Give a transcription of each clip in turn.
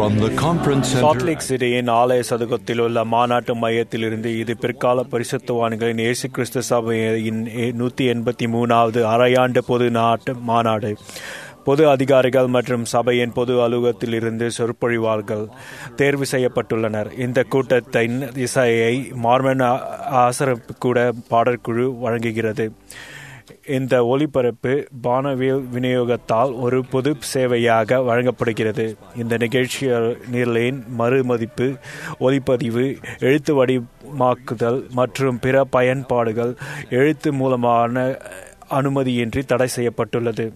From the conference Salt center, Lake சிட்டியின் ஆலய சதுக்கத்தில் உள்ள மாநாட்டு மையத்திலிருந்து இது பிற்கால பரிசுத்தவான்களின் இயேசு கிறிஸ்து சபையின் நூற்றி எண்பத்தி மூணாவது அரையாண்டு பொது நாட்டு மாநாடு பொது அதிகாரிகள் மற்றும் சபையின் பொது அலுவலகத்திலிருந்து சொற்பொழிவார்கள் தேர்வு செய்யப்பட்டுள்ளனர் இந்த கூட்டத்தின் இசையை மார்மன் ஆசரப்பு கூட பாடற்குழு வழங்குகிறது இந்த ஒளிபரப்பு வானவியல் விநியோகத்தால் ஒரு பொது சேவையாக வழங்கப்படுகிறது இந்த நிகழ்ச்சி நிலையின் மறுமதிப்பு ஒளிப்பதிவு எழுத்து வடிவமாக்குதல் மற்றும் பிற பயன்பாடுகள் எழுத்து மூலமான அனுமதியின்றி தடை செய்யப்பட்டுள்ளது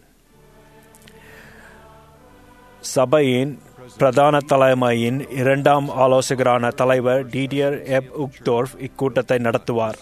சபையின் பிரதான தலைமையின் இரண்டாம் ஆலோசகரான தலைவர் டிடியர் எப் உக்தோர்ஃப் இக்கூட்டத்தை நடத்துவார்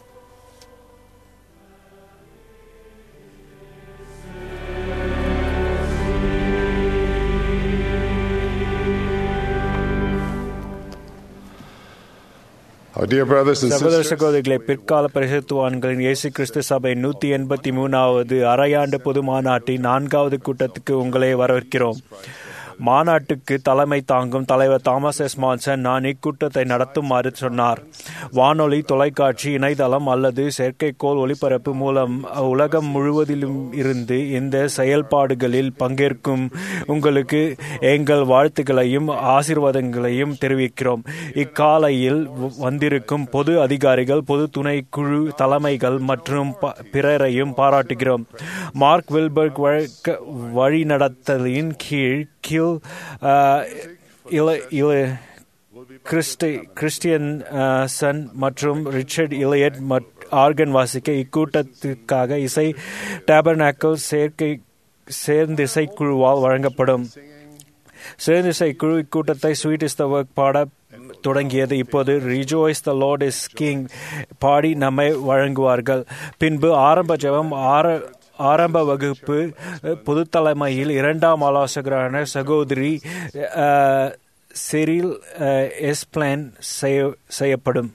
Our dear brothers and சகோதர sisters, சகோதரிகளை பிற்கால பரிசுத்துவான்களின் இயேசு கிறிஸ்து சபை நூத்தி எண்பத்தி மூணாவது அரையாண்டு பொது மாநாட்டின் நான்காவது கூட்டத்துக்கு உங்களை வரவேற்கிறோம் மாநாட்டுக்கு தலைமை தாங்கும் தலைவர் தாமஸ் எஸ் மான்சன் நான் இக்கூட்டத்தை நடத்துமாறு சொன்னார் வானொலி தொலைக்காட்சி இணையதளம் அல்லது செயற்கைக்கோள் ஒளிபரப்பு மூலம் உலகம் முழுவதிலும் இருந்து இந்த செயல்பாடுகளில் பங்கேற்கும் உங்களுக்கு எங்கள் வாழ்த்துக்களையும் ஆசீர்வாதங்களையும் தெரிவிக்கிறோம் இக்காலையில் வந்திருக்கும் பொது அதிகாரிகள் பொது துணை குழு தலைமைகள் மற்றும் ப- பிறரையும் பாராட்டுகிறோம் மார்க் வில்பர்க் வழக்க- வழிநடத்தலின் கீழ் கீழ் ஆஹ், இல இல கிறிஸ்டி கிறிஸ்டியன் ஆஹ், சன் மற்றும் ரிச்சர்ட் இலையட் மற் ஆர்கன் வாசிக்க இக்கூட்டத்திற்காக இசை டேபர்நாக்கல் சேர்க்கை சேர்ந்திசை குழுவால் வழங்கப்படும் சேர்ந்திசை குழு இக்கூட்டத்தை ஸ்வீட் இஸ் த ஒர்க் பாட தொடங்கியது இப்போது rejoice the Lord is king பாடி நம்மை வழங்குவார்கள் பின்பு ஆரம்ப ஜெபம் ஆர ஆரம்ப வகுப்பு அஹ், பொதுத் தலைமையில் இரண்டாம் ஆலோசகரான சகோதரி அஹ், செரில் அஹ், எஸ்பிளான் செய்ய செய்யப்படும்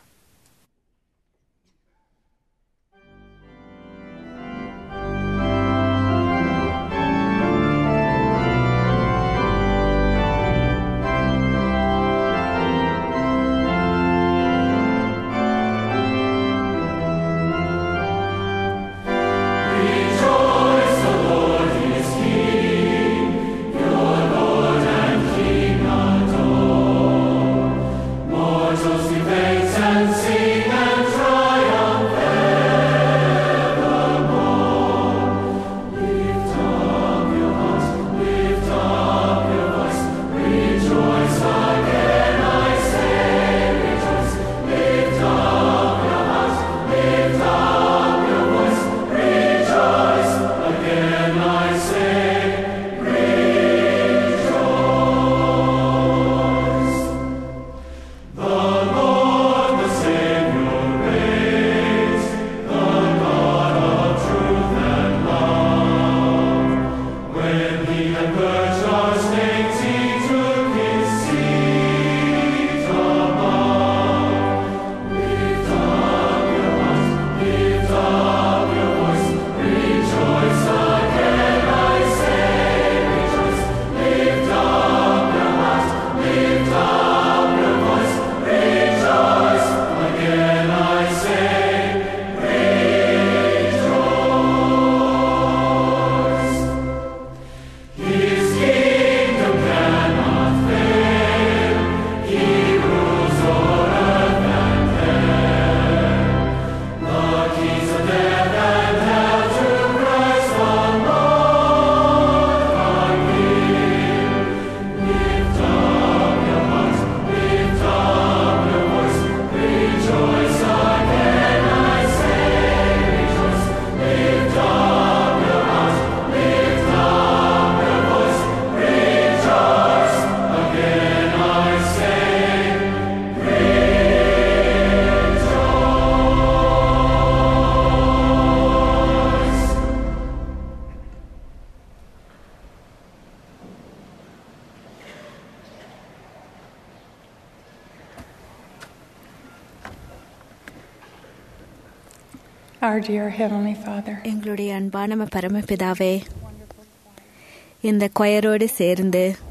Our dear Heavenly Father, எங்களுடைய அன்பான பரமபிதாவே இந்த கொயரோடு சேர்ந்து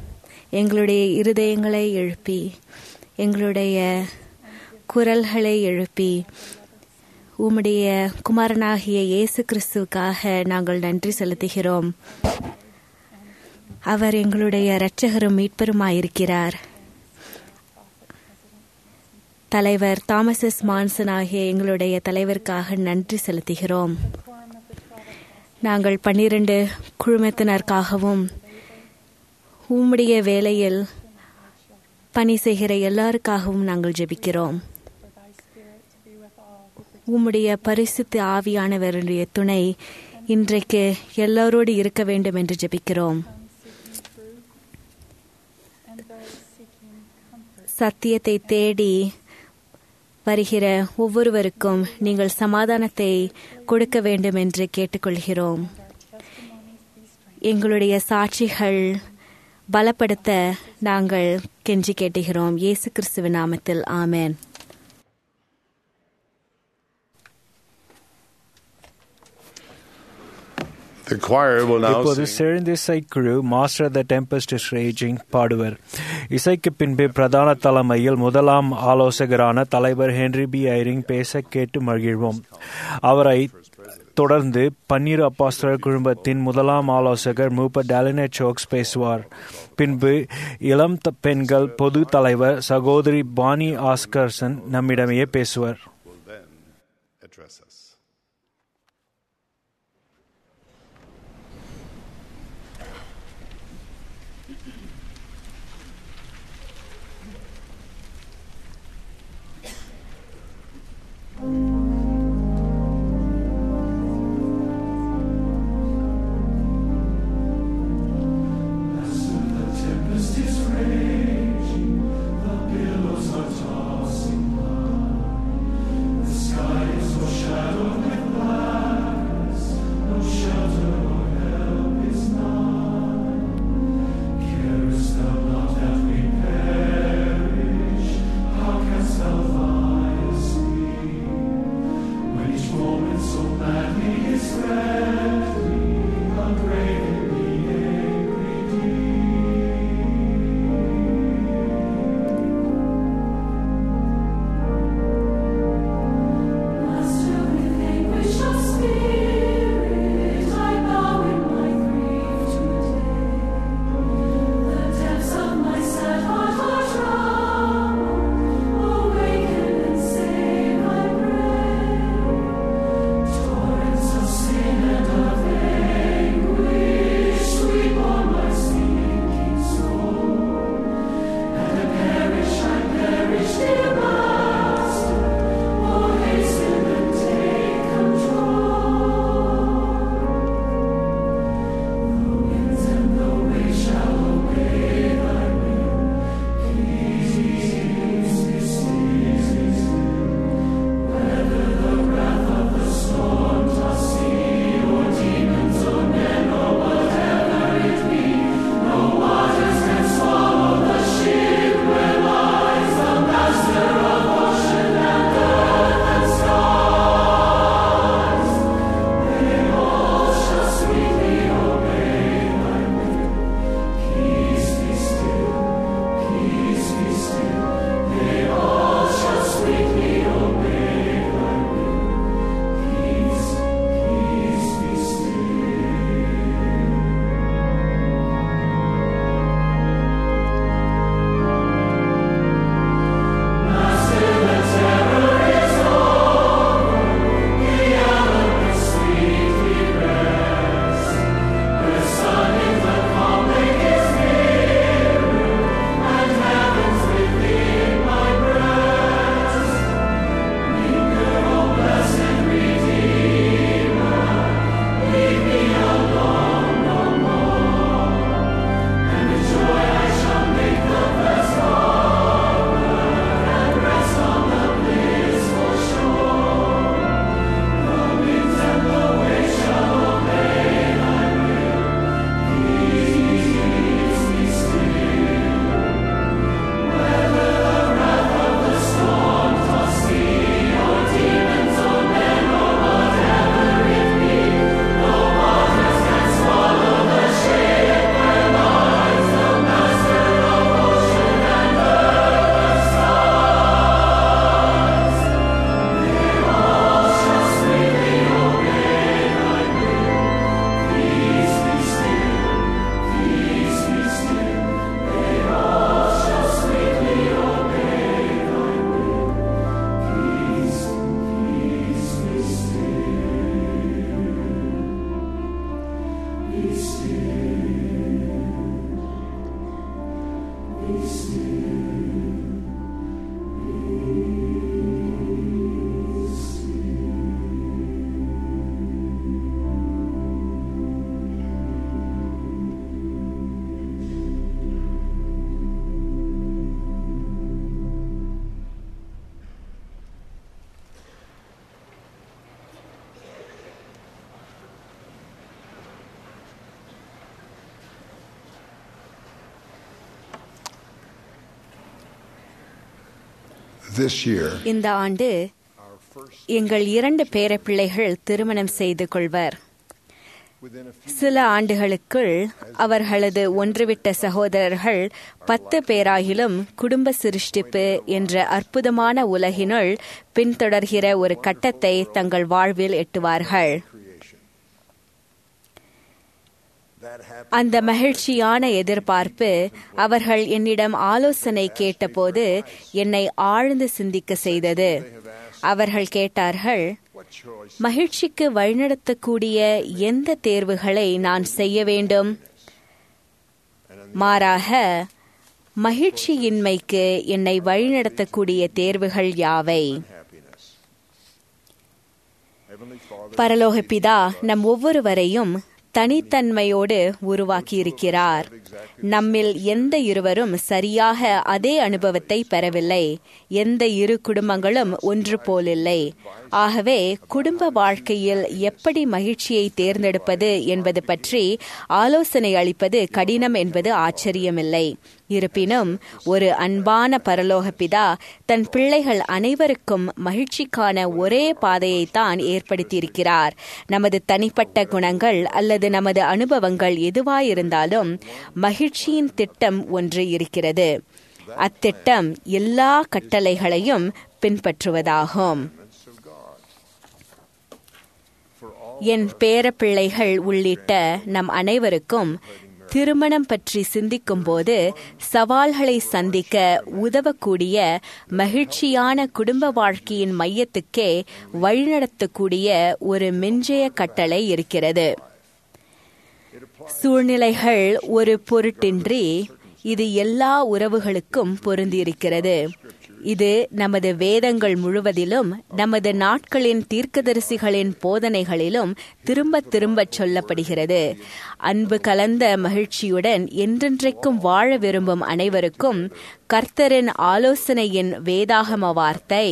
எங்களுடைய இருதயங்களை எழுப்பி எங்களுடைய குரல்களை எழுப்பி உம்முடைய குமாரனாகிய இயேசு கிறிஸ்துவுக்காக நாங்கள் நன்றி செலுத்துகிறோம் அவர் எங்களுடைய இரட்சகரும் மீட்பருமாயிருக்கிறார் தலைவர் தாமஸ் எஸ் மான்சன் ஆகிய எங்களுடைய தலைவருக்காக நன்றி செலுத்துகிறோம் நாங்கள் பன்னிரண்டு குழுமத்தினருக்காகவும் உம்முடைய வேலையில் பணி செய்கிற எல்லாருக்காகவும் நாங்கள் ஜெபிக்கிறோம் உம்முடைய பரிசுத்த ஆவியானவருடைய துணை இன்றைக்கு எல்லோரோடு இருக்க வேண்டும் என்று ஜெபிக்கிறோம் சத்தியத்தை தேடி வருகிற ஒவ்வொருவருக்கும் நீங்கள் சமாதானத்தை கொடுக்க வேண்டும் என்று கேட்டுக்கொள்கிறோம் எங்களுடைய சாட்சிகள் பலப்படுத்த நாங்கள் கெஞ்சி கேட்டுகிறோம் இயேசு கிறிஸ்துவின் நாமத்தில் ஆமேன் The choir will now இப்போது sing. செழுந்திசை குழு master the tempest is raging பாடுவர் இசைக்கு பின்பு பிரதான தலைமையில் முதலாம் ஆலோசகரான தலைவர் ஹென்ரி பி ஐரிங் பேச கேட்டு மகிழ்வோம் அவரை தொடர்ந்து பன்னீர் அப்பாஸ்தர் குடும்பத்தின் முதலாம் ஆலோசகர் மூப்பர் டாலினே சோக்ஸ் பேசுவார் பின்பு இளம் த- பெண்கள் பொது தலைவர் சகோதரி பானி ஆஸ்கர்சன் நம்மிடமே பேசுவார் will then address us. Shadow This year, இந்த ஆண்டு எங்கள் இரண்டு பேரப்பிள்ளைகள் திருமணம் செய்து கொள்வர் within a few சில ஆண்டுகளுக்குள் அவர்களது ஒன்றுவிட்ட சகோதரர்கள் பத்து பேராகிலும் குடும்ப சிருஷ்டிப்பு என்ற அற்புதமான உலகினுள் பின்தொடர்கிற ஒரு கட்டத்தை தங்கள் வாழ்வில் எட்டுவார்கள் creation, that happened அந்த மகிழ்ச்சியான எதிர்பார்ப்பு அவர்கள் என்னிடம் ஆலோசனை கேட்டபோது என்னை ஆழ்ந்து சிந்திக்க செய்தது அவர்கள் கேட்டார்கள் what choice மகிழ்ச்சிக்கு வழிநடத்தக்கூடிய எந்த தேர்வுகளை நான் செய்ய வேண்டும் மாறாக மகிழ்ச்சியின்மைக்கு என்னை வழிநடத்தக்கூடிய தேர்வுகள் யாவை happiness. Heavenly Father, பரலோக பிதா நம் ஒவ்வொருவரையும் தனித்தன்மையோடு உருவாக்கியிருக்கிறார் நம்மில் எந்த இருவரும் சரியாக அதே அனுபவத்தை பெறவில்லை எந்த இரு குடும்பங்களும் ஒன்று போலில்லை ஆகவே குடும்ப வாழ்க்கையில் எப்படி மகிழ்ச்சியை தேர்ந்தெடுப்பது என்பது பற்றி ஆலோசனை அளிப்பது கடினம் என்பது ஆச்சரியமில்லை இருப்பினும் ஒரு அன்பான பரலோக பிதா தன் பிள்ளைகள் அனைவருக்கும் மகிழ்ச்சிக்கான ஒரே பாதையைத்தான் ஏற்படுத்தியிருக்கிறார் நமது தனிப்பட்ட குணங்கள் அல்லது நமது அனுபவங்கள் எதுவாயிருந்தாலும் மகிழ்ச்சியின் திட்டம் ஒன்று இருக்கிறது அத்திட்டம் எல்லா கட்டளைகளையும் பின்பற்றுவதாகும் என் பேரப்பிள்ளைகள் உள்ளிட்ட நம் அனைவருக்கும் திருமணம் பற்றி சிந்திக்கும்போது சவால்களை சந்திக்க உதவக்கூடிய மகிழ்ச்சியான குடும்ப வாழ்க்கையின் மையத்துக்கே வழிநடத்தக்கூடிய ஒரு மின்ஜய கட்டளை இருக்கிறது சூழ்நிலைகள் ஒரு பொருட்டின்றி இது எல்லா உறவுகளுக்கும் பொருந்தியிருக்கிறது இது நமது வேதங்கள் முழுவதிலும் நமது நாட்களின் தீர்க்கதரிசிகளின் போதனைகளிலும் திரும்ப திரும்ப சொல்லப்படுகிறது அன்பு கலந்த மகிழ்ச்சியுடன் என்றென்றைக்கும் வாழ விரும்பும் அனைவருக்கும் கர்த்தரின் ஆலோசனையின் வேதாகம வார்த்தை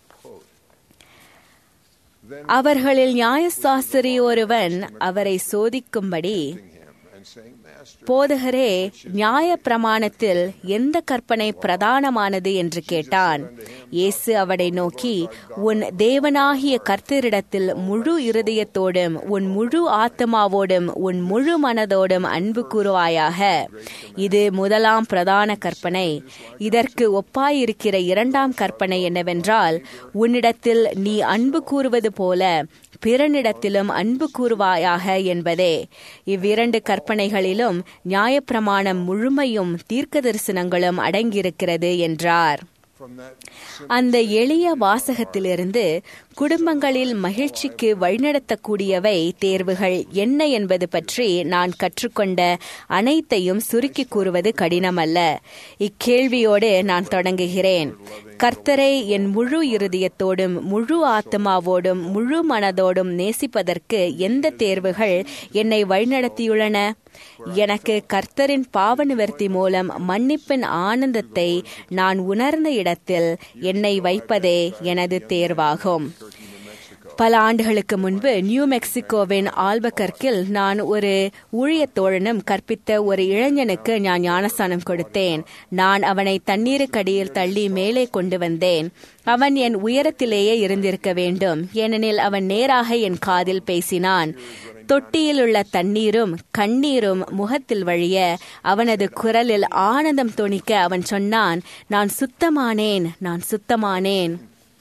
அவர்களில் நியாயசாஸ்திரி ஒருவன் அவரை சோதிக்கும்படி and saying, Master, போதகரே நியாய பிரமாணத்தில் எந்த கற்பனை பிரதானமானது என்று கேட்டான் இயேசு அவனை நோக்கி உன் தேவனாகிய கர்த்தரிடத்தில் முழு இருதயத்தோடும் உன் முழு ஆத்மாவோடும் உன் முழு மனதோடும் அன்பு கூறுவாயாக இது முதலாம் பிரதான கற்பனை இதற்கு ஒப்பாயிருக்கிற இரண்டாம் கற்பனை என்னவென்றால் உன்னிடத்தில் நீ அன்பு கூறுவது போல பிறனிடத்திலும் அன்பு கூறுவாயாக என்பதே இவ்விரண்டு கற்பனைகளிலும் நியாயப்பிரமாணம் முழுமையும் தீர்க்க தரிசனங்களும் அடங்கியிருக்கிறது என்றார் from that அந்த எளிய வாசகத்திலிருந்து குடும்பங்களில் மகிழ்ச்சிக்கு வழிநடத்தக்கூடியவை தேர்வுகள் என்ன என்பது பற்றி நான் கற்றுக்கொண்ட அனைத்தையும் சுருக்கி கூறுவது கடினமல்ல இக்கேள்வியோடு நான் தொடங்குகிறேன் கர்த்தரை என் முழு இருதயத்தோடும் முழு ஆத்மாவோடும் முழு மனதோடும் நேசிப்பதற்கு எந்த தேர்வுகள் என்னை வழிநடத்தியுள்ளன எனக்கு கர்த்தரின் பாவ நிவர்த்தி மூலம் மன்னிப்பின் ஆனந்தத்தை நான் உணர்ந்த இடத்தில் என்னை வைப்பதே எனது தேர்வாகும் பல ஆண்டுகளுக்கு முன்பு நியூ மெக்சிகோவின் ஆல்பகர்க்கில் நான் ஒரு ஊழியத் தோழனும் கற்பித்த ஒரு இளைஞனுக்கு நான் ஞானஸ்தானம் கொடுத்தேன் நான் அவனை தண்ணீருக்கடியில் தள்ளி மேலே கொண்டு வந்தேன் அவன் என் உயரத்திலேயே இருந்திருக்க வேண்டும் ஏனெனில் அவன் நேராக என் காதில் பேசினான் தொட்டியில் உள்ள தண்ணீரும் கண்ணீரும் முகத்தில் வழிய அவனது குரலில் ஆனந்தம் தொனிக்க அவன் சொன்னான் நான் சுத்தமானேன் நான் சுத்தமானேன்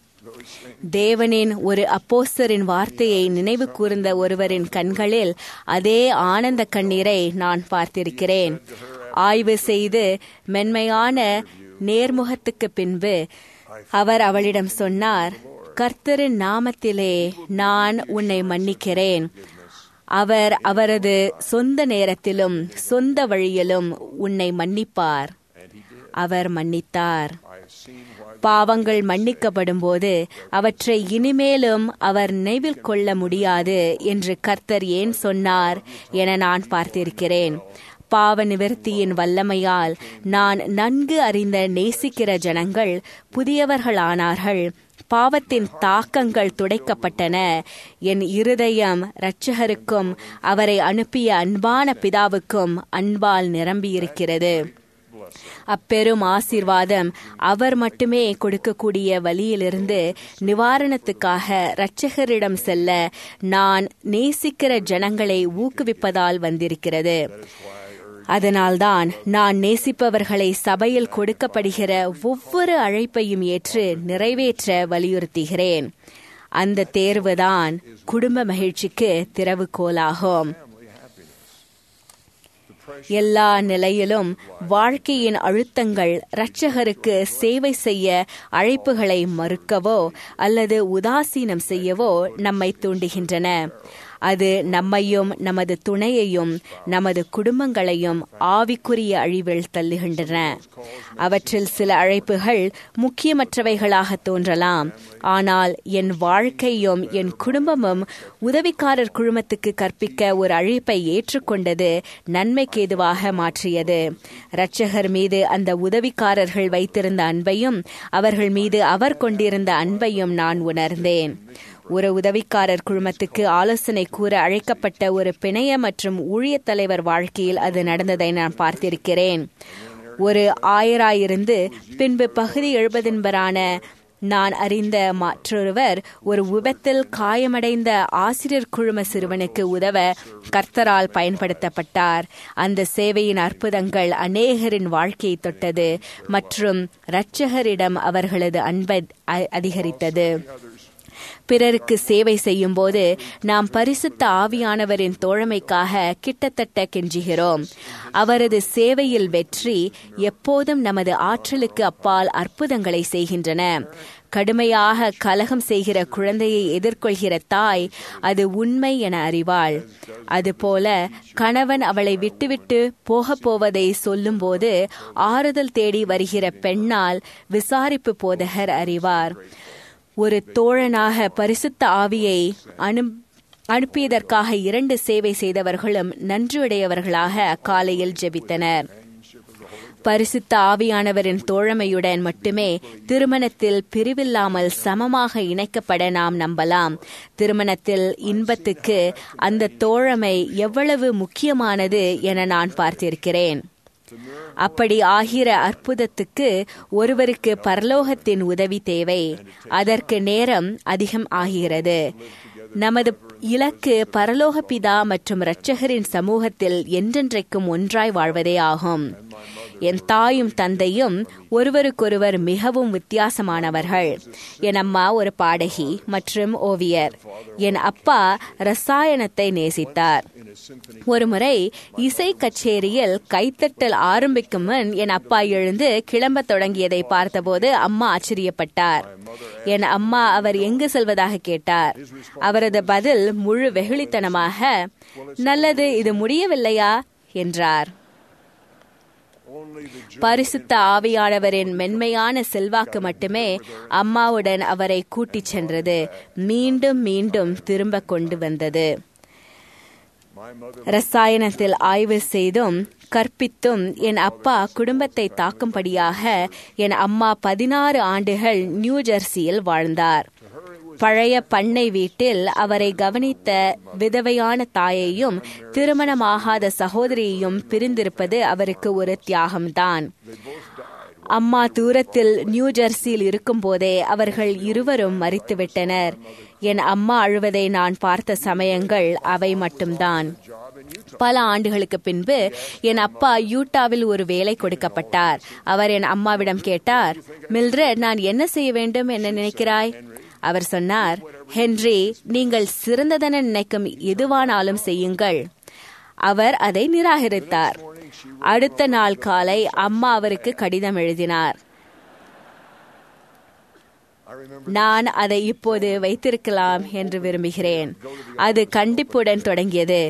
தேவனின் ஒரு அப்போஸ்தரின் வார்த்தையை நினைவு கூர்ந்த ஒருவரின் கண்களில் அதே ஆனந்த கண்ணீரை நான் பார்த்திருக்கிறேன் ஆய்வு செய்து மென்மையான நேர்முகத்துக்கு பின்பு அவர் அவளிடம் சொன்னார் கர்த்தரின் நாமத்திலே நான் உன்னை மன்னிக்கிறேன் அவர் அவரது சொந்த நேரத்திலும் சொந்த வழியிலும் உன்னை மன்னிப்பார் அவர் மன்னித்தார் பாவங்கள் மன்னிக்கப்படும் போது அவற்றை இனிமேலும் அவர் நினைவில் கொள்ள முடியாது என்று கர்த்தர் ஏன் சொன்னார் என நான் பார்த்திருக்கிறேன் பாவ நிவர்த்தியின் வல்லமையால் நான் நன்கு அறிந்த நேசிக்கிற ஜனங்கள் புதியவர்களானார்கள் பாவத்தின் தாக்கங்கள் துடைக்கப்பட்டன என் இருதயம் இரட்சகருக்கும் அவரை அனுப்பிய அன்பான பிதாவுக்கும் அன்பால் நிரம்பியிருக்கிறது அப்பெரும் ஆசீர்வாதம் அவர் மட்டுமே கொடுக்கக்கூடிய வழியிலிருந்து நிவாரணத்துக்காக இரட்சகரிடம் செல்ல நான் நேசிக்கிற ஜனங்களை ஊக்குவிப்பதால் வந்திருக்கிறது அதனால்தான் நான் நேசிப்பவர்களை சபையில் கொடுக்கப்படுகிற ஒவ்வொரு அழைப்பையும் ஏற்று நிறைவேற்ற வலியுறுத்துகிறேன் அந்த தேர்வுதான் குடும்ப மகிழ்ச்சிக்கு திறவுகோலாகும் எல்லா நிலையிலும் வாழ்க்கையின் அழுத்தங்கள் இரட்சகருக்கு சேவை செய்ய அழைப்புகளை மறுக்கவோ அல்லது உதாசீனம் செய்யவோ நம்மை தூண்டுகின்றன அது நம்மையும் நமது துணையையும் நமது குடும்பங்களையும் ஆவிக்குரிய அழிவில் தள்ளுகின்றன அவற்றில் சில அழைப்புகள் முக்கியமற்றவைகளாக தோன்றலாம் ஆனால் என் வாழ்க்கையும் என் குடும்பமும் உதவிக்காரர் குழுமத்துக்கு கற்பிக்க ஒரு அழைப்பை ஏற்றுக்கொண்டது நன்மைக்கு ஏதுவாக மாற்றியது இரட்சகர் மீது அந்த உதவிக்காரர்கள் வைத்திருந்த அன்பையும் அவர்கள் மீது அவர் கொண்டிருந்த அன்பையும் நான் உணர்ந்தேன் ஒரு உதவிக்காரர் குழுமத்துக்கு ஆலோசனை கூற அழைக்கப்பட்ட ஒரு பிணைய மற்றும் ஊழியத் தலைவர் வாழ்க்கையில் அது நடந்ததை நான் பார்த்திருக்கிறேன் ஒரு ஆயராயிருந்து பின்பு பகுதி எழுபதென்பரான நான் அறிந்த மற்றொருவர் ஒரு விபத்தில் காயமடைந்த ஆசிரியர் குழும சிறுவனுக்கு உதவ கர்த்தரால் பயன்படுத்தப்பட்டார் அந்த சேவையின் அற்புதங்கள் அநேகரின் வாழ்க்கையை தொட்டது மற்றும் இரட்சகரிடம் அவர்களது அன்பை அதிகரித்தது பிறருக்கு சேவை செய்யும் போது நாம் பரிசுத்த ஆவியானவரின் தோழமைக்காக கிட்டத்தட்ட கெஞ்சுகிறோம் அவரது சேவையில் வெற்றி எப்போதும் நமது ஆற்றலுக்கு அப்பால் அற்புதங்களை செய்கின்றன கடுமையாக கலகம் செய்கிற குழந்தையை எதிர்கொள்கிற தாய் அது உண்மை என அறிவாள் அதுபோல கணவன் அவளை விட்டுவிட்டு போகப் போவதை சொல்லும்போது ஆறுதல் தேடி வருகிற பெண்ணால் விசாரிப்பு போதகர் அறிவார் ஒரு தோழனாக பரிசுத்த ஆவியை அனு அனுப்பியதற்காக இரண்டு சேவை செய்தவர்களும் நன்றியுடையவர்களாக அக்காலையில் ஜெபித்தனர் பரிசுத்த ஆவியானவரின் தோழமையுடன் மட்டுமே திருமணத்தில் பிரிவில்லாமல் சமமாக இணைக்கப்பட நாம் நம்பலாம் திருமணத்தில் இன்பத்துக்கு அந்த தோழமை எவ்வளவு முக்கியமானது என நான் பார்த்திருக்கிறேன் அப்படி ஆகிற அற்புதத்துக்கு ஒருவருக்கு பரலோகத்தின் உதவி தேவை அதற்கு நேரம் அதிகம் ஆகிறது நமது இலக்கு பரலோக பிதா மற்றும் இரட்சகரின் சமூகத்தில் என்றென்றைக்கும் ஒன்றாய் வாழ்வதே ஆகும் என் தாயும் தந்தையும் ஒருவருக்கொருவர் மிகவும் வித்தியாசமானவர்கள் என் அம்மா ஒரு பாடகி மற்றும் ஓவியர் என் அப்பா ரசாயனத்தை நேசித்தார் ஒருமுறை இசை கச்சேரியில் கைத்தட்டல் ஆரம்பிக்கும் முன் என் அப்பா எழுந்து கிளம்ப தொடங்கியதை பார்த்தபோது அம்மா ஆச்சரியப்பட்டார் என் அம்மா அவர் எங்கு செல்வதாக கேட்டார் அவரது பதில் முழு வெகுளித்தனமாக நல்லது இது முடியவில்லையா என்றார் பரிசுத்த ஆவியானவரின் மென்மையான செல்வாக்கு மட்டுமே அம்மாவுடன் அவரை கூட்டிச் சென்றது மீண்டும் மீண்டும் திரும்ப கொண்டு வந்தது ரசாயனத்தில் ஆய்வு செய்தும் கற்பித்தும் என் அப்பா குடும்பத்தை தாக்கும்படியாக என் அம்மா பதினாறு ஆண்டுகள் நியூ ஜெர்சியில் வாழ்ந்தார் பழைய பண்ணை வீட்டில் அவரை கவனித்த விதவையான தாயையும் திருமணமாகாத சகோதரியையும் பிரிந்திருப்பது அவருக்கு ஒரு தியாகம்தான் அம்மா தூரத்தில் நியூ ஜெர்சியில் இருக்கும்போதே அவர்கள் இருவரும் மறித்துவிட்டனர் என் அம்மா அழுவதை நான் பார்த்த சமயங்கள் அவை மட்டும்தான் பல ஆண்டுகளுக்கு பின்பு என் அப்பா யூட்டாவில் ஒரு வேலை கொடுக்கப்பட்டார் அவர் என் அம்மாவிடம் கேட்டார் மில்ட்ரட் நான் என்ன செய்ய வேண்டும் என நினைக்கிறாய் அவர் சொன்னார் ஹென்றி நீங்கள் சிறந்ததென நினைக்கும் எதுவானாலும் செய்யுங்கள் அவர் அதை நிராகரித்தார் அடுத்த நாள் காலை அம்மா அவருக்கு கடிதம் எழுதினார் நான் அதை இப்போது வைத்திருக்கலாம் என்று விரும்புகிறேன் அது கண்டிப்புடன் தொடங்கியது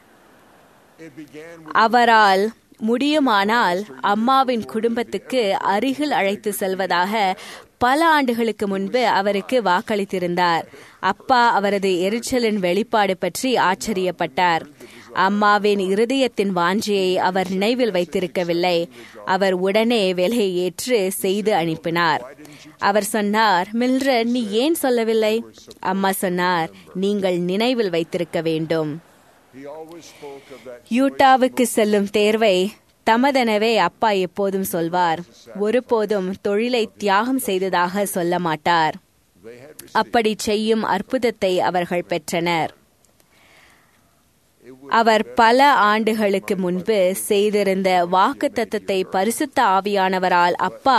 அவரால் முடியுமானால் அம்மாவின் குடும்பத்துக்கு அருகில் அழைத்து செல்வதாக பல ஆண்டுகளுக்கு முன்பு அவருக்கு வாக்களித்திருந்தார் அப்பா அவரது எரிச்சலின் வெளிப்பாடு பற்றி ஆச்சரியப்பட்டார் அம்மாவின் இருதயத்தின் வாஞ்சியை அவர் நினைவில் வைத்திருக்கவில்லை அவர் உடனே வேலையை ஏற்று செய்து அனுப்பினார் அவர் சொன்னார் மில்ரன் நீ ஏன் சொல்லவில்லை அம்மா சொன்னார் நீங்கள் நினைவில் வைத்திருக்க வேண்டும் யூட்டாவுக்கு செல்லும் தேர்வை தமதெனவே அப்பா எப்போதும் சொல்வார் ஒருபோதும் தொழிலை தியாகம் செய்ததாக சொல்ல மாட்டார் அப்படி செய்யும் அற்புதத்தை அவர்கள் பெற்றனர் அவர் பல ஆண்டுகளுக்கு முன்பு செய்திருந்த வாக்கு தத்தத்தை பரிசுத்த ஆவியானவரால் அப்பா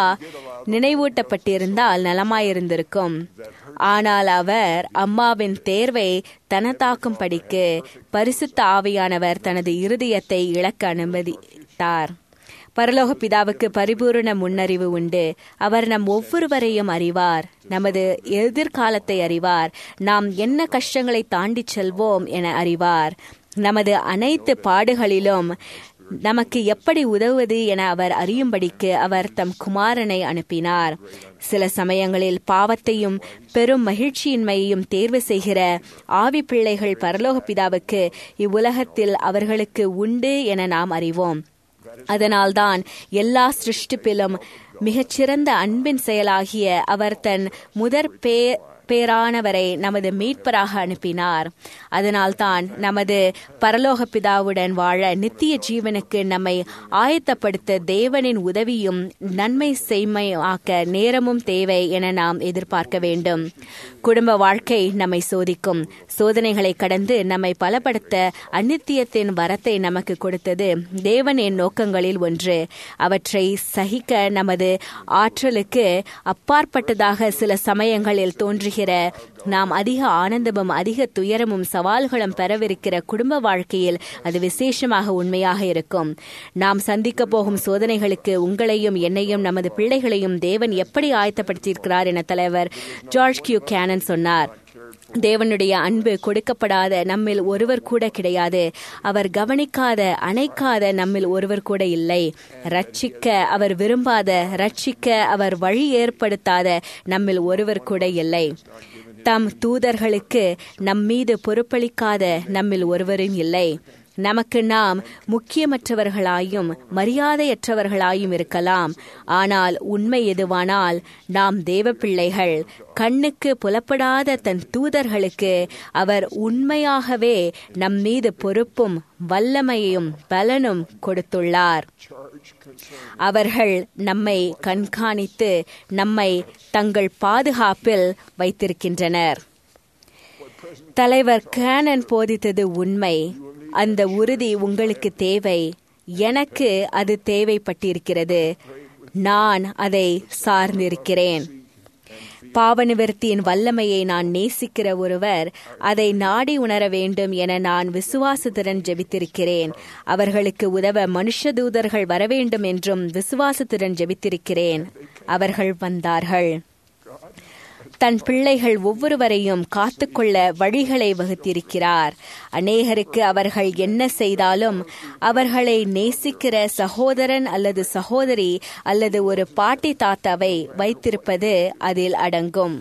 நினைவூட்டப்பட்டிருந்தால் நலமாயிருந்திருக்கும் ஆனால் அவர் அம்மாவின் தேர்வை தனதாக்கும்படிக்கு பரிசுத்த ஆவியானவர் தனது இருதயத்தை இழக்க அனுமதித்தார் பரலோக பிதாவுக்கு பரிபூரண முன்னறிவு உண்டு அவர் நம் ஒவ்வொருவரையும் அறிவார் நமது எதிர்காலத்தை அறிவார் நாம் என்ன கஷ்டங்களை தாண்டிச் செல்வோம் என அறிவார் நமது அனைத்து பாடுகளிலும் நமக்கு எப்படி உதவுவது என அவர் அறியும்படிக்கு அவர் தம் குமாரனை அனுப்பினார் சில சமயங்களில் பாவத்தையும் பெரும் மகிழ்ச்சியின்மையையும் தேர்வு செய்கிற ஆவி பிள்ளைகள் பரலோக பிதாவுக்கு இவ்வுலகத்தில் அவர்களுக்கு உண்டு என நாம் அறிவோம் அதனால்தான் எல்லா சிருஷ்டிப்பிலும் மிகச்சிறந்த அன்பின் செயலாகிய அவர் தன் முதற் பே பேரானவரை நமது மீட்பராக அனுப்பினார் அதனால்தான் நமது பரலோக பிதாவுடன் வாழ நித்திய ஜீவனுக்கு நம்மை ஆயத்தப்படுத்த தேவனின் உதவியும் நன்மை செய்மையாக்க நேரமும் தேவை என நாம் எதிர்பார்க்க வேண்டும் குடும்ப வாழ்க்கை நம்மை சோதிக்கும் சோதனைகளை கடந்து நம்மை பலப்படுத்த அந்நித்தியத்தின் வரத்தை நமக்கு கொடுத்தது தேவனின் நோக்கங்களில் ஒன்று அவற்றை சகிக்க நமது ஆற்றலுக்கு அப்பாற்பட்டதாக சில சமயங்களில் தோன்றுகிற நாம் அதிக ஆனந்தமும் அதிக துயரமும் சவால்களும் பெறவிருக்கிற குடும்ப வாழ்க்கையில் அது விசேஷமாக உண்மையாக இருக்கும் நாம் சந்திக்க போகும் சோதனைகளுக்கு உங்களையும் என்னையும் நமது பிள்ளைகளையும் தேவன் எப்படி ஆயத்தப்படுத்தியிருக்கிறார் என தலைவர் ஜார்ஜ் கியூ கேனன் சொன்னார் தேவனுடைய அன்பு கொடுக்கப்படாத நம்மில் ஒருவர் கூட கிடையாது அவர் கவனிக்காத அணைக்காத நம்மில் ஒருவர் கூட இல்லை ரட்சிக்க அவர் விரும்பாத ரட்சிக்க அவர் வழி ஏற்படுத்தாத நம்மில் ஒருவர் கூட இல்லை தம் தூதர்களுக்கு நம் மீது பொறுப்பளிக்காத நம்மில் ஒருவரும் இல்லை நமக்கு நாம் முக்கியமற்றவர்களாயும் மரியாதையற்றவர்களாயும் இருக்கலாம் ஆனால் உண்மை எதுவானால் நாம் தேவ பிள்ளைகள் கண்ணுக்கு புலப்படாத தன் தூதர்களுக்கு அவர் உண்மையாகவே நம் மீது பொறுப்பும் வல்லமையும் பலனும் கொடுத்துள்ளார் அவர்கள் நம்மை கண்காணித்து நம்மை தங்கள் பாதுகாப்பில் வைத்திருக்கின்றனர் தலைவர் கேனன் போதித்தது உண்மை அந்த உறுதி உங்களுக்கு தேவை எனக்கு அது தேவைப்பட்டிருக்கிறது நான் அதை சார்ந்திருக்கிறேன் பாவநிவர்த்தியின் வல்லமையை நான் நேசிக்கிற ஒருவர் அதை நாடி உணர வேண்டும் என நான் விசுவாசத்துடன் ஜெபித்திருக்கிறேன் அவர்களுக்கு உதவ மனுஷ தூதர்கள் வரவேண்டும் என்றும் விசுவாசத்துடன் ஜெபித்திருக்கிறேன் அவர்கள் வந்தார்கள் தன் பிள்ளைகள் ஒவ்வொருவரையும் காத்துக்கொள்ள வழிகளை வகுத்திருக்கிறார் அநேகருக்கு அவர்கள் என்ன செய்தாலும் அவர்களை நேசிக்கிற சகோதரன் அல்லது சகோதரி அல்லது ஒரு பாட்டி தாத்தாவை வைத்திருப்பது அதில் அடங்கும்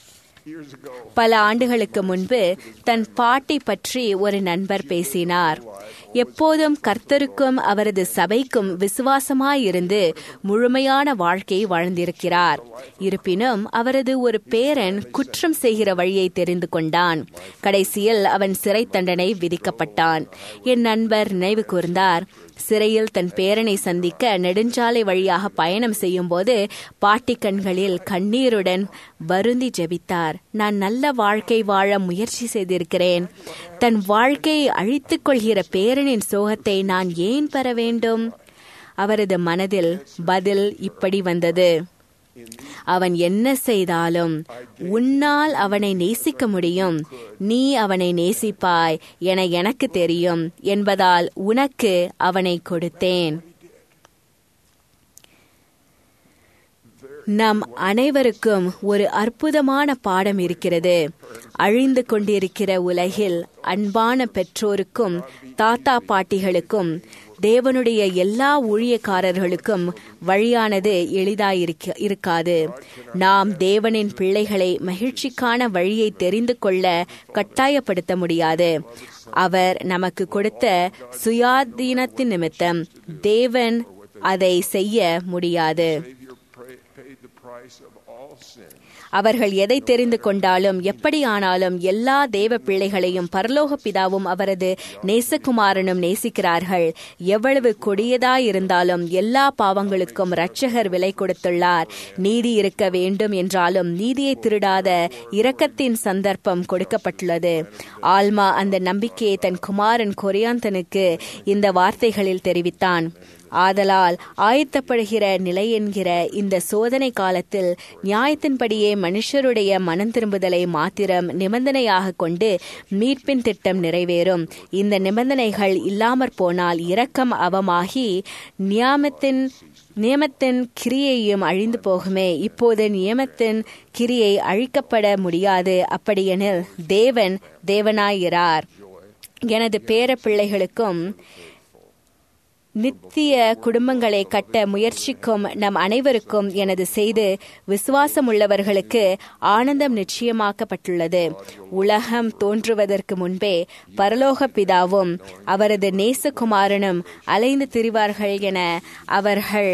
பல ஆண்டுகளுக்கு முன்பு தன் பாட்டி பற்றி ஒரு நண்பர் பேசினார் எப்போதும் கர்த்தருக்கும் அவரது சபைக்கும் விசுவாசமாயிருந்து முழுமையான வாழ்க்கை வாழ்ந்திருக்கிறார் இருப்பினும் அவரது ஒரு பேரன் குற்றம் செய்கிற வழியை தெரிந்து கொண்டான் கடைசியில் அவன் சிறை தண்டனை விதிக்கப்பட்டான் என் நண்பர் நினைவு கூர்ந்தார் சிறையில் தன் பேரனை சந்திக்க நெடுஞ்சாலை வழியாக பயணம் செய்யும் போது பாட்டி கண்களில் கண்ணீருடன் வருந்தி ஜெபித்தார் நான் நல்ல வாழ்க்கை வாழ முயற்சி செய்திருக்கிறேன் தன் வாழ்க்கையை அழித்துக் கொள்கிற பேரனின் சோகத்தை நான் ஏன் பெற வேண்டும் அவரது மனதில் பதில் இப்படி வந்தது அவன் என்ன செய்தாலும் உன்னால் அவனை நேசிக்க முடியும் நீ அவனை நேசிப்பாய் என எனக்கு தெரியும் என்பதால் உனக்கு அவனை கொடுத்தேன் நம் அனைவருக்கும் ஒரு அற்புதமான பாடம் இருக்கிறது அழிந்து கொண்டிருக்கிற உலகில் அன்பான பெற்றோருக்கும் தாத்தா பாட்டிகளுக்கும் தேவனுடைய எல்லா ஊழியக்காரர்களுக்கும் வழியானது எளிதாயிருக்க இருக்காது நாம் தேவனின் பிள்ளைகளை மகிழ்ச்சிக்கான வழியை தெரிந்து கொள்ள கட்டாயப்படுத்த முடியாது அவர் நமக்கு கொடுத்த சுயாதீனத்தின் நிமித்தம் தேவன் அதை செய்ய முடியாது அவர்கள் எதை தெரிந்து கொண்டாலும் எப்படியானாலும் எல்லா தேவ பிள்ளைகளையும் பரலோக பிதாவும் அவரது நேசகுமாரனும் நேசிக்கிறார்கள் எவ்வளவு கொடியதாயிருந்தாலும் எல்லா பாவங்களுக்கும் இரட்சகர் விலை கொடுத்துள்ளார் நீதி இருக்க வேண்டும் என்றாலும் நீதியை திருடாத இரக்கத்தின் சந்தர்ப்பம் கொடுக்கப்பட்டுள்ளது ஆல்மா அந்த நம்பிக்கையை தன் குமாரன் கொரியாந்தனுக்கு இந்த வார்த்தைகளில் தெரிவித்தான் ஆதலால் ஆயத்தப்படுகிற நிலை என்கிற இந்த சோதனை காலத்தில் நியாயத்தின்படியே மனுஷருடைய மனம் திரும்புதலை மாத்திரம் நிபந்தனையாக கொண்டு மீட்பின் திட்டம் நிறைவேறும் இந்த நிபந்தனைகள் இல்லாமற் போனால் இரக்கம் அவமாகி நியாமத்தின் நியமத்தின் கிரியையும் அழிந்து போகுமே இப்போது நியமத்தின் கிரியை அழிக்கப்பட முடியாது அப்படியெனில் தேவன் தேவனாயிரார் எனது பேர பிள்ளைகளுக்கும் நித்திய குடும்பங்களை கட்ட முயற்சிக்கும் நம் அனைவருக்கும் எனது செய்து விசுவாசமுள்ளவர்களுக்கு ஆனந்தம் நிச்சயமாக்கப்பட்டுள்ளது உலகம் தோன்றுவதற்கு முன்பே பரலோக பிதாவும் அவரது நேசகுமாரனும் அலைந்து திரிவார்கள் என அவர்கள்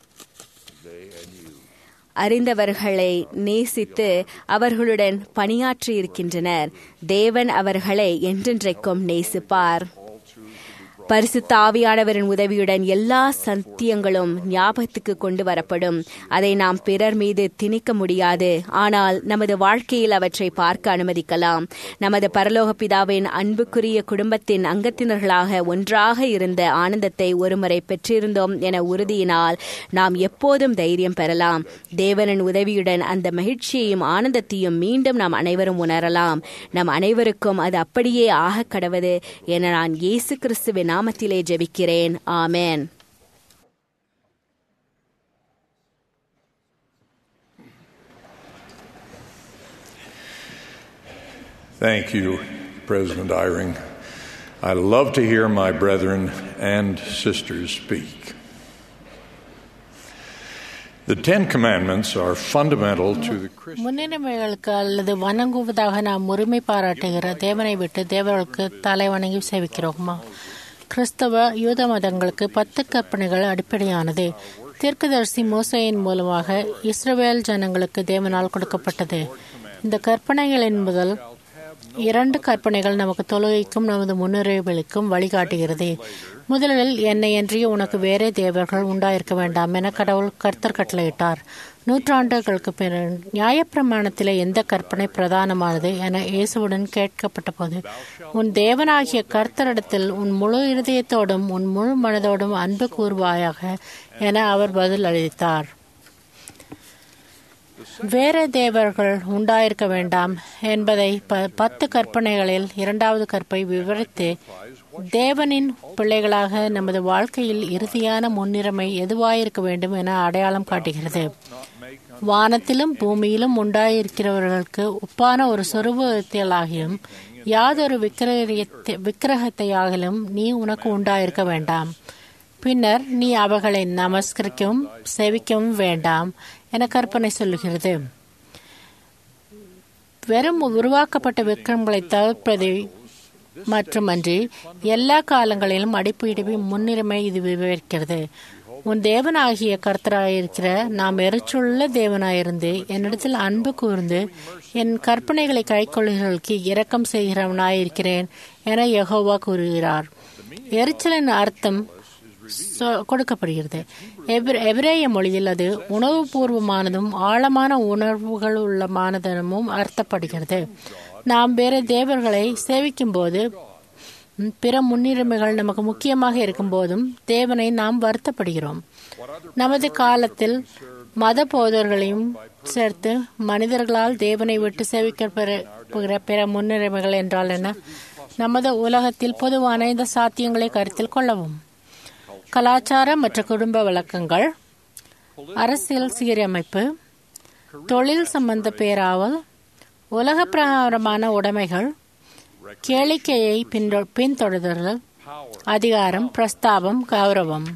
அறிந்தவர்களை நேசித்து அவர்களுடன் பணியாற்றி இருக்கின்றனர் தேவன் அவர்களை என்றென்றைக்கும் நேசிப்பார் பரிசுத்த ஆவியானவரின் உதவியுடன் எல்லா சத்தியங்களும் ஞாபகத்துக்கு கொண்டு வரப்படும் அதை நாம் பிறர் மீது திணிக்க முடியாது ஆனால் நமது வாழ்க்கையில் அவற்றை பார்க்க அனுமதிக்கலாம் நமது பரலோக பிதாவின் அன்புக்குரிய குடும்பத்தின் அங்கத்தினர்களாக ஒன்றாக இருந்த ஆனந்தத்தை ஒருமுறை பெற்றிருந்தோம் என உறுதியினால் நாம் எப்போதும் தைரியம் பெறலாம் தேவனின் உதவியுடன் அந்த மகிழ்ச்சியையும் ஆனந்தத்தையும் மீண்டும் நாம் அனைவரும் உணரலாம் நம் அனைவருக்கும் அது அப்படியே ஆக கடவது என நான் இயேசு கிறிஸ்துவின் நாமத்திலே ஜெபிக்கிறேன் ஆமேன் Thank you, President Eyring. I love to hear my brethren and sisters speak. The Ten Commandments are fundamental to the Christian. முன்னுரிமைகளுக்கு அல்லது வணங்குவதாக நாம் உரிமை பாராட்டுகிற தேவனை விட்டு தேவர்களுக்கு தலை வணங்கி சேவிக்கிறோமா கிறிஸ்தவ யூத மதங்களுக்கு பத்து கற்பனைகள் அடிப்படையானது தீர்க்கதரிசி மோசையின் மூலமாக இஸ்ரவேல் ஜனங்களுக்கு தேவனால் கொடுக்கப்பட்டது இந்த கற்பனைகளின் முதல் இரண்டு கற்பனைகள் நமக்கு தொழுகைக்கும் நமது முன்னுரிமைகளுக்கும் வழிகாட்டுகிறது முதலில் என்னை அன்றி உனக்கு வேறே தேவர்கள் உண்டாயிருக்க வேண்டாம் என கடவுள் கர்த்தர் கட்டளையிட்டார் நூற்றாண்டுகளுக்கு பிறகு நியாயப்பிரமாணத்திலே எந்த கற்பனை பிரதானமானது என இயேசுவுடன் கேட்கப்பட்ட போது உன் தேவனாகிய கர்த்தரிடத்தில் உன் முழு இருதயத்தோடும் உன் முழு மனதோடும் அன்பு கூறுவாயாக என அவர் பதில் அளித்தார் வேற தேவர்கள் உண்டாயிருக்க வேண்டாம் என்பதை ப- பத்து கற்பனைகளில் இரண்டாவது கற்பை விவரித்து தேவனின் பிள்ளைகளாக நமது வாழ்க்கையில் இறுதியான முன்னுரிமை எதுவாயிருக்க வேண்டும் என அடையாளம் காட்டுகிறது வானத்திலும் பூமியிலும் உண்டாயிருக்கிறவர்களுக்கு ஒப்பான ஒரு சொருபத்தியலாகியும் யாதொரு விக்கிரகத்தை விக்கிரகத்தையாகிலும் நீ உனக்கு உண்டாயிருக்க வேண்டாம் பின்னர் நீ அவைகளை நமஸ்கரிக்கவும் செவிக்கவும் வேண்டாம் என கற்பனை சொல்லுகிறது வெறும் உருவாக்கப்பட்ட விக்கிரங்களை தவிர்ப்பதை மட்டுமன்றி எல்லா காலங்களிலும் அடிப்பீடுவி முன்னுரிமை இது விவரிக்கிறது உன் தேவனாகிய கர்த்தராயிருக்கிற நாம் எரிச்சுள்ள தேவனாயிருந்து என்னிடத்தில் அன்பு கூர்ந்து என் கற்பனைகளை கைக்கொள்ளுகளுக்கு இரக்கம் செய்கிறவனாயிருக்கிறேன் என யெகோவா கூறுகிறார் எரிச்சலின் அர்த்தம் சொ- கொடுக்கப்படுகிறது எபிர- எபிரேய மொழியில் அது உணவுபூர்வமானதும் ஆழமான உணர்வுகள் உள்ளமானதும் அர்த்தப்படுகிறது நாம் வேற தேவர்களை சேவிக்கும் போது ம், பிற முன்னுரிமைகள் நமக்கு முக்கியமாக இருக்கும் போதும் தேவனை நாம் வருத்தப்படுகிறோம் நமது காலத்தில் மத போதர்களையும் சேர்த்து மனிதர்களால் தேவனை விட்டு சேவிக்கப்படுகிற பிற முன்னுரிமைகள் என்றால் என்ன நமது உலகத்தில் பொதுவான இந்த சாத்தியங்களை கருத்தில் கொள்ளவும் கலாச்சார மற்றும் குடும்ப வழக்கங்கள் அரசியல் சீரமைப்பு தொழில் சம்பந்த பேராவல் உலக பிரகாரமான உடைமைகள் கேளிக்கையை பின்தொ- பின்தொடர்தல் அதிகாரம் பிரஸ்தாபம் கௌரவம்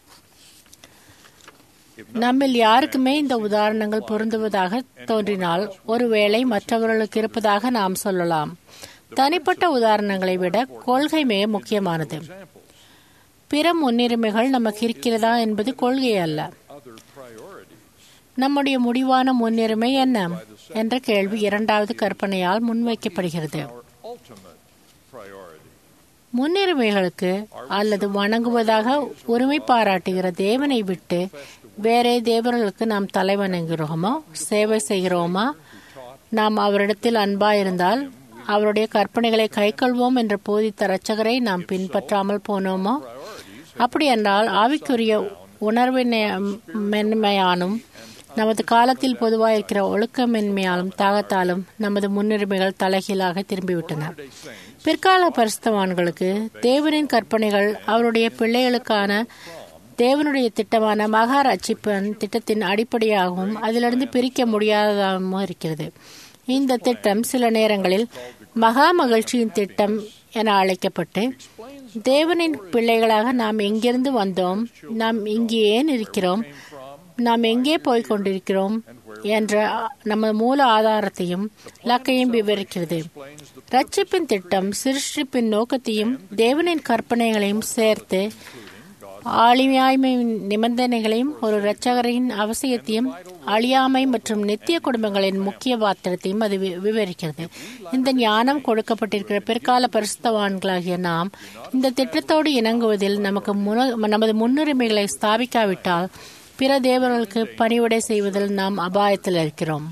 நம்மில் யாருக்குமே இந்த உதாரணங்கள் பொருந்துவதாக தோன்றினால் ஒருவேளை மற்றவர்களுக்கு இருப்பதாக நாம் சொல்லலாம் தனிப்பட்ட உதாரணங்களை விட கொள்கை மிக முக்கியமானது பிற முன்னுரிமைகள் நமக்கு இருக்கிறதா என்பது கொள்கை அல்ல நம்முடைய முடிவான முன்னுரிமை என்ன என்ற கேள்வி இரண்டாவது கற்பனையால் முன்வைக்கப்படுகிறது ultimate priority. முன்னுரிமைகளுக்கு அல்லது வணங்குவதாக உரிமை பாராட்டுகிற தேவனை விட்டு வேறே தேவர்களுக்கு நாம் தலை வணங்குகிறோமோ சேவை செய்கிறோமா நாம் அவரிடத்தில் அன்பாயிருந்தால் அவருடைய கற்பனைகளை கைக்கொள்வோம் என்று போதித்த இரட்சகரை நாம் பின்பற்றாமல் போனோமோ அப்படி என்றால் ஆவிக்குரிய உணர்வின்மையானும் நமது காலத்தில் பொதுவாக இருக்கிற ஒழுக்கமின்மையாலும் தாகத்தாலும் நமது முன்னுரிமைகள் தலைகீழாக திரும்பிவிட்டன பிற்கால பரிசுத்தவான்களுக்கு தேவனின் கற்பனைகள் அவருடைய பிள்ளைகளுக்கான தேவனுடைய திட்டமான மகா ரட்சிப்பன் திட்டத்தின் அடிப்படையாகவும் அதிலிருந்து பிரிக்க முடியாததாகவும் இருக்கிறது இந்த திட்டம் சில நேரங்களில் மகா மகிழ்ச்சியின் திட்டம் என அழைக்கப்பட்டு தேவனின் பிள்ளைகளாக நாம் எங்கிருந்து வந்தோம் நாம் இங்கே ஏன் இருக்கிறோம் நாம் எங்கே போய் கொண்டிருக்கிறோம் என்ற நம்ம மூல ஆதாரத்தையும் இலக்கையும் விவரிக்கிறது ரட்சிப்பின் திட்டம் சிருஷ்டிப்பின் நோக்கத்தையும் தேவனின் கற்பனைகளையும் சேர்த்து ஆளுமையாய்மை நிபந்தனைகளையும் ஒரு இரட்சகரின் அவசியத்தையும் அழியாமை மற்றும் நித்திய குடும்பங்களின் முக்கிய பாத்திரத்தையும் அது வி- விவரிக்கிறது இந்த ஞானம் கொடுக்கப்பட்டிருக்கிற பிற்கால பரிசுத்தவான்களாகிய நாம் இந்த திட்டத்தோடு இணங்குவதில் நமக்கு முன- நமது முன்னுரிமைகளை ஸ்தாபிக்காவிட்டால் பிற தேவர்களுக்கு பணிவிடை செய்வதில் நாம் அபாயத்தில் இருக்கிறோம்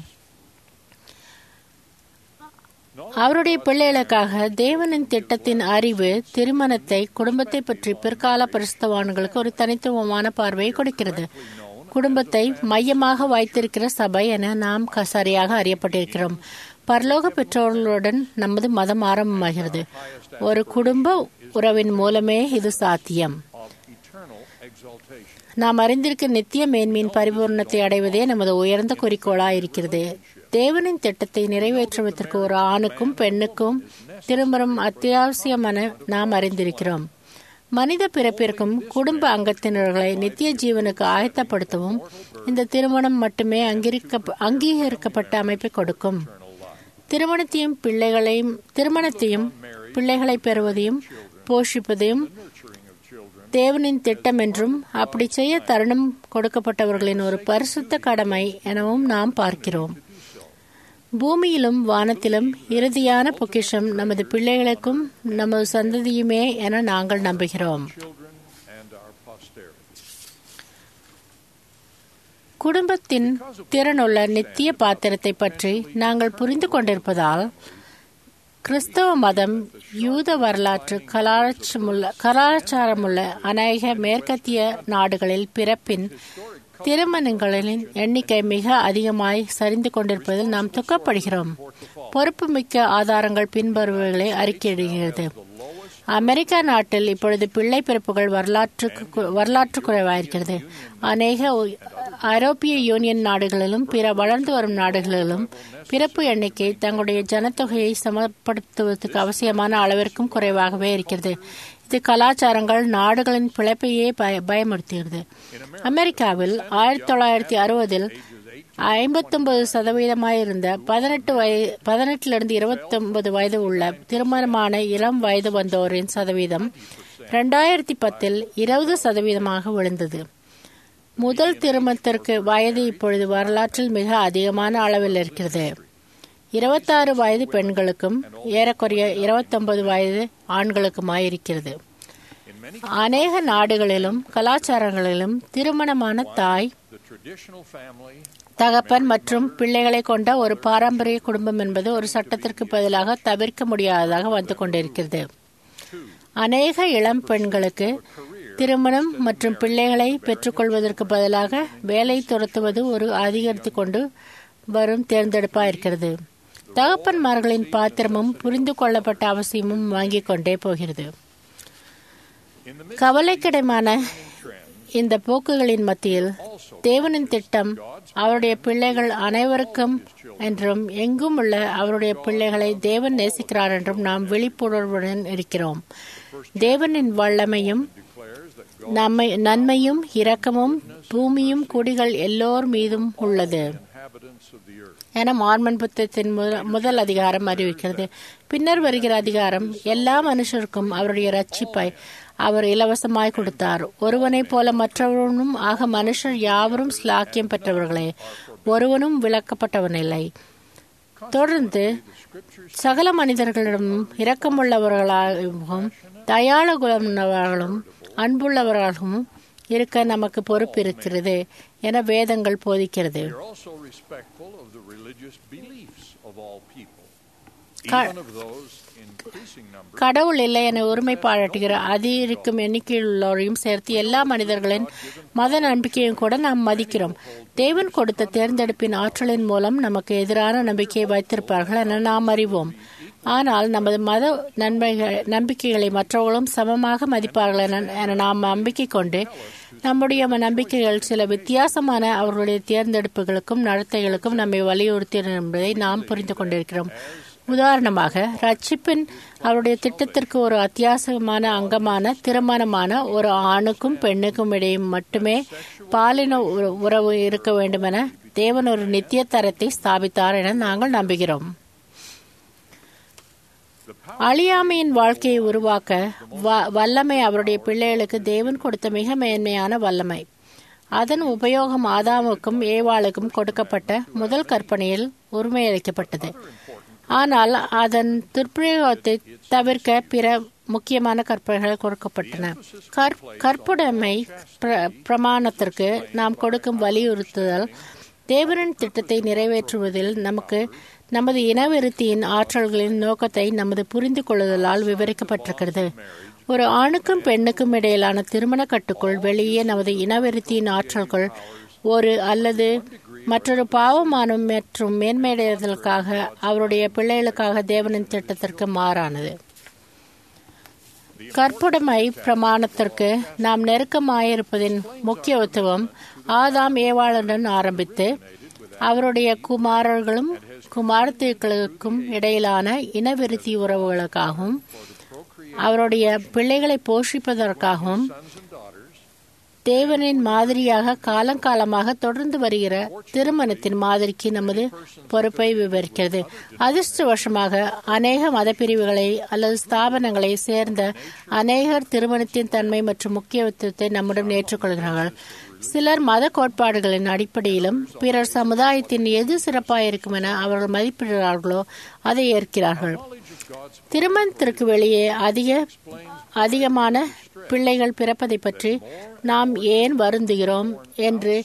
அவருடைய பிள்ளைகளுக்காக தேவனின் திட்டத்தின் அறிவு திருமணத்தை குடும்பத்தை பற்றி பிற்கால பரிசுத்தவான்களுக்கு ஒரு தனித்துவமான பார்வையை கொடுக்கிறது குடும்பத்தை மையமாக வைத்திருக்கிற சபை என நாம் க- சரியாக அறியப்பட்டிருக்கிறோம் பரலோக பெற்றோர்களுடன் நமது மதம் ஆரம்பமாகிறது ஒரு குடும்ப உறவின் மூலமே இது சாத்தியம் Eternal exaltation. நாம் அறிந்திருக்க நித்திய மேன்மையின் பரிபூர்ணத்தை அடைவதே நமது உயர்ந்த குறிக்கோளாய் இருக்கிறது தேவனின் திட்டத்தை நிறைவேற்றுவதற்கு ஒரு ஆணுக்கும் பெண்ணுக்கும் திருமணம் அத்தியாவசியம் என நாம் அறிந்திருக்கிறோம் மனித பிறப்பிற்கும் குடும்ப அங்கத்தினர்களை நித்திய ஜீவனுக்கு ஆயத்தப்படுத்தவும் இந்த திருமணம் மட்டுமே அங்கீகரிக்க அங்கீகரிக்கப்பட்ட அமைப்பை கொடுக்கும் திருமணத்தையும் பிள்ளைகளையும் திருமணத்தையும் பிள்ளைகளை பெறுவதையும் போஷிப்பதையும் தேவனின் திட்டம் என்றும் அப்படி செய்ய தருணம் கொடுக்கப்பட்டவர்களின் ஒரு பரிசுத்த கடமை எனவும் நாம் பார்க்கிறோம் பூமியிலும் வானத்திலும் இறுதியான பொக்கிஷம் நமது பிள்ளைகளுக்கும் நமது சந்ததியுமே என நாங்கள் நம்புகிறோம் and our posterity. குடும்பத்தின் திறனுள்ள நித்திய பாத்திரத்தை பற்றி நாங்கள் புரிந்து கொண்டிருப்பதால் கிறிஸ்தவ மதம் யூத வரலாற்று கலாச்சாரமுள்ள கலாச்சாரமுள்ள அநேக மேற்கத்திய நாடுகளில் பிறப்பின் திருமணங்களின் எண்ணிக்கை மிக அதிகமாய் சரிந்து கொண்டிருப்பதில் நாம் துக்கப்படுகிறோம் பொறுப்புமிக்க ஆதாரங்கள் பின்வருவர்களை அறிக்கையிடுகிறது அமெரிக்கா நாட்டில் இப்பொழுது பிள்ளை பிறப்புகள் வரலாற்று வரலாற்று குறைவாயிருக்கிறது அநேக உ- ஐரோப்பிய யூனியன் நாடுகளிலும் பிற வளர்ந்து வரும் நாடுகளிலும் பிறப்பு எண்ணிக்கை தங்களுடைய ஜனத்தொகையை சமப்படுத்துவதற்கு அவசியமான அளவிற்கும் குறைவாகவே இருக்கிறது இது கலாச்சாரங்கள் நாடுகளின் பிழைப்பையே பய பயமுறுத்துகிறது அமெரிக்காவில் ஆயிரத்தி தொள்ளாயிரத்தி அறுபதில் ஐம்பத்தொன்பது சதவீதமாயிருந்த பதினெட்டு வயது பதினெட்டிலிருந்து இருபத்தொன்பது வயது உள்ள திருமணமான இளம் வயது வந்தோரின் சதவீதம் ரெண்டாயிரத்தி பத்தில் இருபது சதவீதமாக விழுந்தது முதல் திருமணத்திற்கு வயது இப்பொழுது வரலாற்றில் மிக அதிகமான அளவில் இருக்கிறது இருபத்தாறு வயது பெண்களுக்கும் ஏறக்குறைய இருபத்தொன்பது வயது ஆண்களுக்குமாயிருக்கிறது அநேக நாடுகளிலும் கலாச்சாரங்களிலும் திருமணமான தாய் The traditional family தகப்பன் மற்றும் பிள்ளைகளை கொண்ட ஒரு பாரம்பரிய குடும்பம் என்பது ஒரு சட்டத்திற்கு பதிலாக தவிர்க்க முடியாததாக வந்து கொண்டிருக்கிறது அநேக இளம் பெண்களுக்கு திருமணம் மற்றும் பிள்ளைகளை பெற்றுக்கொள்வதற்கு பதிலாக வேலை துரத்துவது ஒரு அதிகரித்து கொண்டு வரும் தேர்ந்தெடுப்பா இருக்கிறது தகப்பன்மார்களின் பாத்திரமும் புரிந்து கொள்ளப்பட்ட அவசியமும் வாங்கிக் கொண்டே போகிறது கவலைக்கிடமான இந்த போக்குகளின் மத்தியில் தேவனின் திட்டம் அவருடைய பிள்ளைகள் அனைவருக்கும் என்றும் எங்கும் உள்ள அவருடைய பிள்ளைகளை தேவன் நேசிக்கிறார் என்றும் நாம் விழிப்புணர்வுடன் இருக்கிறோம் தேவனின் வல்லமையும் நம்மை நன்மையும் இரக்கமும் பூமியும் குடிகள் எல்லோர் மீதும் உள்ளது inhabitants of the earth. என மார்மன் புத்தகத்தின் முதல் முதல் அதிகாரம் அறிவிக்கிறது பின்னர் வருகிற அதிகாரம் எல்லா மனுஷருக்கும் அவருடைய ரட்சிப்பை அவர் இலவசமாய் கொடுத்தார் ஒருவனைப் போல மற்றவனும் ஆக மனுஷர் யாவரும் ஸ்லாக்கியம் பெற்றவர்களே ஒருவனும் விளக்கப்பட்டவனில்லை தொடர்ந்து சகல மனிதர்களிடமும் இரக்கமுள்ளவர்களாகவும் தயாள குணமுள்ளவர்களும் அன்புள்ளவர்களாகவும் இருக்க நமக்கு பொறுப்பு இருக்கிறது என வேதங்கள் போதிக்கிறது We are also respectful of the religious beliefs of all people, Ka- even of those increasing number கடவுள் இல்லை என உரிமை பாராட்டுகிற அதிகரிக்கும் எண்ணிக்கையில் உள்ளவரையும் சேர்த்து எல்லா மனிதர்களின் மத நம்பிக்கையும் கூட நாம் மதிக்கிறோம் தேவன் கொடுத்த தேர்ந்தெடுப்பின் ஆற்றலின் மூலம் நமக்கு எதிரான நம்பிக்கையை வைத்திருப்பார்கள் என நாம் அறிவோம் ஆனால் நமது மத நன்மைகள் நம்பிக்கைகளை மற்றவர்களும் சமமாக மதிப்பார்கள் என- என நாம் நம்பிக்கை கொண்டு நம்முடைய நம்பிக்கைகள் சில வித்தியாசமான அவர்களுடைய தேர்ந்தெடுப்புகளுக்கும் நடத்தைகளுக்கும் நம்மை வலியுறுத்தின என்பதை நாம் புரிந்து கொண்டிருக்கிறோம் உதாரணமாக ரட்சிப்பின் அவருடைய திட்டத்திற்கு ஒரு அத்தியாவசியமான அங்கமான திருமணமான ஒரு ஆணுக்கும் பெண்ணுக்கும் இடையே மட்டுமே பாலின உற- உறவு இருக்க வேண்டும் என தேவன் ஒரு நித்திய தரத்தை ஸ்தாபித்தார் என நாங்கள் நம்புகிறோம் அழியாமையின் வாழ்க்கையை உருவாக்க வ- வல்லமை அவருடைய பிள்ளைகளுக்கு தேவன் கொடுத்த மிக மேன்மையான வல்லமை அதன் உபயோகம் ஆதாமுக்கும் ஏவாளுக்கும் கொடுக்கப்பட்ட முதல் கற்பனையில் உரிமையளிக்கப்பட்டது ஆனால் அதன் துர்ப்பிரயோகத்தை தவிர்க்க பிற முக்கியமான கற்பனைகள் கொடுக்கப்பட்டன கற்- கற்புடைமை பிர- பிரமாணத்திற்கு நாம் கொடுக்கும் வலியுறுத்துதல் தேவனின் திட்டத்தை நிறைவேற்றுவதில் நமக்கு நமது இனவிருத்தியின் ஆற்றல்களின் நோக்கத்தை நமது புரிந்து கொள்ளுதலால் விவரிக்கப்பட்டிருக்கிறது ஒரு ஆணுக்கும் பெண்ணுக்கும் இடையிலான திருமண கட்டுக்குள் வெளியே நமது இனவிருத்தியின் ஆற்றல்கள் ஒரு அல்லது மற்றொரு பாவமான மற்றும் மேன்மையடைவதற்காக அவருடைய பிள்ளைகளுக்காக தேவனின் திட்டத்திற்கு மாறானது கற்புடைமை பிரமாணத்திற்கு நாம் நெருக்கமாயிருப்பதின் முக்கியத்துவம் ஆதாம் ஏவாளுடன் ஆரம்பித்து அவருடைய குமாரர்களும் குமாரத்திகளுக்கும் இடையிலான இனவிருத்தி உறவுகளுக்காகவும் அவருடைய பிள்ளைகளை போஷிப்பதற்காகவும் தேவனின் மாதிரியாக காலங்காலமாக தொடர்ந்து வருகிற திருமணத்தின் மாதிரிக்கு நமது பொறுப்பை விவரிக்கிறது அதிர்ஷ்டவசமாக அநேக மதப்பிரிவுகளை அல்லது ஸ்தாபனங்களை சேர்ந்த அநேகர் திருமணத்தின் தன்மை மற்றும் முக்கியத்துவத்தை நம்முடன் ஏற்றுக்கொள்கிறார்கள் சிலர் மத கோட்பாடுகளின் அடிப்படையிலும் பிறர் சமுதாயத்தின் எது சிறப்பாயிருக்கும் என அவர்கள் மதிப்பிடுகிறார்களோ அதை ஏற்கிறார்கள் திருமணத்திற்கு வெளியே அதிக அதிகமான பிள்ளைகள் பிறப்பதை பற்றி நாம் ஏன் வருந்துகிறோம் என்று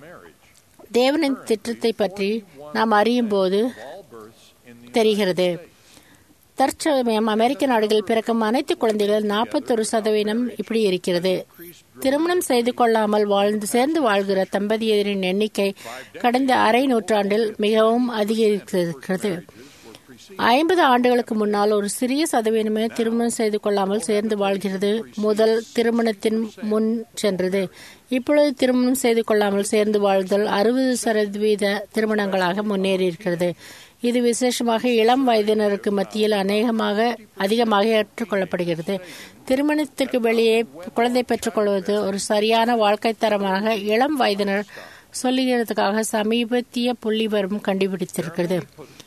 தேவனின் திட்டத்தை பற்றி நாம் அறியும் போது தெரிகிறது தற்சமயம் அமெரிக்க நாடுகளில் பிறக்கும் அனைத்து குழந்தைகள் நாற்பத்தொரு சதவீதம் இப்படி இருக்கிறது திருமணம் செய்து கொள்ளாமல் வாழ்ந்து சேர்ந்து வாழ்கிற தம்பதியரின் எண்ணிக்கை கடந்த அரை நூற்றாண்டில் மிகவும் அதிகரிக்கிறது ஐம்பது ஆண்டுகளுக்கு முன்னால் ஒரு சிறிய சதவீதமே திருமணம் செய்து கொள்ளாமல் சேர்ந்து வாழ்கிறது முதல் திருமணத்தின் முன் சென்றது இப்பொழுது திருமணம் செய்து கொள்ளாமல் சேர்ந்து வாழ்தல் அறுபது சதவீத திருமணங்களாக முன்னேறி இருக்கிறது இது விசேஷமாக இளம் வயதினருக்கு மத்தியில் அநேகமாக அதிகமாக ஏற்றுக்கொள்ளப்படுகிறது திருமணத்திற்கு வெளியே குழந்தை பெற்றுக்கொள்வது ஒரு சரியான வாழ்க்கை தரமாக இளம் வயதினர் சொல்லுகிறதுக்காக சமீபத்திய புள்ளிவரும் கண்டுபிடித்திருக்கிறது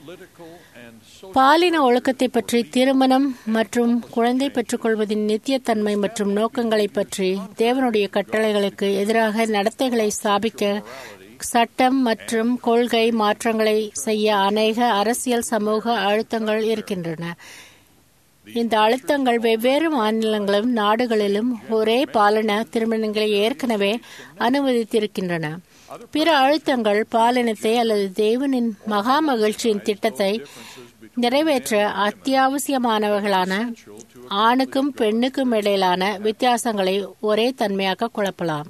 பாலின ஒழுக்கத்தை பற்றி திருமணம் மற்றும் குழந்தை பெற்றுக்கொள்வதின் நித்தியத்தன்மை மற்றும் நோக்கங்களை பற்றி தேவனுடைய கட்டளைகளுக்கு எதிராக நடத்தைகளை ஸ்தாபிக்க சட்டம் மற்றும் கொள்கை மாற்றங்களை செய்ய அநேக அரசியல் சமூக அழுத்தங்கள் இருக்கின்றன இந்த அழுத்தங்கள் வெவ்வேறு மாநிலங்களும் நாடுகளிலும் ஒரே பாலின திருமணங்களை ஏற்கனவே அனுமதித்திருக்கின்றன பிற அழுத்தங்கள் பாலினத்தை அல்லது தேவனின் மகா மகிழ்ச்சியின் திட்டத்தை நிறைவேற்ற அத்தியாவசியமானவர்களான ஆணுக்கும் பெண்ணுக்கும் இடையிலான வித்தியாசங்களை ஒரே தன்மையாக குழப்பலாம்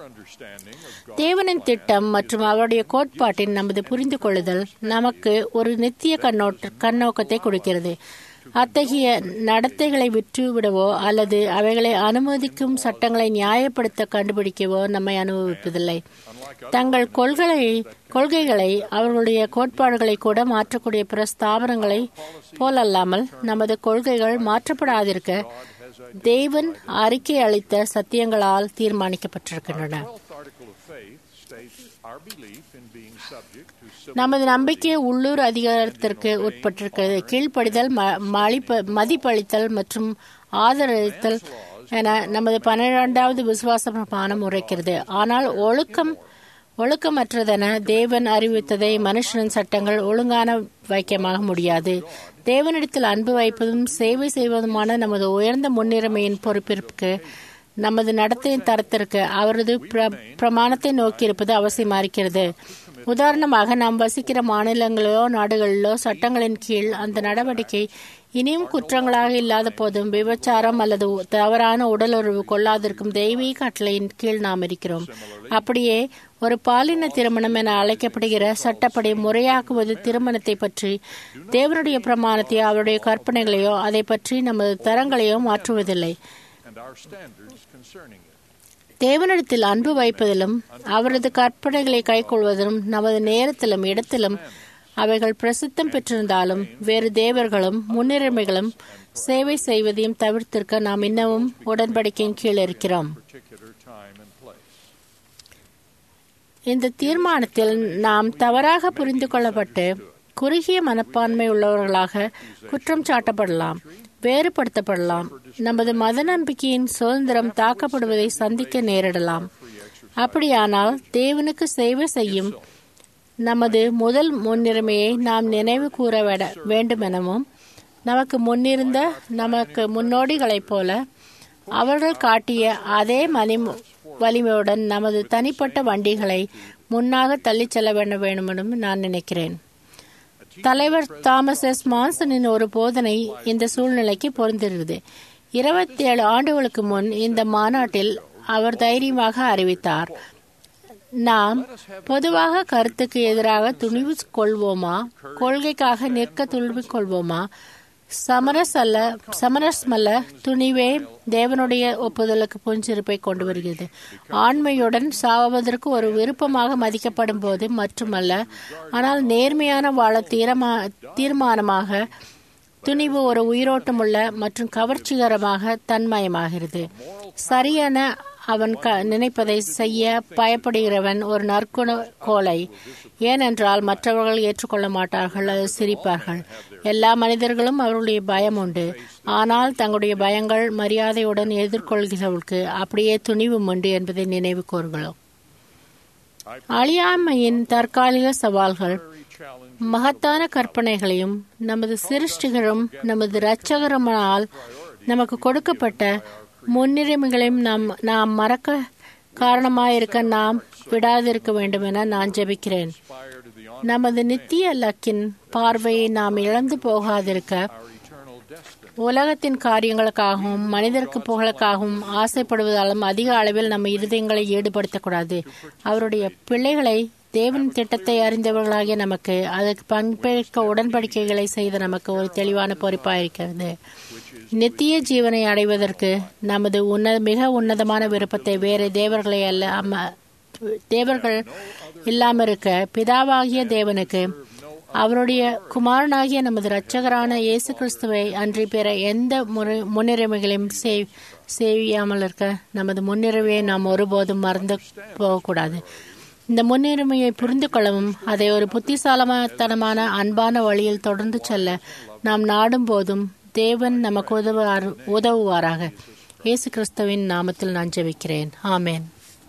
தேவனின் திட்டம் மற்றும் அவருடைய கோட்பாட்டின் நமது புரிந்து கொள்ளுதல் நமக்கு ஒரு நித்திய கண்ணோட்ட கண்ணோக்கத்தை கொடுக்கிறது அத்தகைய நடத்தைகளை விட்டுவிடவோ அல்லது அவைகளை அனுமதிக்கும் சட்டங்களை நியாயப்படுத்த கண்டுபிடிக்கவோ நம்மை அனுபவிப்பதில்லை தங்கள் கொள்களை கொள்கைகளை அவர்களுடைய கோட்பாடுகளை கூட மாற்றக்கூடிய பிற ஸ்தாபனங்களை போலல்லாமல் நமது கொள்கைகள் மாற்றப்படாதிருக்க தேவன் அறிக்கை அளித்த சத்தியங்களால் தீர்மானிக்கப்பட்டிருக்கின்றன நமது நம்பிக்கை உள்ளூர் அதிகாரத்திற்கு உட்பட்டிருக்கிறது கீழ்ப்படிதல் மதிப்பளித்தல் மற்றும் ஆதரளித்தல் என நமது பன்னிரெண்டாவது விசுவாச பிரமாணம் உரைக்கிறது ஆனால் ஒழுக்கம் ஒழுக்கமற்றதென தேவன் அறிவித்ததை மனுஷனின் சட்டங்கள் ஒழுங்கான வைக்கமாக முடியாது தேவனிடத்தில் அன்பு வைப்பதும் சேவை செய்வதுமான நமது உயர்ந்த முன்னுரிமையின் பொறுப்பிற்கு நமது நடத்தையின் தரத்திற்கு அவரது பிர- பிரமாணத்தை நோக்கியிருப்பது அவசியமா இருக்கிறது உதாரணமாக நாம் வசிக்கிற மாநிலங்களிலோ நாடுகளிலோ சட்டங்களின் கீழ் அந்த நடவடிக்கை இனியும் குற்றங்களாக இல்லாத போதும் விபச்சாரம் அல்லது தவறான உடலுறவு கொள்ளாதிருக்கும் தெய்வீக கட்டளையின் கீழ் நாம் இருக்கிறோம் அப்படியே ஒரு பாலின திருமணம் என அழைக்கப்படுகிற சட்டப்படி முறையாக்குவது திருமணத்தை பற்றி தேவனுடைய பிரமாணத்தையோ அவருடைய கற்பனைகளையோ அதை பற்றி நமது தரங்களையோ மாற்றுவதில்லை and our standards concerning it. தேவனிடத்தில் அன்பு வைப்பதிலும் அவரது கற்பனைகளை கைக்கொள்வதிலும் நமது நேரத்திலும் இடத்திலும் அவைகள் பிரசித்தம் பெற்றிருந்தாலும் வேறு தேவர்களும் முன்னுரிமைகளும் சேவை செய்வதையும் தவிர்த்திருக்க நாம் இன்னமும் உடன்படிக்கையின் கீழ் இருக்கிறோம் Particular time and place. இந்த தீர்மானத்தில் நாம் தவறாக புரிந்து கொள்ளப்பட்டு குறுகிய மனப்பான்மை உள்ளவர்களாக குற்றம் சாட்டப்படலாம் வேறுபடுத்தப்படலாம் நமது மத நம்பிக்கையின் சுதந்திரம் தாக்கப்படுவதை சந்திக்க நேரிடலாம் அப்படியானால் தேவனுக்கு சேவை செய்யும் நமது முதல் முன்னுரிமையை நாம் நினைவு கூற விட வேண்டுமெனவும் நமக்கு முன்னிருந்த நமக்கு முன்னோடிகளைப் போல அவர்கள் காட்டிய அதே மலி வலிமையுடன் நமது தனிப்பட்ட வண்டிகளை முன்னாக தள்ளிச் செல்ல வேண்ட வேண்டுமெனும் நான் நினைக்கிறேன் தலைவர் தாமஸ் எஸ் மான்சனின் ஒரு போதனை இந்த சூழ்நிலைக்கு பொருந்திருந்தது இருபத்தி ஏழு ஆண்டுகளுக்கு முன் இந்த மாநாட்டில் அவர் தைரியமாக அறிவித்தார் நாம் பொதுவாக கருத்துக்கு எதிராக துணிவு கொள்வோமா கொள்கைக்காக நிற்க துணிவு கொள்வோமா சமரஸ் அல்ல சமரஸ் அல்ல துணிவே தேவனுடைய ஒப்புதலுக்கு புஞ்சிருப்பை கொண்டு வருகிறது ஆண்மையுடன் சாவதற்கு ஒரு விருப்பமாக மதிக்கப்படும் போது மட்டுமல்ல ஆனால் நேர்மையான வாழ தீரமா தீர்மானமாக துணிவு ஒரு உயிரோட்டமுள்ள மற்றும் கவர்ச்சிகரமாக தன்மயமாகிறது சரியான அவன் க நினைப்பதை செய்ய பயப்படுகிறவன் ஒரு நற்குண கோலை ஏனென்றால் மற்றவர்கள் ஏற்றுக்கொள்ள மாட்டார்கள் அல்லது சிரிப்பார்கள் எல்லா மனிதர்களும் அவர்களுடைய பயம் உண்டு ஆனால் தங்களுடைய பயங்கள் மரியாதையுடன் எதிர்கொள்கிறவர்களுக்கு அப்படியே துணிவும் உண்டு என்பதை நினைவு கூறுகிறோம் அழியாமையின் தற்காலிக சவால்கள் மகத்தான கற்பனைகளையும் நமது சிருஷ்டிகளும் நமது இரட்சகரமால் நமக்கு கொடுக்கப்பட்ட முன்னுரிமைகளையும் நாம் நாம் மறக்க காரணமாயிருக்க நாம் விடாதிருக்க வேண்டும் என நான் ஜெபிக்கிறேன் நமது நித்திய லக்கின் பார்வையை நாம் இழந்து போகாதிருக்க உலகத்தின் காரியங்களுக்காகவும் மனிதருக்கு புகழுக்காகவும் ஆசைப்படுவதாலும் அதிக அளவில் நம்ம இருதயங்களை ஈடுபடுத்தக்கூடாது அவருடைய பிள்ளைகளை தேவன் திட்டத்தை அறிந்தவர்களாகிய நமக்கு அதற்கு பங்கேற்க உடன்படிக்கைகளை செய்த நமக்கு ஒரு தெளிவான பொறுப்பாக இருக்கிறது நித்திய ஜீவனை அடைவதற்கு நமது உன்ன மிக உன்னதமான விருப்பத்தை வேறு தேவர்களை அல்ல அம்ம தேவர்கள் இல்லாம இருக்க பிதாவாகிய தேவனுக்கு அவருடைய குமாரனாகிய நமது இரட்சகரான இயேசு கிறிஸ்துவை அன்றி பிற எந்த முறை முன்னுரிமைகளையும் செய் செய்யாமல் இருக்க நமது முன்னுரிமையை நாம் ஒருபோதும் மறந்து போகக்கூடாது இந்த முன்னுரிமையை புரிந்து கொள்ளவும் அதை ஒரு புத்திசாலத்தனமான அன்பான வழியில் தொடர்ந்து செல்ல நாம் நாடும் போதும் தேவன் நமக்கு உதவுவார் உதவுவாராக இயேசு கிறிஸ்துவின் நாமத்தில் நான் ஜெபிக்கிறேன் ஆமேன்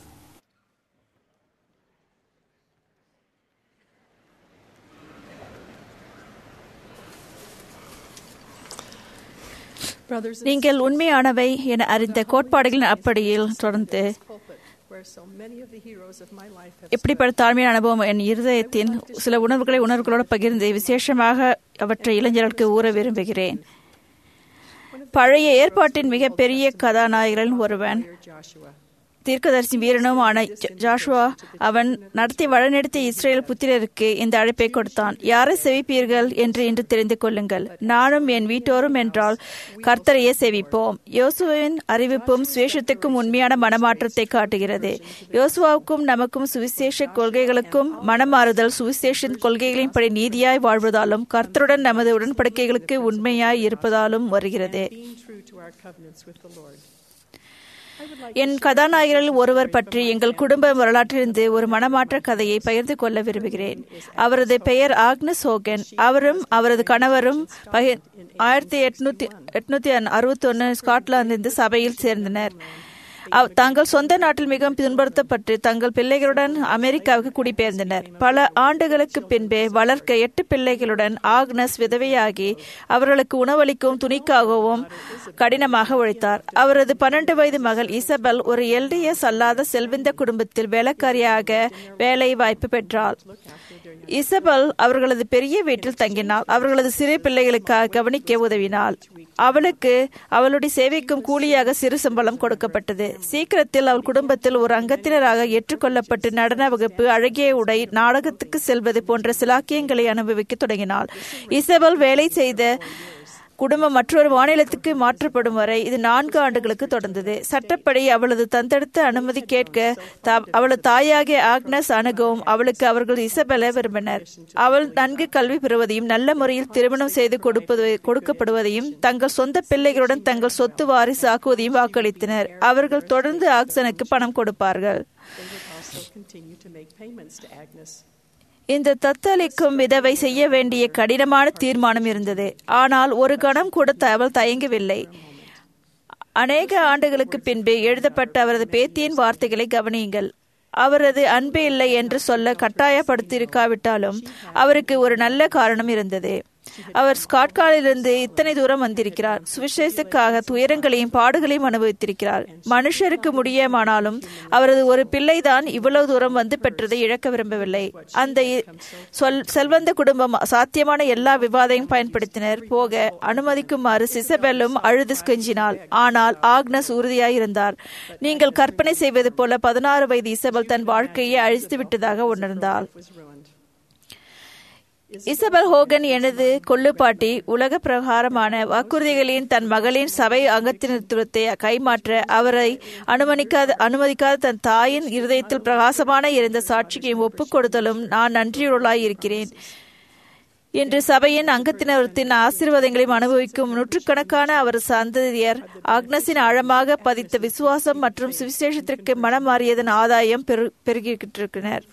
நீங்கள் உண்மையானவை என அறிந்த கோட்பாடுகளின் அப்படியில் தொடர்ந்து இப்படிப்பட்ட தாழ்மையான அனுபவம் என் இருதயத்தின் சில உணர்வுகளை உணர்வுகளோடு பகிர்ந்து விசேஷமாக அவற்றை இளைஞர்களுக்கு ஊற விரும்புகிறேன் பழைய ஏற்பாட்டின் மிகப்பெரிய கதாநாயகரில் ஒருவன் தீர்க்கதரிசி வீரனும் ஆன ஜாஷுவா அவன் நடத்தி வழிநடத்திய இஸ்ரேல் புத்திரருக்கு இந்த அழைப்பை கொடுத்தான் யாரை செவிப்பீர்கள் என்று இன்று தெரிந்து கொள்ளுங்கள் நானும் என் வீட்டோரும் என்றால் கர்த்தரையே செவிப்போம் யோசுவின் அறிவிப்பும் சுவேஷத்துக்கும் உண்மையான மனமாற்றத்தை காட்டுகிறது யோசுவாவுக்கும் நமக்கும் சுவிசேஷ கொள்கைகளுக்கும் மனமாறுதல் சுவிசேஷ கொள்கைகளின்படி நீதியாய் வாழ்வதாலும் கர்த்தருடன் நமது உடன்படிக்கைகளுக்கு உண்மையாய் இருப்பதாலும் வருகிறது என் கதாநாயகரில் ஒருவர் பற்றி எங்கள் குடும்ப வரலாற்றிலிருந்து ஒரு மனமாற்ற கதையை பகிர்ந்து கொள்ள விரும்புகிறேன் அவரது பெயர் ஆக்னஸ் ஹோகன் அவரும் அவரது கணவரும் ஆயிரத்தி எட்நூத்தி எட்நூத்தி அறுபத்தி ஒன்னு ஸ்காட்லாந்திலிருந்து சபையில் சேர்ந்தனர் அவ்- தாங்கள் சொந்த நாட்டில் மிகவும் துன்புறுத்தப்பட்டு தங்கள் பிள்ளைகளுடன் அமெரிக்காவுக்கு குடிபெயர்ந்தனர் பல ஆண்டுகளுக்கு பின்பே வளர்க்க எட்டு பிள்ளைகளுடன் ஆக்னஸ் விதவையாகி அவர்களுக்கு உணவளிக்கவும் துணிக்காகவும் கடினமாக உழைத்தார் அவரது பன்னெண்டு வயது மகள் இசபெல் ஒரு எல்டிஎஸ் அல்லாத செல்வந்த குடும்பத்தில் வேலைக்காரியாக வேலை வாய்ப்பு பெற்றாள் இசபெல் அவர்களது பெரிய வீட்டில் தங்கினாள் அவர்களது சிறு பிள்ளைகளுக்காக கவனிக்க உதவினாள் அவளுக்கு அவளுடைய சேவைக்கும் கூலியாக சிறு சம்பளம் கொடுக்கப்பட்டது சீக்கிரத்தில் அவள் குடும்பத்தில் ஒரு அங்கத்தினராக ஏற்றுக்கொள்ளப்பட்டு நடன வகுப்பு அழகிய உடை நாடகத்துக்கு செல்வது போன்ற சிலாக்கியங்களை அனுபவிக்க தொடங்கினாள் இசபெல் வேலை செய்த குடும்பம் மற்றொரு மாநிலத்துக்கு மாற்றப்படும் வரை இது நான்கு ஆண்டுகளுக்கு தொடர்ந்தது சட்டப்படி அவளது தந்தெடுத்த அனுமதி கேட்க த- அவளது தாயாகிய ஆக்னஸ் அணுகவும் அவளுக்கு அவர்கள் இசபெல விரும்பினர் அவள் நன்கு கல்வி பெறுவதையும் நல்ல முறையில் திருமணம் செய்து கொடுப்பது கொடுக்கப்படுவதையும் தங்கள் சொந்த பிள்ளைகளுடன் தங்கள் சொத்து வாரிசு ஆக்குவதையும் வாக்களித்தனர் அவர்கள் தொடர்ந்து ஆக்சனுக்கு பணம் கொடுப்பார்கள் continue to make payments to Agnes. இந்த தத்தளிக்கும் விதவை செய்ய வேண்டிய கடினமான தீர்மானம் இருந்தது ஆனால் ஒரு கணம் கூட த- அவள் தயங்கவில்லை அநேக ஆண்டுகளுக்கு பின்பு எழுதப்பட்ட அவரது பேத்தியின் வார்த்தைகளை கவனியுங்கள் அவரது அன்பு இல்லை என்று சொல்ல கட்டாயப்படுத்தியிருக்காவிட்டாலும் அவருக்கு ஒரு நல்ல காரணம் இருந்தது அவர் ஸ்காட்காலிலிருந்து இத்தனை தூரம் வந்திருக்கிறார் சுவிசேஷத்துக்காக துயரங்களையும் பாடுகளையும் அனுபவித்திருக்கிறார் மனுஷருக்கு முடியுமானாலும் அவரது ஒரு பிள்ளைதான் இவ்வளவு தூரம் வந்து பெற்றதை இழக்க விரும்பவில்லை அந்த இ- சொல் செல்வந்த குடும்பம் சாத்தியமான எல்லா விவாதையும் பயன்படுத்தினர் போக அனுமதிக்குமாறு சிசபெல்லும் அழுது கெஞ்சினாள் ஆனால் ஆக்னஸ் உறுதியாயிருந்தார் நீங்கள் கற்பனை செய்வது போல பதினாறு வயது இசபெல் தன் வாழ்க்கையை அழித்து விட்டதாக உணர்ந்தாள் Was ruined. இசபெல் ஹோகன் எனது கொள்ளுப்பாட்டி உலக பிரகாரமான வாக்குறுதிகளின் தன் மகளின் சபை அங்கத்தினத்துவத்தை கைமாற்ற அவரை அனுமதிக்காத அனுமதிக்காத தன் தாயின் இருதயத்தில் பிரகாசமான இருந்த சாட்சிக்கு ஒப்புக் கொடுத்தலும் நான் நன்றியுள்ளாய் இருக்கிறேன் இன்று சபையின் அங்கத்தினத்தின் ஆசீர்வாதங்களையும் அனுபவிக்கும் நூற்றுக்கணக்கான அவர் சந்ததியர் ஆக்னஸின் ஆழமாக பதித்த விசுவாசம் மற்றும் சுவிசேஷத்திற்கு மனம் மாறியதன் ஆதாயம் பெரு பெருகிட்டிருக்கிறார்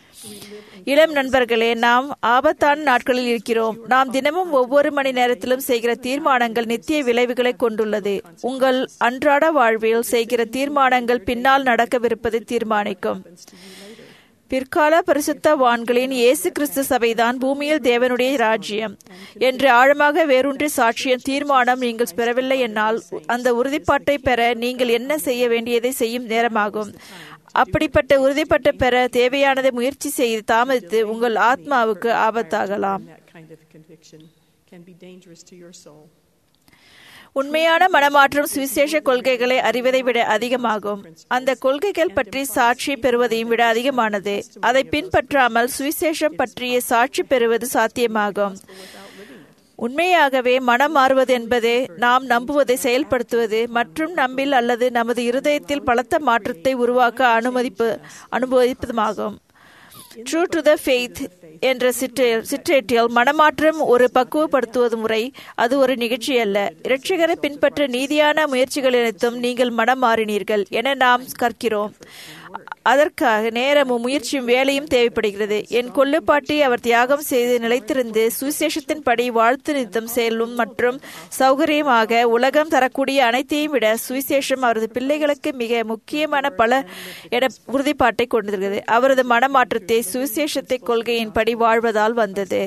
இளம் நண்பர்களே நாம் ஆபத்தான நாட்களில் இருக்கிறோம் நாம் தினமும் ஒவ்வொரு மணி நேரத்திலும் செய்கிற தீர்மானங்கள் நித்திய விளைவுகளை கொண்டுள்ளது உங்கள் அன்றாட வாழ்வில் செய்கிற தீர்மானங்கள் பின்னால் நடக்கவிருப்பதை தீர்மானிக்கும் பிற்கால பரிசுத்த வான்களின் இயேசு கிறிஸ்து சபைதான் பூமியில் தேவனுடைய ராஜ்யம் என்று ஆழமாக வேரூன்றிய சாட்சியம் தீர்மானம் நீங்கள் பெறவில்லை என்னால் அந்த உறுதிப்பாட்டை பெற நீங்கள் என்ன செய்ய வேண்டியதை செய்யும் நேரமாகும் அப்படிப்பட்ட உறுதிப்பட்ட பெற தேவையானதை முயற்சி செய்து தாமதித்து உங்கள் ஆத்மாவுக்கு ஆபத்தாகலாம் That kind of conviction can be dangerous to your soul. உண்மையான மனமாற்றம் சுவிசேஷ கொள்கைகளை அறிவதை விட அதிகமாகும் அந்த கொள்கைகள் பற்றி சாட்சி பெறுவதையும் விட அதிகமானது அதை பின்பற்றாமல் சுவிசேஷம் பற்றிய சாட்சி பெறுவது சாத்தியமாகும் உண்மையாகவே மனம் மாறுவது என்பது நாம் நம்புவதை செயல்படுத்துவது மற்றும் நம்பில் அல்லது நமது இருதயத்தில் பலத்த மாற்றத்தை உருவாக்க அனுமதிப்பு அனுபவிப்பதுமாகும் ட்ரூ டு த ஃபெய்த் என்ற சிற்றே- சிற்றேட்டில் மனமாற்றம் ஒரு பக்குவப்படுத்துவது முறை அது ஒரு நிகழ்ச்சி அல்ல இரட்சகரை பின்பற்ற நீதியான முயற்சிகள் அனைத்தும் நீங்கள் மனம் மாறினீர்கள் என நாம் கற்கிறோம் அதற்காக நேரமும் முயற்சியும் வேலையும் தேவைப்படுகிறது என் கொள்ளுப்பாட்டி அவர் தியாகம் செய்து நிலைத்திருந்து சுவிசேஷத்தின்படி வாழ்த்து நித்தம் செல்லும் மற்றும் சௌகரியமாக உலகம் தரக்கூடிய அனைத்தையும் விட சுவிசேஷம் அவரது பிள்ளைகளுக்கு மிக முக்கியமான பல என உறுதிப்பாட்டை கொண்டிருக்கிறது அவரது மனமாற்றத்தை சுவிசேஷத்தை கொள்கையின்படி வாழ்வதால் வந்தது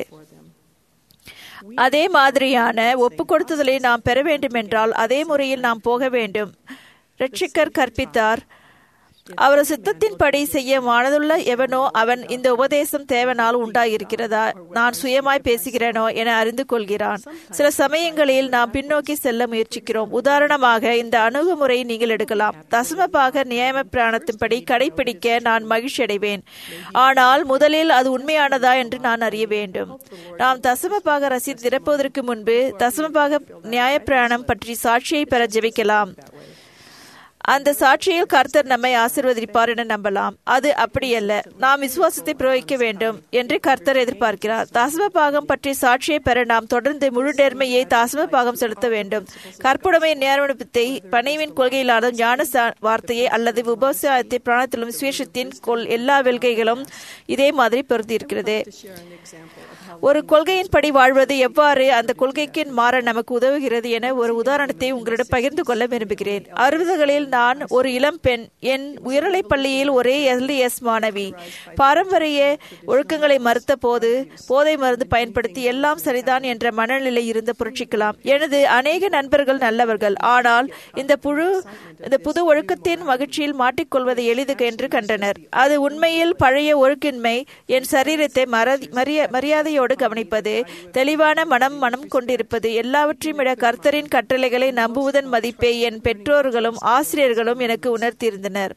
அதே மாதிரியான ஒப்பு கொடுத்துதலை நாம் பெற வேண்டுமென்றால் அதே முறையில் நாம் போக வேண்டும் ரட்சிக்கர் கற்பித்தார் அவர் சித்தத்தின்படி செய்ய மனதுள்ள எவனோ அவன் இந்த உபதேசம் தேவனால் உண்டாயிருக்கிறதா நான் சுயமாய் பேசுகிறேனோ என அறிந்து கொள்கிறான் சில சமயங்களில் நாம் பின்னோக்கி செல்ல முயற்சிக்கிறோம் உதாரணமாக இந்த அணுகுமுறை நீங்கள் எடுக்கலாம் தசமபாக நியம பிராணத்தின்படி கடைபிடிக்க நான் மகிழ்ச்சி அடைவேன் ஆனால் முதலில் அது உண்மையானதா என்று நான் அறிய வேண்டும் நாம் தசமபாக ரசீது திறப்பதற்கு முன்பு தசமபாக நியாயப்பிராணம் பற்றி சாட்சியை பெற ஜெபிக்கலாம் அந்த சாட்சியில் கர்த்தர் நம்மை ஆசிர்வதிப்பார் என நம்பலாம் அது அப்படியல்ல நாம் விசுவாசத்தை பிரயோகிக்க வேண்டும் என்று கர்த்தர் எதிர்பார்க்கிறார் தாசம பாகம் பற்றி சாட்சியை பெற நாம் தொடர்ந்து முழு நேர்மையை தாசம பாகம் செலுத்த வேண்டும் கற்புடைமை நேர்மணிப்பத்தை பணிவின் கொள்கையிலான ஞான சா- வார்த்தையை அல்லது உபசாயத்தை பிராணத்திலும் சுவேஷத்தின் கொள் எல்லா வெல்கைகளும் இதே மாதிரி பொருந்தியிருக்கிறது ஒரு கொள்கையின்படி வாழ்வது எவ்வாறு அந்த கொள்கைக்கு மாற நமக்கு உதவுகிறது என ஒரு உதாரணத்தை உங்களிடம் பகிர்ந்து கொள்ள விரும்புகிறேன் அறுபதுகளில் நான் ஒரு இளம் பெண் என் உயர்நிலைப் பள்ளியில் ஒரே எல்டிஎஸ் மாணவி பாரம்பரிய ஒழுக்கங்களை மறுத்த போது போதை மருந்து பயன்படுத்தி எல்லாம் சரிதான் என்ற மனநிலை இருந்த புரட்சிக்கலாம் எனது அநேக நண்பர்கள் நல்லவர்கள் ஆனால் இந்த புழு இந்த புது ஒழுக்கத்தின் மகிழ்ச்சியில் மாட்டிக்கொள்வதை எளிது என்று கண்டனர் அது உண்மையில் பழைய ஒழுக்கின்மை என் சரீரத்தை மறதி- மரியா- மரியாதையோடு கவனிப்பது தெளிவான மனம் மனம் கொண்டிருப்பது எல்லாவற்றையும் விட கர்த்தரின் கட்டளைகளை நம்புவதன் மதிப்பை என் பெற்றோர்களும் ஆசிரியர்களும் எனக்கு உணர்த்தியிருந்தனர்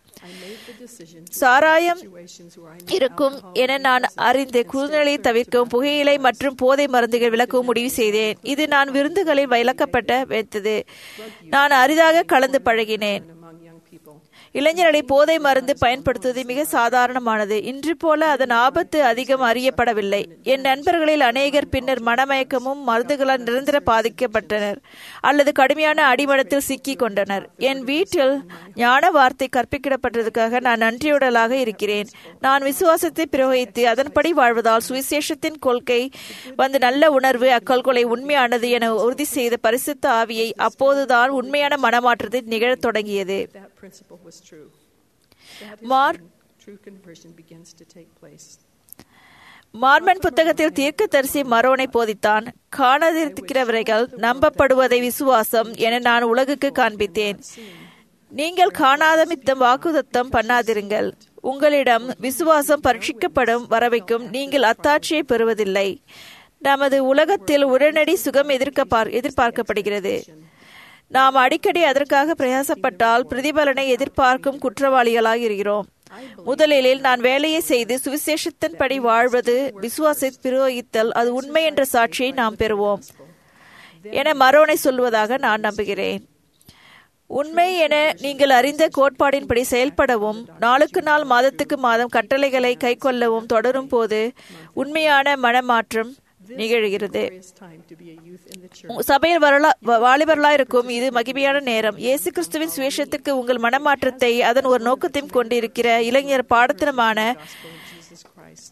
சாராயம் இருக்கும் என நான் அறிந்து குழுநிலையை தவிர்க்கவும் புகையிலை மற்றும் போதை மருந்துகள் விளக்கவும் முடிவு செய்தேன் இது நான் விருந்துகளில் விளக்கப்பட்ட வைத்தது நான் அரிதாக கலந்து பழகினேன் among young people. இளைஞர்களை போதை மருந்து பயன்படுத்துவது மிக சாதாரணமானது இன்று போல அதன் ஆபத்து அதிகம் அறியப்படவில்லை என் நண்பர்களில் அநேகர் பின்னர் மனமயக்கமும் மருந்துகளால் நிரந்தர பாதிக்கப்பட்டனர் அல்லது கடுமையான அடிமனத்தில் சிக்கிக் கொண்டனர் என் வீட்டில் ஞான வார்த்தை கற்பிக்கப்பட்டதற்காக நான் நன்றியுடலாக இருக்கிறேன் நான் விசுவாசத்தை பிரவகித்து அதன்படி வாழ்வதால் சுவிசேஷத்தின் கொள்கை வந்து நல்ல உணர்வு அக்கொள்கொலை உண்மையானது என உறுதி செய்த பரிசுத்த ஆவியை அப்போதுதான் உண்மையான மனமாற்றத்தை நிகழத் தொடங்கியது That principle was true. That is மார் when true conversion begins to take place. Mormon புத்தகத்தில் தீர்க்கதரிசி மரோனை போதித்தான் காணாதிருக்கிறவர்கள் நம்பப்படுவதை விசுவாசம் என நான் உலகுக்கு காண்பித்தேன் நீங்கள் காணாத மித்தம் வாக்குதத்தம் பண்ணாதிருங்கள் உங்களிடம் விசுவாசம் பரீட்சிக்கப்படும் வரவைக்கும் நீங்கள் அத்தாட்சியை பெறுவதில்லை நமது உலகத்தில் உடனடி சுகம் எதிர்க்க எதிர்பார்க்கப்படுகிறது நாம் அடிக்கடி அதற்காக பிரயாசப்பட்டால் பிரதிபலனை எதிர்பார்க்கும் குற்றவாளிகளாக இருக்கிறோம் முதலில் நான் வேலையை செய்து சுவிசேஷத்தின்படி வாழ்வது விசுவாசை பிரயோகித்தல் அது உண்மை என்ற சாட்சியை நாம் பெறுவோம் என மரோனை சொல்வதாக நான் நம்புகிறேன் உண்மை என நீங்கள் அறிந்த கோட்பாடின்படி செயல்படவும் நாளுக்கு நாள் மாதத்துக்கு மாதம் கட்டளைகளை கைக்கொள்ளவும் தொடரும் போது உண்மையான மனமாற்றம் நிகழ்கிறது It's time to be a youth in the church. சபையில் வரலா வ- வாலிபர்களாய் இருக்கும் இது மகிமையான நேரம் இயேசு கிறிஸ்துவின் சுவேஷத்துக்கு உங்கள் மனமாற்றத்தை அதன் ஒரு நோக்கத்தையும் கொண்டிருக்கிற இளைஞர் பாடத்தினமான Gospel of Jesus Christ.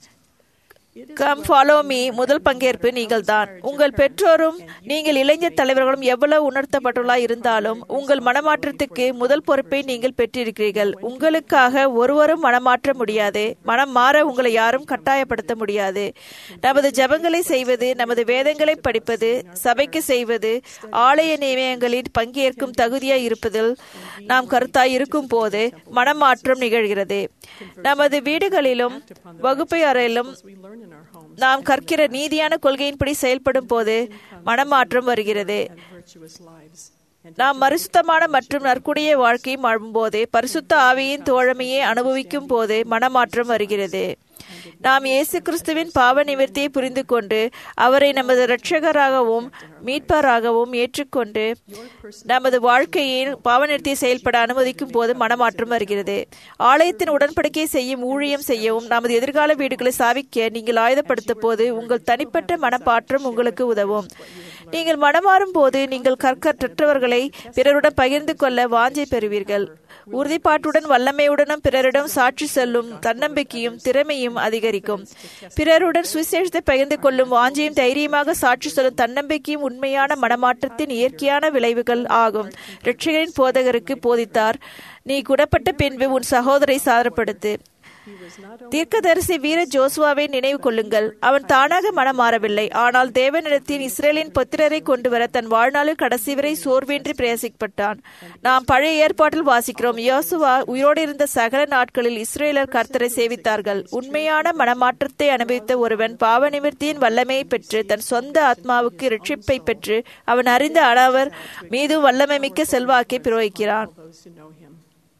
Come follow me முதல் பங்கேற்பு நீங்கள்தான் உங்கள் பெற்றோரும் நீங்கள் இளைஞர் தலைவர்களும் எவ்வளவு உணர்த்தப்பட்டுள்ளா இருந்தாலும் உங்கள் மனமாற்றத்துக்கு முதல் பொறுப்பை நீங்கள் பெற்றிருக்கிறீர்கள் உங்களுக்காக ஒருவரும் மனமாற்ற முடியாது மனம் மாற உங்களை யாரும் கட்டாயப்படுத்த முடியாது நமது ஜெபங்களை செய்வது நமது வேதங்களை படிப்பது சபைக்கு செய்வது ஆலய நியமனங்களில் பங்கேற்கும் தகுதியாய் இருப்பதில் நாம் கருத்தாய் இருக்கும் போது மனமாற்றம் நிகழ்கிறது நமது வீடுகளிலும் வகுப்பை அறையிலும் We learn in our homes நாம் கற்கிற நீதியான கொள்கையின்படி செயல்படும் போது மனமாற்றம் வருகிறது and virtuous lives. And நாம் மறுசுத்தமான மற்றும் நற்குடைய வாழ்க்கையை வாழும்போது பரிசுத்த ஆவியின் தோழமையை அனுபவிக்கும் போது மனமாற்றம் வருகிறது நாம் இயேசு கிறிஸ்துவின் பாவ நிவர்த்தியை புரிந்து கொண்டு அவரை நமது இரட்சகராகவும் மீட்பராகவும் ஏற்றுக்கொண்டு நமது வாழ்க்கையில் பாவ நிவர்த்தியை செயல்பட அனுமதிக்கும் போது மனமாற்றம் வருகிறது ஆலயத்தின் உடன்படிக்கை செய்யும் ஊழியம் செய்யவும் நமது எதிர்கால வீடுகளை சாவிக்க நீங்கள் ஆயுதப்படுத்த போது உங்கள் தனிப்பட்ட மனப்பாற்றம் உங்களுக்கு உதவும் நீங்கள் மனமாறும் போது நீங்கள் கற்கற்றவர்களை பிறருடன் பகிர்ந்து கொள்ள வாஞ்சை பெறுவீர்கள் உறுதிப்பாட்டுடன் வல்லமையுடனும் பிறரிடம் சாட்சி சொல்லும் தன்னம்பிக்கையும் திறமையும் அதிகரிக்கும் பிறருடன் சுவிசேஷத்தை பகிர்ந்து கொள்ளும் வாஞ்சையும் தைரியமாக சாட்சி சொல்லும் தன்னம்பிக்கையும் உண்மையான மனமாற்றத்தின் இயற்கையான விளைவுகள் ஆகும் இரட்சகரின் போதகருக்கு போதித்தார் நீ குணப்பட்ட பின்பு உன் சகோதரை சாதப்படுத்து தீர்க்கதரிசி வீர ஜோசுவாவை நினைவு கொள்ளுங்கள் அவன் தானாக மனம் மாறவில்லை ஆனால் தேவனிடத்தில் இஸ்ரேலின் புத்திரரை கொண்டு வர தன் வாழ்நாளில் கடைசி வரை சோர்வின்றி பிரயாசிக்கப்பட்டான் நாம் பழைய ஏற்பாட்டில் வாசிக்கிறோம் யோசுவா உயிரோடு இருந்த சகல நாட்களில் இஸ்ரேலர் கர்த்தரை சேவித்தார்கள் உண்மையான மனமாற்றத்தை அனுபவித்த ஒருவன் பாவ நிவர்த்தியின் வல்லமையை பெற்று தன் சொந்த ஆத்மாவுக்கு ரட்சிப்பை பெற்று அவன் அறிந்த அளவர் மீது வல்லமை மிக்க செல்வாக்கை பிரயோகிக்கிறான் those who know him.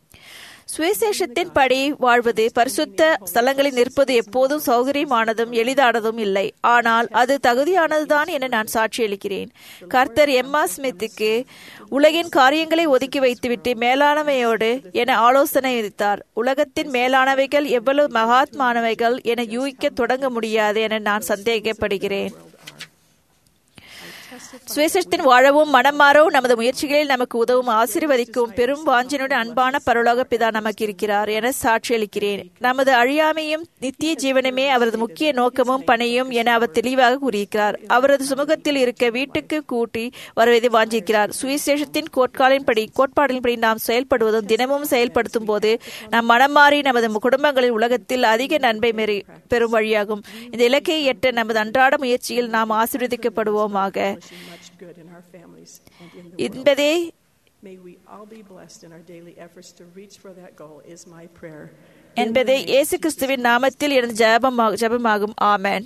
சுவிசேஷத்தின் படி வாழ்வது பரிசுத்த ஸ்தலங்களில் நிற்பது எப்போதும் சௌகரியமானதும் எளிதானதும் இல்லை ஆனால் அது தகுதியானதுதான் என நான் சாட்சியளிக்கிறேன் கர்த்தர் எம்மா ஸ்மித்துக்கு உலகின் காரியங்களை ஒதுக்கி வைத்துவிட்டு மேலானவையோடு என ஆலோசனை விதித்தார் உலகத்தின் மேலானவைகள் எவ்வளவு மகாத்மானவைகள் என யூகிக்க தொடங்க முடியாது என நான் சந்தேகப்படுகிறேன் சுவிசேஷத்தின் வாழவும் மனம் மாறவும் நமது முயற்சிகளில் நமக்கு உதவும் ஆசீர்வதிக்கும் பெரும் வாஞ்சினுடன் அன்பான பரலோக பிதா நமக்கு இருக்கிறார் என சாட்சியளிக்கிறேன் நமது அழியாமையும் நித்திய ஜீவனமே அவரது முக்கிய நோக்கமும் பணியும் என அவர் தெளிவாக கூறியிருக்கிறார் அவரது சுமூகத்தில் இருக்க வீட்டுக்கு கூட்டி வருவதை வாஞ்சிக்கிறார் சுவிசேஷத்தின் கோட்காலின்படி கோட்பாடுகளின்படி நாம் செயல்படுவதும் தினமும் செயல்படுத்தும் போது நம் மனம் மாறி நமது குடும்பங்களில் உலகத்தில் அதிக நன்மை மெறி பெறும் வழியாகும் இந்த இலக்கை எட்ட நமது அன்றாட முயற்சியில் நாம் ஆசீர்வதிக்கப்படுவோமாக much good in our families and in the world. என்பதே May we all be blessed in our daily efforts to reach for that goal is my prayer. என்பதே இயேசு கிறிஸ்துவின் நாமத்தில் எனது ஜெபமாக ஜெபமாகும் ஆமென்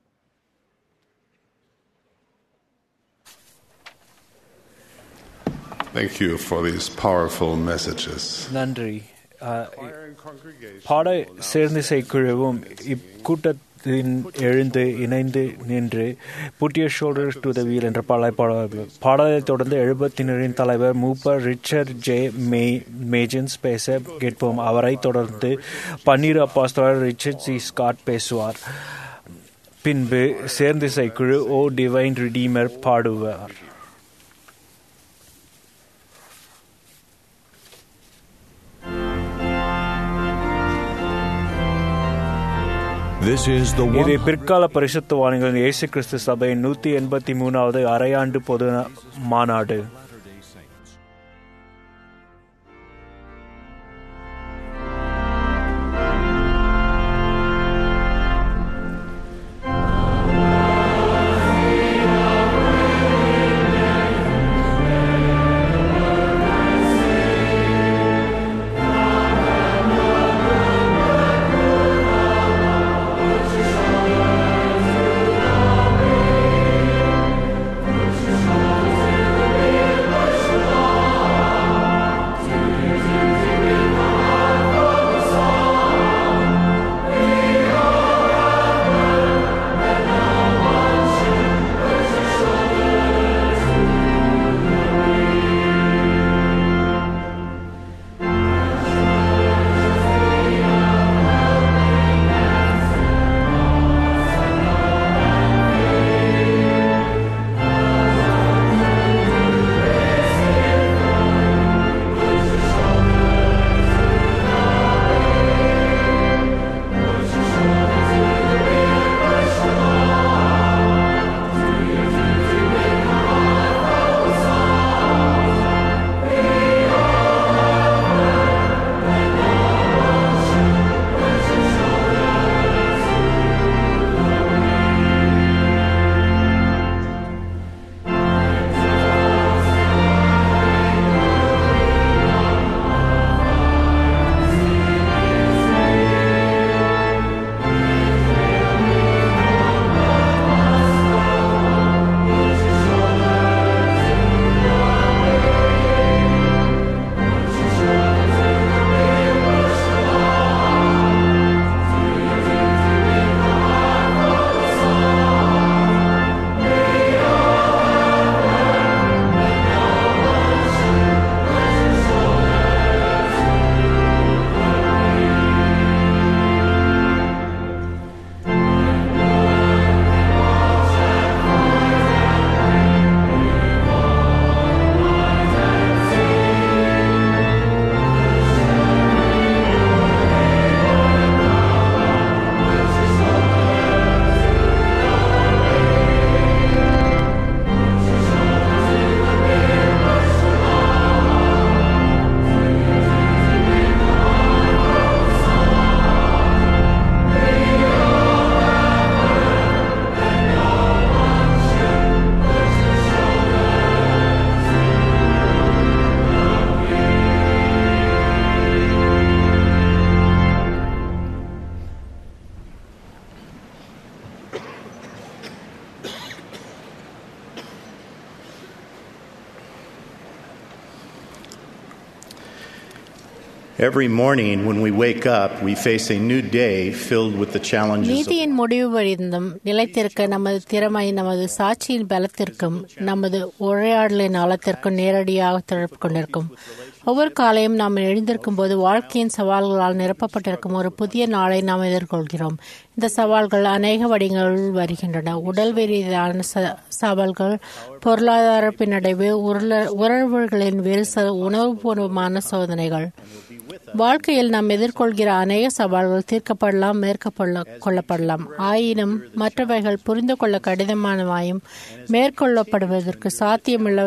Thank you for these powerful messages. நன்றி அஹ், பாட சேர்ந்து செய்குழுவும் இக்கூட்டத்தின் எழுந்து இணைந்து நின்று put your shoulder to the wheel என்ற பாடலை பாடுவார்கள் பாடலை தொடர்ந்து எழுபத்தினரின் தலைவர் மூப்பர் ரிச்சர்ட் ஜே மே மேஜன்ஸ் பேச கேட்போம் அவரை தொடர்ந்து பன்னீர் அப்பாஸ்தலர் ரிச்சர்ட் சி ஸ்காட் பேசுவார் பின்பு சேர்ந்து செய்குழு ஓ டிவைன் ரிடீமர் பாடுவார் This is the இது one. பிற்கால பரிசுத்தவான்களின் இயேசு கிறிஸ்து சபையின் நூத்தி எண்பத்தி மூணாவது அரையாண்டு பொது மாநாடு Thank Every morning when we wake up, we face a new day filled with the challenges of நீதியின் முடிவு வரிந்தும் நிலைத்திருக்க நமது திறமை நமது சாட்சியின் பலத்திற்கும் நமது உரையாடலின் ஆழத்திற்கும் நேரடியாக தொடர்பு கொண்டிருக்கும் ஒவ்வொரு காலையும் நாம் எழுந்திருக்கும் போது வாழ்க்கையின் சவால்களால் நிரப்பப்பட்டிருக்கும் ஒரு புதிய நாளை நாம் எதிர்கொள்கிறோம் இந்த சவால்கள் அநேக வடிவங்களில் வருகின்றன உடல் ரீதியான ச- சவால்கள் பொருளாதார பின்னடைவு உருள- உறவுகளின் வெறுச உணவுபூர்வமான சோதனைகள் வாழ்க்கையில் நாம் எதிர்கொள்கிற அநேக சவால்கள் தீர்க்கப்படலாம் மேற்கொள்ள கொள்ளப்படலாம் ஆயினும் மற்றவைகள் புரிந்து கொள்ள கடினமானவாயும் மேற்கொள்ளப்படுவதற்கு சாத்தியமில்ல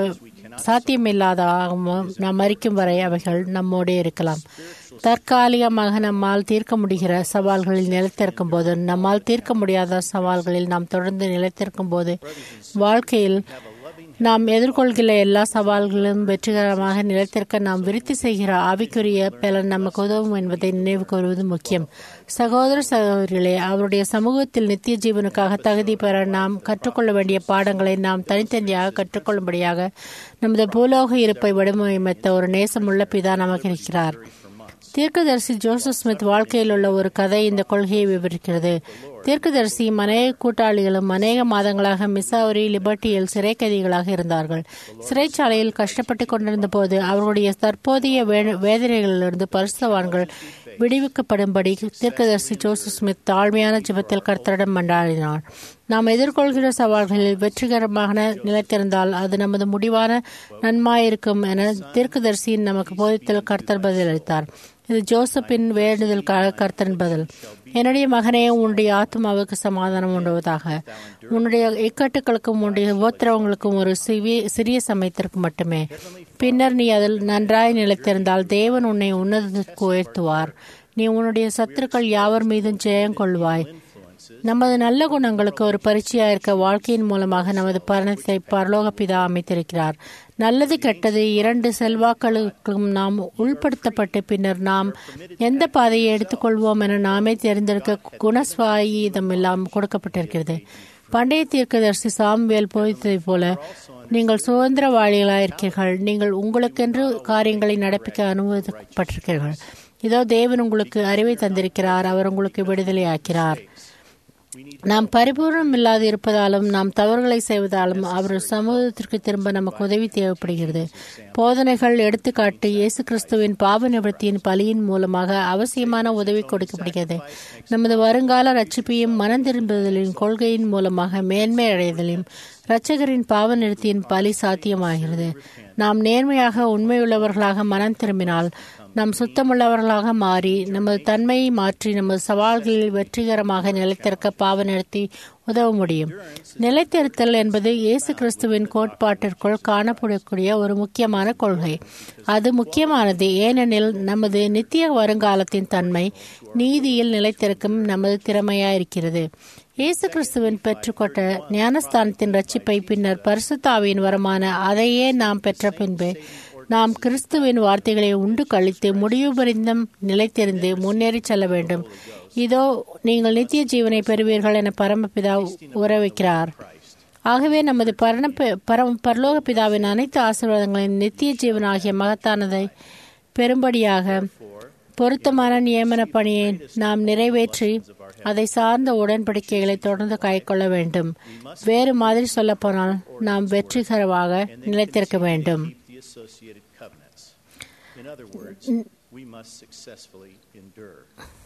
சாத்தியமில்லாதாகவும் நாம் மறிக்கும் வரை அவைகள் நம்மோடே இருக்கலாம் தற்காலிகமாக நம்மால் தீர்க்க முடிகிற சவால்களில் நிலைத்திருக்கும் போது நம்மால் தீர்க்க முடியாத சவால்களில் நாம் தொடர்ந்து நிலைத்திருக்கும் போது வாழ்க்கையில் நாம் எதிர்கொள்கிற எல்லா சவால்களும் வெற்றிகரமாக நிலைத்திருக்க நாம் விருத்தி செய்கிற ஆவிக்குரிய பலன் நமக்கு உதவும் என்பதை நினைவு கூறுவது முக்கியம் சகோதர சகோதரிகளே அவருடைய சமூகத்தில் நித்திய ஜீவனுக்காக தகுதி பெற நாம் கற்றுக்கொள்ள வேண்டிய பாடங்களை நாம் தனித்தனியாக கற்றுக்கொள்ளும்படியாக நமது பூலோக இருப்பை வடிவமைத்த ஒரு நேசமுள்ள பிதா நமக்கு இருக்கிறார் தீர்க்கதரிசி ஜோசப் ஸ்மித் வாழ்க்கையில் உள்ள ஒரு கதை இந்த கொள்கையை விவரிக்கிறது தீர்க்கதரிசியும் அநேக கூட்டாளிகளும் அநேக மாதங்களாக மிசௌரி லிபர்ட்டியில் சிறை கைதிகளாக இருந்தார்கள் சிறைச்சாலையில் கஷ்டப்பட்டு கொண்டிருந்த போது அவர்களுடைய தற்போதைய வே- வேதனைகளிலிருந்து பரிசுத்தவான்கள் விடுவிக்கப்படும்படி தீர்க்கதரிசி ஜோசப் ஸ்மித் தாழ்மையான ஜெபத்தில் கர்த்தரிடம் மன்றாடினார் நாம் எதிர்கொள்கிற சவால்களில் வெற்றிகரமாக நிலைத்திருந்தால் அது நமது முடிவான நன்மாயிருக்கும் என தீர்க்கதரிசியின் நமக்கு போதித்தல் கர்த்தர் பதிலளித்தார் இது ஜோசப்பின் வேண்டுதலுக்காக கர்த்தரின் பதில் என்னுடைய மகனே உன்னுடைய ஆத்மாவுக்கு சமாதானம் உண்டுவதாக உன்னுடைய இக்கட்டுகளுக்கும் உன்னுடைய உபத்திரவங்களுக்கும் ஒரு சிறிய சிறிய சமயத்திற்கு மட்டுமே பின்னர் நீ அதில் நன்றாய் நிலைத்திருந்தால் தேவன் உன்னை உன்னதத்திற்கு உயர்த்துவார் நீ உன்னுடைய சத்துருக்கள் யாவர் மீதும் ஜெயம் கொள்வாய் நமது நல்ல குணங்களுக்கு ஒரு பரீட்சையா இருக்க வாழ்க்கையின் மூலமாக நமது பரணத்தை பரலோக பிதா அமைத்திருக்கிறார் நல்லது கெட்டது இரண்டு செல்வாக்களுக்கும் நாம் உள்படுத்தப்பட்டு பின்னர் நாம் எந்த பாதையை எடுத்துக்கொள்வோம் என நாமே தேர்ந்தெடுக்க குணஸ்வாயீதம் எல்லாம் கொடுக்கப்பட்டிருக்கிறது பண்டைய தீர்க்கதரிசி சாம்வேல் போதித்ததைப் போல நீங்கள் சுதந்திரவாளிகளாயிருக்கிறீர்கள் நீங்கள் உங்களுக்கென்று காரியங்களை நடப்பிக்க அனுமதிக்கப்பட்டிருக்கிறீர்கள் இதோ தேவன் உங்களுக்கு அறிவை தந்திருக்கிறார் அவர் உங்களுக்கு விடுதலை ஆக்கிறார் நாம் பரிபூர்ணம் இல்லாது இருப்பதாலும் நாம் தவறுகளை செய்வதாலும் அவர் சமூகத்திற்கு திரும்ப நமக்கு உதவி தேவைப்படுகிறது போதனைகள் எடுத்துக்காட்டு இயேசு கிறிஸ்துவின் பாவ நிவர்த்தியின் பலியின் மூலமாக அவசியமான உதவி கொடுக்கப்படுகிறது நமது வருங்கால ரட்சிப்பையும் மனம் திரும்புதலின் கொள்கையின் மூலமாக மேன்மை அடைதலையும் இரட்சகரின் பாவ நிறுத்தியின் பலி சாத்தியமாகிறது நாம் நேர்மையாக உண்மையுள்ளவர்களாக மனம் திரும்பினால் நாம் சுத்தமுள்ளவர்களாக மாறி நமது தன்மையை மாற்றி நமது சவால்களில் வெற்றிகரமாக நிலைத்திருக்க பாவ நிறுத்தி உதவ முடியும் நிலைத்திருத்தல் என்பது இயேசு கிறிஸ்துவின் கோட்பாட்டிற்குள் காணப்படக்கூடிய ஒரு முக்கியமான கொள்கை அது முக்கியமானது ஏனெனில் நமது நித்திய வருங்காலத்தின் தன்மை நீதியில் நிலைத்திருக்கும் நமது திறமையாயிருக்கிறது இயேசு கிறிஸ்துவின் பெற்றுக்கொண்ட ஞானஸ்தானத்தின் ரட்சிப்பை பின்னர் பரிசுத்தாவின் வரமான அதையே நாம் பெற்ற பின்பு நாம் கிறிஸ்துவின் வார்த்தைகளை உண்டு கழித்து முடிவு பரிந்தம் நிலைத்திருந்து முன்னேறி செல்ல வேண்டும் இதோ நீங்கள் நித்திய ஜீவனை பெறுவீர்கள் என பரமபிதா உறவிக்கிறார் ஆகவே நமது பரண பரம் பரலோக பிதாவின் அனைத்து ஆசீர்வாதங்களின் நித்திய ஜீவன் ஆகிய மகத்தானதை பெரும்படியாக பொருத்தமான நியமன பணியை நாம் நிறைவேற்றி அதை சார்ந்த உடன்படிக்கைகளை தொடர்ந்து கைக்கொள்ள வேண்டும் வேறு மாதிரி சொல்லப்போனால் நாம் வெற்றிகரமாக நிலைத்திருக்க வேண்டும் the associated covenants. In other words, we must successfully endure.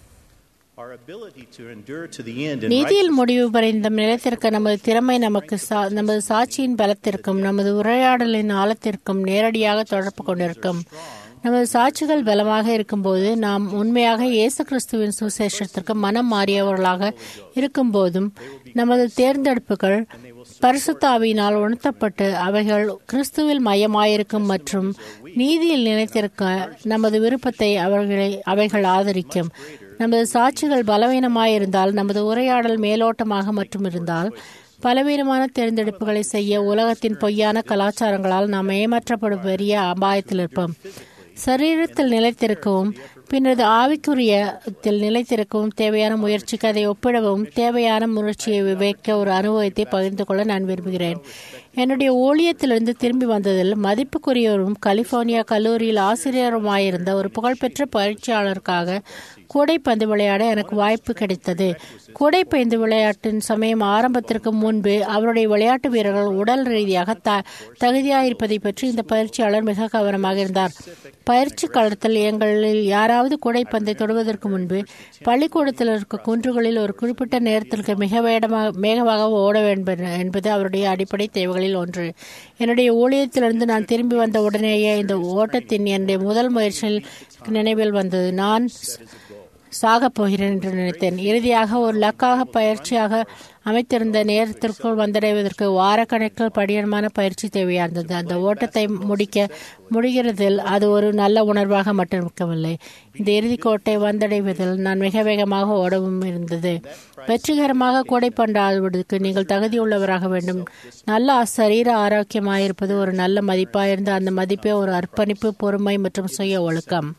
Our ability to endure to the end in நீதியில் முடிவு பரிந்த நிலைத்திருக்க நமது திறமை நமக்கு சா- நமது சாட்சியின் பலத்திற்கும் நமது உரையாடலின் ஆழத்திற்கும் நேரடியாக தொடர்பு கொண்டிருக்கும் நமது சாட்சிகள் பலமாக இருக்கும்போது நாம் உண்மையாக இயேசு கிறிஸ்துவின் சுசேஷத்திற்கு மனம் மாறியவர்களாக இருக்கும்போதும் நமது தேர்ந்தெடுப்புகள் பரிசுத்தாவியினால் உணர்த்தப்பட்டு அவைகள் கிறிஸ்துவில் மையமாயிருக்கும் மற்றும் நீதியில் நிலைத்திருக்க நமது விருப்பத்தை அவர்களை அவைகள் ஆதரிக்கும் நமது சாட்சிகள் பலவீனமாயிருந்தால் நமது உரையாடல் மேலோட்டமாக மட்டும் இருந்தால் பலவீனமான தேர்ந்தெடுப்புகளை செய்ய உலகத்தின் பொய்யான கலாச்சாரங்களால் நாம் ஏமாற்றப்படும் பெரிய அபாயத்தில் இருப்போம் சரீரத்தில் நிலைத்திருக்கவும் பின்னர் ஆவிக்குரியத்தில் நிலைத்திருக்கவும் தேவையான முயற்சிக்கு அதை ஒப்பிடவும் தேவையான முயற்சியை வைக்க ஒரு அனுபவத்தை பகிர்ந்து கொள்ள நான் விரும்புகிறேன் என்னுடைய ஊழியத்திலிருந்து திரும்பி வந்ததில் மதிப்புக்குரியவரும் கலிபோர்னியா கல்லூரியில் ஆசிரியருமாயிருந்த ஒரு புகழ்பெற்ற பயிற்சியாளருக்காக கூடைப்பந்து விளையாட எனக்கு வாய்ப்பு கிடைத்தது கூடைப்பந்து விளையாட்டின் சமயம் ஆரம்பத்திற்கு முன்பு அவருடைய விளையாட்டு வீரர்கள் உடல் ரீதியாக த தகுதியாயிருப்பதை பற்றி இந்த பயிற்சியாளர் மிக கவனமாக இருந்தார் பயிற்சி காலத்தில் எங்களில் யாராவது கூடைப்பந்தை தொடுவதற்கு முன்பு பள்ளிக்கூடத்தில் இருக்க குன்றுகளில் ஒரு குறிப்பிட்ட நேரத்திற்கு மிக வேகமாக வேகமாக ஓட வேண்டும் என்பது அவருடைய அடிப்படை தேவைகளில் ஒன்று என்னுடைய ஊழியத்திலிருந்து நான் திரும்பி வந்த உடனேயே இந்த ஓட்டத்தின் என்னுடைய முதல் முயற்சியில் நினைவில் வந்தது நான் சாகப் போகிறேன் என்று நினைத்தேன் இறுதியாக ஒரு லக்காக பயிற்சியாக அமைத்திருந்த நேரத்திற்குள் வந்தடைவதற்கு வாரக்கணக்கில் படியமான பயிற்சி தேவையானது அந்த ஓட்டத்தை முடிக்க முடிகிறதில் அது ஒரு நல்ல உணர்வாக மட்டும் இருக்கவில்லை இந்த இறுதிக்கோட்டை வந்தடைவதில் நான் மிக வேகமாக ஓடவும் இருந்தது வெற்றிகரமாக கூடை பண்டாடுவதற்கு நீங்கள் தகுதியுள்ளவராக வேண்டும் நல்ல சரீர ஆரோக்கியமாயிருப்பது ஒரு நல்ல மதிப்பாயிருந்து அந்த மதிப்பே ஒரு அர்ப்பணிப்பு பொறுமை மற்றும் சுய ஒழுக்கம்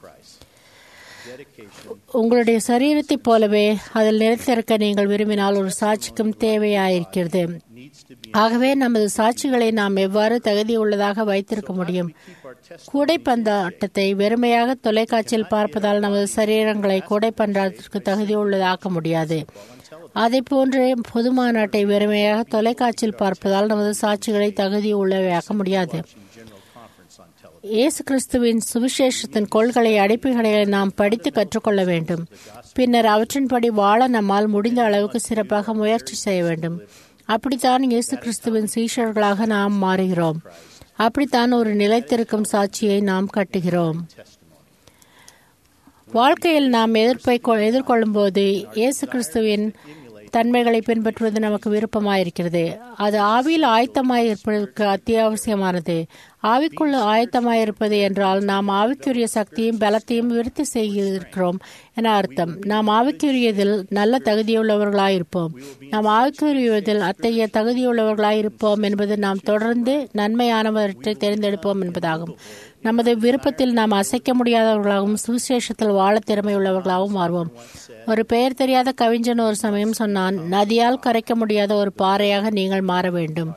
உங்களுடைய சரீரத்தைப் போலவே அதில் நிலைத்திருக்க நீங்கள் விரும்பினால் ஒரு சாட்சிக்கும் தேவையாயிருக்கிறது ஆகவே நமது சாட்சிகளை நாம் எவ்வாறு தகுதியுள்ளதாக வைத்திருக்க முடியும் கூடைப்பந்தாட்டத்தை வெறுமையாக தொலைக்காட்சியில் பார்ப்பதால் நமது சரீரங்களை கூடைப்பந்தாட்டத்திற்கு தகுதியுள்ளதாக்க முடியாது அதை போன்றே பொது மாநாட்டை வெறுமையாக தொலைக்காட்சியில் பார்ப்பதால் நமது சாட்சிகளை தகுதியுள்ளவையாக்க முடியாது இயேசு கிறிஸ்துவின் சுவிசேஷத்தின் கொள்கை அடிப்புகளை நாம் படித்து கற்றுக்கொள்ள வேண்டும் பின்னர் அவற்றின்படி வாழ நம்மால் முடிந்த அளவுக்கு சிறப்பாக முயற்சி செய்ய வேண்டும் அப்படித்தான் இயேசு கிறிஸ்துவின் சீஷர்களாக நாம் மாறுகிறோம் அப்படித்தான் ஒரு நிலைத்திருக்கும் சாட்சியை நாம் கட்டுகிறோம் வாழ்க்கையில் நாம் எதிர்ப்பை எதிர்கொள்ளும் போது இயேசு கிறிஸ்துவின் தன்மைகளை பின்பற்றுவது நமக்கு விருப்பமாயிருக்கிறது அது ஆவியில் ஆயத்தமாயிருப்பதற்கு அத்தியாவசியமானது ஆவிக்குள்ள ஆயத்தமாயிருப்பது என்றால் நாம் ஆவிக்குரிய சக்தியும் பலத்தையும் விருத்தி செய்திருக்கிறோம் என அர்த்தம் நாம் ஆவிக்குரியதில் நல்ல தகுதியுள்ளவர்களாயிருப்போம் நாம் ஆவிக்குரியதில் அத்தகைய தகுதியுள்ளவர்களாயிருப்போம் என்பது நாம் தொடர்ந்து நன்மையானவற்றை தேர்ந்தெடுப்போம் என்பதாகும் நமது விருப்பத்தில் நாம் அசைக்க முடியாதவர்களாகவும் சுவிசேஷத்தில் வாழ திறமையுள்ளவர்களாகவும் மாறுவோம் ஒரு பெயர் தெரியாத கவிஞன் ஒரு சமயம் சொன்னான் நதியால் கரைக்க முடியாத ஒரு பாறையாக நீங்கள் மாற வேண்டும்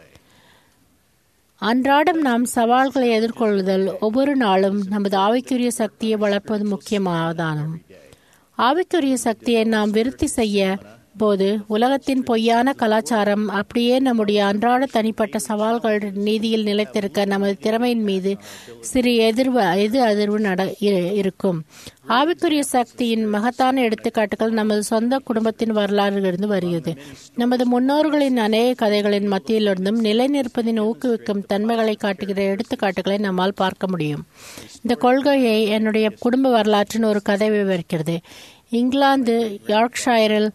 அன்றாடம் நாம் சவால்களை எதிர்கொள்ளுதல் ஒவ்வொரு நாளும் நமது ஆவிக்குரிய சக்தியை வளர்ப்பது முக்கியமானதாகும் ஆவிக்குரிய சக்தியை நாம் விருத்தி செய்ய போது உலகத்தின் பொய்யான கலாச்சாரம் அப்படியே நம்முடைய அன்றாட தனிப்பட்ட சவால்கள் நீதியில் நிலைத்திருக்க நமது திறமையின் மீது சிறு எதிர்வு எது அதிர்வு நட இருக்கும் ஆவிக்குரிய சக்தியின் மகத்தான எடுத்துக்காட்டுகள் நமது சொந்த குடும்பத்தின் வரலாறிலிருந்து வருகிறது நமது முன்னோர்களின் அநேக கதைகளின் மத்தியிலிருந்தும் நிலை நிற்பதின் ஊக்குவிக்கும் தன்மைகளை காட்டுகிற எடுத்துக்காட்டுகளை நம்மால் பார்க்க முடியும் இந்த கொள்கையை என்னுடைய குடும்ப வரலாற்றின் ஒரு கதை விவரிக்கிறது இங்கிலாந்து யார்க்ஷயரில்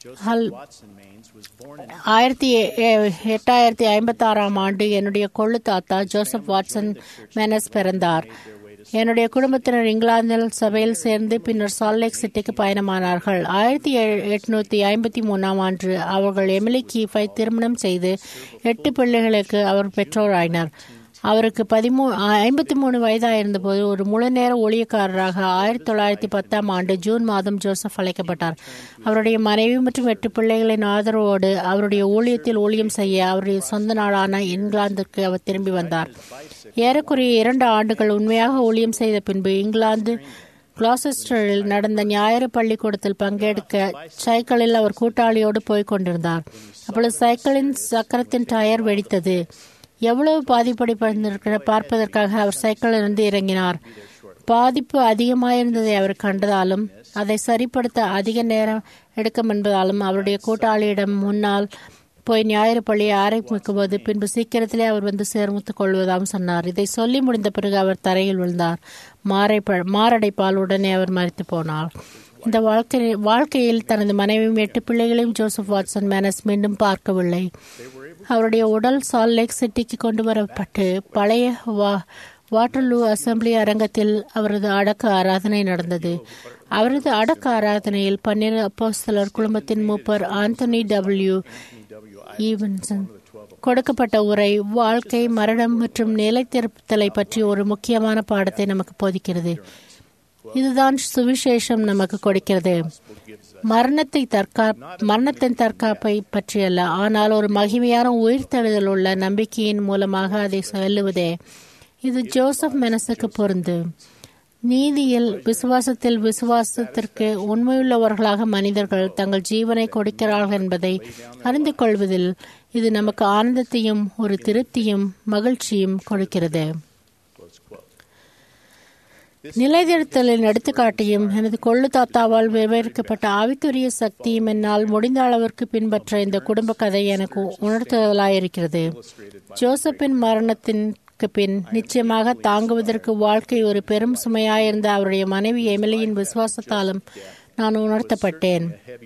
ஆயிரத்தி எட்டாயிரத்தி ஐம்பத்தி ஆறாம் ஆண்டு என்னுடைய கொள்ளு தாத்தா ஜோசப் வாட்சன் மெனஸ் பிறந்தார் என்னுடைய குடும்பத்தினர் இங்கிலாந்தில் சபையில் சேர்ந்து பின்னர் சால்லேக் சிட்டிக்கு பயணமானார்கள் ஆயிரத்தி எட்நூத்தி ஐம்பத்தி மூணாம் ஆண்டு அவர்கள் எமிலி கீஃபை திருமணம் செய்து எட்டு பிள்ளைகளுக்கு அவர் பெற்றோராயினர் அவருக்கு பதிமூ ஐம்பத்தி மூணு வயதாக இருந்தபோது ஒரு முழு நேர ஊழியக்காரராக ஆயிரத்தி தொள்ளாயிரத்தி பத்தாம் ஆண்டு ஜூன் மாதம் ஜோசப் அழைக்கப்பட்டார் அவருடைய மனைவி மற்றும் எட்டு பிள்ளைகளின் ஆதரவோடு அவருடைய ஊழியத்தில் ஊழியம் செய்ய அவருடைய சொந்த நாடான இங்கிலாந்துக்கு அவர் திரும்பி வந்தார் ஏறக்குறைய இரண்டு ஆண்டுகள் உண்மையாக ஊழியம் செய்த பின்பு இங்கிலாந்து கிளாசஸ்டரில் நடந்த ஞாயிறு பள்ளிக்கூடத்தில் பங்கெடுக்க சைக்கிளில் அவர் கூட்டாளியோடு போய்க் கொண்டிருந்தார் அப்பொழுது சைக்கிளின் சக்கரத்தின் டயர் வெடித்தது எவ்வளவு பாதிப்படைந்திருக்கிற பார்ப்பதற்காக அவர் சைக்கிளிலிருந்து இறங்கினார் பாதிப்பு அதிகமாயிருந்ததை அவர் கண்டதாலும் அதை சரிப்படுத்த அதிக நேரம் எடுக்கும் என்பதாலும் அவருடைய கூட்டாளியிடம் முன்னால் போய் ஞாயிறு பள்ளியை ஆரம்பிக்கும் போது பின்பு சீக்கிரத்திலே அவர் வந்து சேர்முத்துக் கொள்வதாகவும் சொன்னார் இதை சொல்லி முடிந்த பிறகு அவர் தரையில் விழுந்தார் மாரை மாரடைப்பால் உடனே அவர் மறித்து போனார் இந்த வாழ்க்கை வாழ்க்கையில் தனது மனைவியும் எட்டு பிள்ளைகளையும் ஜோசப் வாட்சன் மேனஸ் மீண்டும் பார்க்கவில்லை அவருடைய உடல் சால் லேக் சிட்டிக்கு கொண்டு வரப்பட்டு பழைய வா வாட்டர்லூ அசம்பிளி அரங்கத்தில் அவரது அடக்க ஆராதனை நடந்தது அவரது அடக்க ஆராதனையில் பன்னிரு அப்போஸ்தலர் குடும்பத்தின் மூப்பர் ஆந்தனி டபிள்யூ ஈவன்சன் கொடுக்கப்பட்ட உரை வாழ்க்கை மரணம் மற்றும் நிலைத்திருத்தலை பற்றி ஒரு முக்கியமான பாடத்தை நமக்கு போதிக்கிறது இதுதான் சுவிசேஷம் நமக்கு கொடுக்கிறது மரணத்தை தற்கா மரணத்தின் தற்காப்பை பற்றியல்ல ஆனால் ஒரு மகிமையான உயிர்த்தெழுதல் உள்ள நம்பிக்கையின் மூலமாக அதை சொல்லுவதே இது ஜோசப் மெனஸுக்கு பொருந்து நீதியில் விசுவாசத்தில் விசுவாசத்திற்கு உண்மையுள்ளவர்களாக மனிதர்கள் தங்கள் ஜீவனை கொடுக்கிறார்கள் என்பதை அறிந்து கொள்வதில் இது நமக்கு ஆனந்தத்தையும் ஒரு திருப்தியும் மகிழ்ச்சியும் கொடுக்கிறது நிலைநிறுத்தலின் எடுத்துக்காட்டியும் எனது கொள்ளு தாத்தாவால் விவரிக்கப்பட்ட ஆவிக்குரிய சக்தியும் என்னால் முடிந்த அளவிற்கு பின்பற்ற இந்த குடும்ப கதை எனக்கு உணர்த்துதலாயிருக்கிறது ஜோசப்பின் மரணத்திற்கு பின் நிச்சயமாக தாங்குவதற்கு வாழ்க்கை ஒரு பெரும் சுமையாயிருந்த அவருடைய மனைவி எமிலியின் விசுவாசத்தாலும் நான் உணர்த்தப்பட்டேன்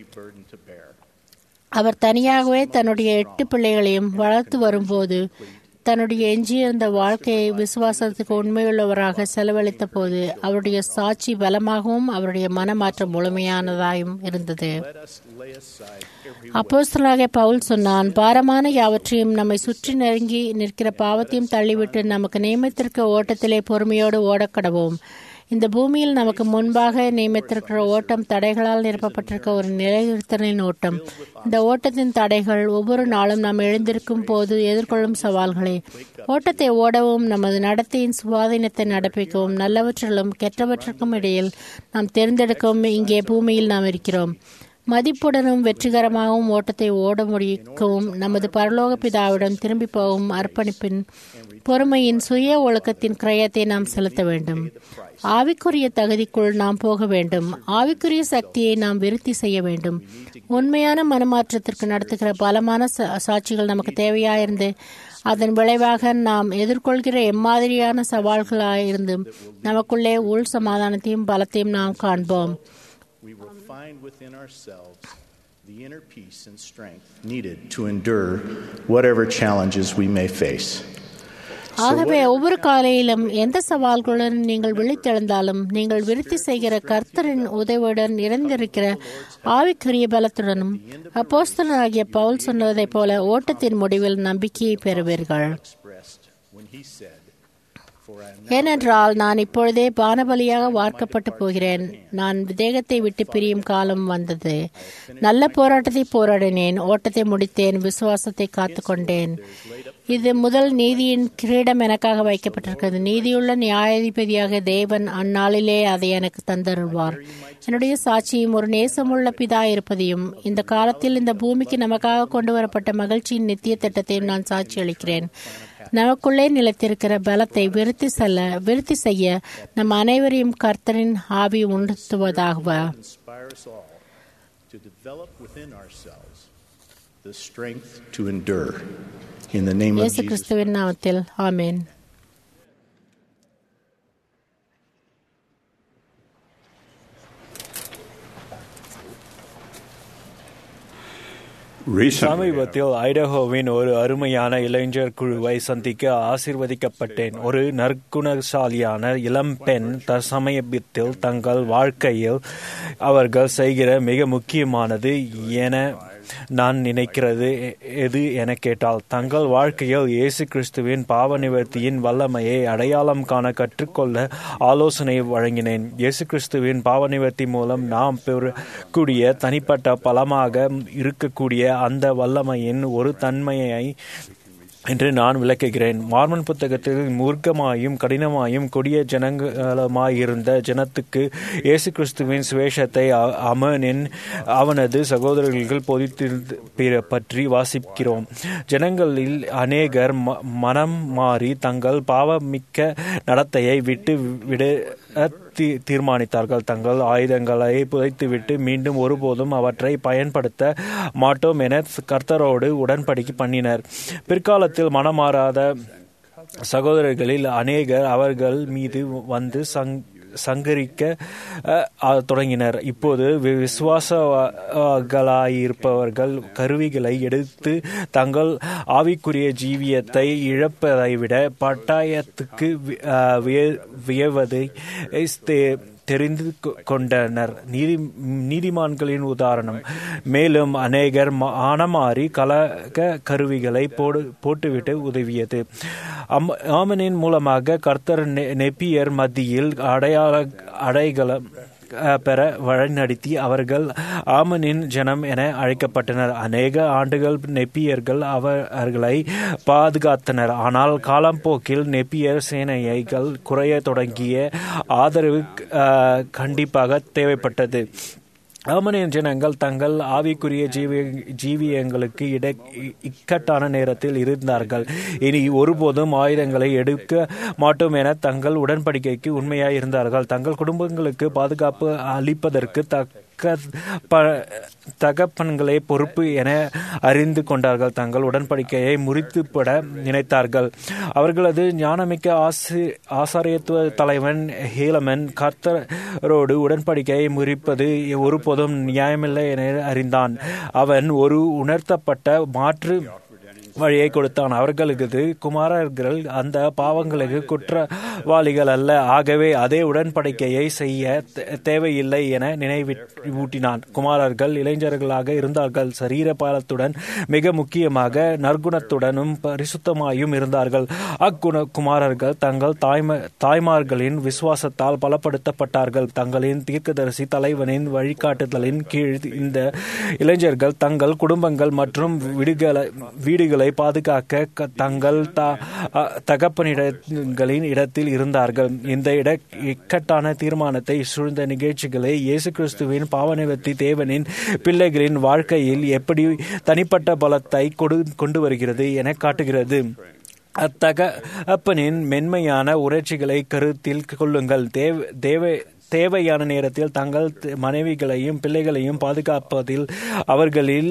அவர் தனியாகவே தன்னுடைய எட்டு பிள்ளைகளையும் வளர்த்து வரும்போது தன்னுடைய எஞ்சியிருந்த வாழ்க்கையை விசுவாசத்துக்கு உண்மையுள்ளவராக செலவழித்த போது அவருடைய சாட்சி பலமாகவும் அவருடைய மனமாற்றம் முழுமையானதாயும் இருந்தது அப்போஸ்தலாக பவுல் சொன்னான் பாரமான யாவற்றையும் நம்மை சுற்றி நெருங்கி நிற்கிற பாவத்தையும் தள்ளிவிட்டு நமக்கு நியமித்திருக்க ஓட்டத்திலே பொறுமையோடு ஓடக்கடவோம் இந்த பூமியில் நமக்கு முன்பாக நியமித்திருக்கிற ஓட்டம் தடைகளால் நிரப்பப்பட்டிருக்க ஒரு நிலைநிறுத்தலின் ஓட்டம் இந்த ஓட்டத்தின் தடைகள் ஒவ்வொரு நாளும் நாம் எழுந்திருக்கும் போது எதிர்கொள்ளும் சவால்களே ஓட்டத்தை ஓடவும் நமது நடத்தையின் சுவாதீனத்தை நடப்பிக்கவும் நல்லவற்றிலும் கெட்டவற்றுக்கும் இடையில் நாம் தேர்ந்தெடுக்கவும் இங்கே பூமியில் நாம் இருக்கிறோம் மதிப்புடனும் வெற்றிகரமாகவும் ஓட்டத்தை ஓட முடிக்கவும் நமது பரலோக பிதாவிடம் திரும்பி போகும் அர்ப்பணிப்பின் பொறுமையின் சுய ஒழுக்கத்தின் கிரயத்தை நாம் செலுத்த வேண்டும் ஆவிக்குரிய தகுதிக்குள் நாம் போக வேண்டும் ஆவிக்குரிய சக்தியை நாம் விருத்தி செய்ய வேண்டும் உண்மையான மனமாற்றத்திற்கு நடத்துகிற பலமான சாட்சிகள் நமக்கு தேவையாயிருந்து அதன் விளைவாக நாம் எதிர்கொள்கிற எம்மாதிரியான சவால்களாயிருந்தும் நமக்குள்ளே உள் சமாதானத்தையும் பலத்தையும் நாம் காண்போம் we will find within ourselves the inner peace and strength needed to endure whatever challenges we may face. ஆகவே ஒவ்வொரு காலையிலும் எந்த சவால்களுடன் நீங்கள் விழித்தெழுந்தாலும் நீங்கள் விருத்தி செய்கிற கர்த்தரின் உதவியுடன் இறந்திருக்கிற ஆவிக்குரிய பலத்துடனும் அப்போஸ்தலனாகிய பவுல் சொன்னதைப் போல ஓட்டத்தின் முடிவில் நம்பிக்கையை பெறுவீர்கள் ஏனென்றால் நான் இப்பொழுதே பானபலியாக வார்க்கப்பட்டு போகிறேன் நான் தேகத்தை விட்டு பிரியும் காலம் வந்தது நல்ல போராட்டத்தை போராடினேன் ஓட்டத்தை முடித்தேன் விசுவாசத்தை காத்துக்கொண்டேன் இது முதல் நீதியின் கிரீடம் எனக்காக வைக்கப்பட்டிருக்கிறது நீதியுள்ள நியாயாதிபதியாக தேவன் அந்நாளிலே அதை எனக்கு தந்தருள்வார் என்னுடைய சாட்சியும் ஒரு நேசமுள்ள பிதா இருப்பதையும் இந்த காலத்தில் இந்த பூமிக்கு நமக்காக கொண்டு வரப்பட்ட மகிழ்ச்சியின் நித்திய திட்டத்தையும் நான் சாட்சி அளிக்கிறேன் நமக்குள்ளே நிலைத்திருக்கிற பலத்தை விருத்தி செல்ல விருத்தி செய்ய நம் அனைவரையும் கர்த்தரின் ஆவி உணர்த்துவதாக to develop within ourselves the strength to endure. In the name of இயேசு Jesus. கிறிஸ்துவின் நாமத்தில் ஆமென் சமீபத்தில் ஐடஹோவின் ஒரு அருமையான இளைஞர் குழுவை சந்திக்க ஆசிர்வதிக்கப்பட்டேன் ஒரு நற்குணசாலியான இளம்பெண் தற்சமயத்தில் தங்கள் வாழ்க்கையில் அவர்கள் செய்கிற மிக முக்கியமானது என நான் நினைக்கிறது எது என கேட்டால் தங்கள் வாழ்க்கையில் இயேசு கிறிஸ்துவின் பாவ நிவர்த்தியின் வல்லமையை அடையாளம் காண கற்றுக்கொள்ள ஆலோசனை வழங்கினேன் இயேசு கிறிஸ்துவின் பாவ நிவர்த்தி மூலம் நாம் பெறக்கூடிய தனிப்பட்ட பலமாக இருக்கக்கூடிய அந்த வல்லமையின் ஒரு தன்மையை என்று நான் விளக்குகிறேன் மார்மன் புத்தகத்தில் மூர்க்கமாயும் கடினமாயும் கொடிய ஜனங்களுமாயிருந்த ஜனத்துக்கு இயேசு கிறிஸ்துவின் சுவேஷத்தை அ- அமனின் அவனது சகோதரர்கள் போதித்து பற்றி வாசிக்கிறோம் ஜனங்களில் அநேகர் ம- மனம் மாறி தங்கள் பாவமிக்க நடத்தையை விட்டு விட தீ- தீர்மானித்தார்கள் தங்கள் ஆயுதங்களை புதைத்துவிட்டு மீண்டும் ஒருபோதும் அவற்றை பயன்படுத்த மாட்டோம் என கர்த்தரோடு உடன்படிக்கை பண்ணினர் பிற்காலத்தில் மனமாறாத சகோதரர்களில் அநேகர் அவர்கள் மீது வந்து சங் சங்கரிக்க அஹ், அஹ், தொடங்கினர் இப்போது வி- விசுவாசகளாயிருப்பவர்கள் கருவிகளை எடுத்து தங்கள் ஆவிக்குரிய ஜீவியத்தை இழப்பதை விட பட்டாயத்துக்கு வி- அஹ், விய- வியவதை தே- தெரிந்து கொண்டனர் நீதி நீதிமான்களின் உதாரணம் மேலும் அநேகர் ஆனமாறி கலக கருவிகளை போடு போட்டுவிட்டு உதவியது ஆமனின் மூலமாக கர்த்தர் நெப்பியர் மத்தியில் அடையாள அடைகளம் பெற வழிநடத்தி அவர்கள் ஆமனின் ஜனம் என அழைக்கப்பட்டனர் அநேக ஆண்டுகள் நெப்பியர்கள் அவர்களை பாதுகாத்தனர் ஆனால் காலம்போக்கில் நெப்பியர் சேனைகள் குறைய தொடங்கிய ஆதரவு கண்டிப்பாக தேவைப்பட்டது ஆமனின் ஜனங்கள் தங்கள் ஆவிக்குரிய ஜீவி ஜீவியங்களுக்கு இட இக்கட்டான நேரத்தில் இருந்தார்கள் இனி ஒருபோதும் ஆயுதங்களை எடுக்க மாட்டோம் என தங்கள் உடன்படிக்கைக்கு உண்மையாய் இருந்தார்கள் தங்கள் குடும்பங்களுக்கு பாதுகாப்பு அளிப்பதற்கு தக்க தகப்பன்களே பொறுப்பு என அறிந்து கொண்டார்கள் தங்கள் உடன்படிக்கையை முறித்துப்பட நினைத்தார்கள் அவர்களது ஞானமிக்க ஆசி ஆசாரியத்துவ தலைவன் ஹேலமன் கர்த்தரோடு உடன்படிக்கையை முறிப்பது ஒருபோதும் நியாயமில்லை என அறிந்தான் அவன் ஒரு உணர்த்தப்பட்ட மாற்று வழியை கொடுத்தான் அவர்களுக்கு குமாரர்கள் அந்த பாவங்களுக்கு குற்றவாளிகள் அல்ல ஆகவே அதே உடன்படிக்கையை செய்ய தேவையில்லை என நினைவூட்டினான் குமாரர்கள் இளைஞர்களாக இருந்தார்கள் சரீர பாலத்துடன் மிக முக்கியமாக நற்குணத்துடனும் பரிசுத்தமாயும் இருந்தார்கள் அக்குண குமாரர்கள் தங்கள் தாய்ம தாய்மார்களின் விசுவாசத்தால் பலப்படுத்தப்பட்டார்கள் தங்களின் தீர்க்கதரிசி தலைவனின் வழிகாட்டுதலின் கீழ் இந்த இளைஞர்கள் தங்கள் குடும்பங்கள் மற்றும் வீடுகளை வீடுகளை உறவுகளை பாதுகாக்க தங்கள் தகப்பனிடங்களின் இடத்தில் இருந்தார்கள் இந்த இட இக்கட்டான தீர்மானத்தை சூழ்ந்த நிகழ்ச்சிகளை இயேசு கிறிஸ்துவின் பாவநிவர்த்தி தேவனின் பிள்ளைகளின் வாழ்க்கையில் எப்படி தனிப்பட்ட பலத்தை கொடு கொண்டு வருகிறது என காட்டுகிறது அத்தக அப்பனின் மென்மையான உணர்ச்சிகளை கருத்தில் கொள்ளுங்கள் தேவ தேவை தேவையான நேரத்தில் தங்கள் மனைவிகளையும் பிள்ளைகளையும் பாதுகாப்பதில் அவர்களில்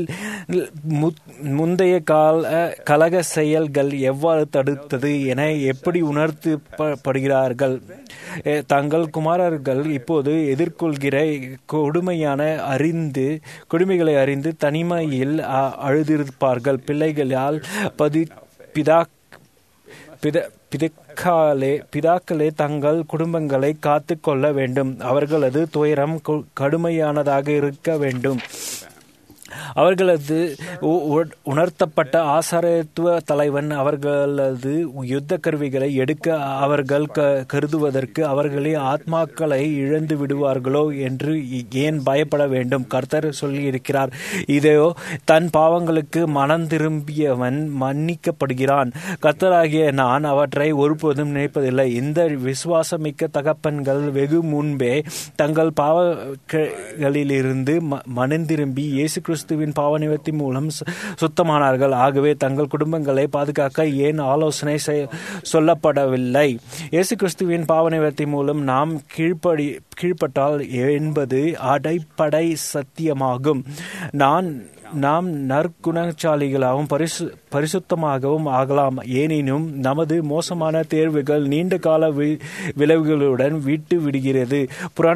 முந்தைய கால கலக செயல்கள் எவ்வாறு தடுத்தது என எப்படி உணர்த்தப்படுகிறார்கள் தங்கள் குமாரர்கள் இப்போது எதிர்கொள்கிற கொடுமையான அறிந்து கொடுமைகளை அறிந்து தனிமையில் அழுதிருப்பார்கள் பிள்ளைகளால் பதி பிதா பித பிதக்காலே பிதாக்களே தங்கள் குடும்பங்களை காத்து கொள்ள வேண்டும் அவர்களது துயரம் கடுமையானதாக இருக்க வேண்டும் அவர்களது உணர்த்தப்பட்ட ஆசாரத்துவ தலைவன் அவர்களது யுத்த கருவிகளை எடுக்க அவர்கள் கருதுவதற்கு அவர்களே ஆத்மாக்களை இழந்து விடுவார்களோ என்று ஏன் பயப்பட வேண்டும் கர்த்தர் சொல்லியிருக்கிறார் இதோ தன் பாவங்களுக்கு மனம் திரும்பியவன் மன்னிக்கப்படுகிறான் கர்த்தராகிய நான் அவற்றை ஒருபோதும் நினைப்பதில்லை இந்த விசுவாசமிக்க தகப்பன்கள் வெகு முன்பே தங்கள் பாவங்களிலிருந்து மனம் திரும்பி இயேசு கிறிஸ்துவின் பாவநிவர்த்தி மூலம் சுத்தமானார்கள் ஆகவே தங்கள் குடும்பங்களை பாதுகாக்க ஏன் ஆலோசனை சொல்லப்படவில்லை இயேசு கிறிஸ்துவின் பாவநிவர்த்தி மூலம் நாம் கீழ்ப்படி கீழ்ப்பட்டால் என்பது அடைப்படை சத்தியமாகும் நான் நாம் நற்குணசாலிகளாகவும் பரிசு பரிசுத்தமாகவும் ஆகலாம் எனினும் நமது மோசமான தேர்வுகள் நீண்ட கால விளைவுகளுடன் விட்டு விடுகிறது புராண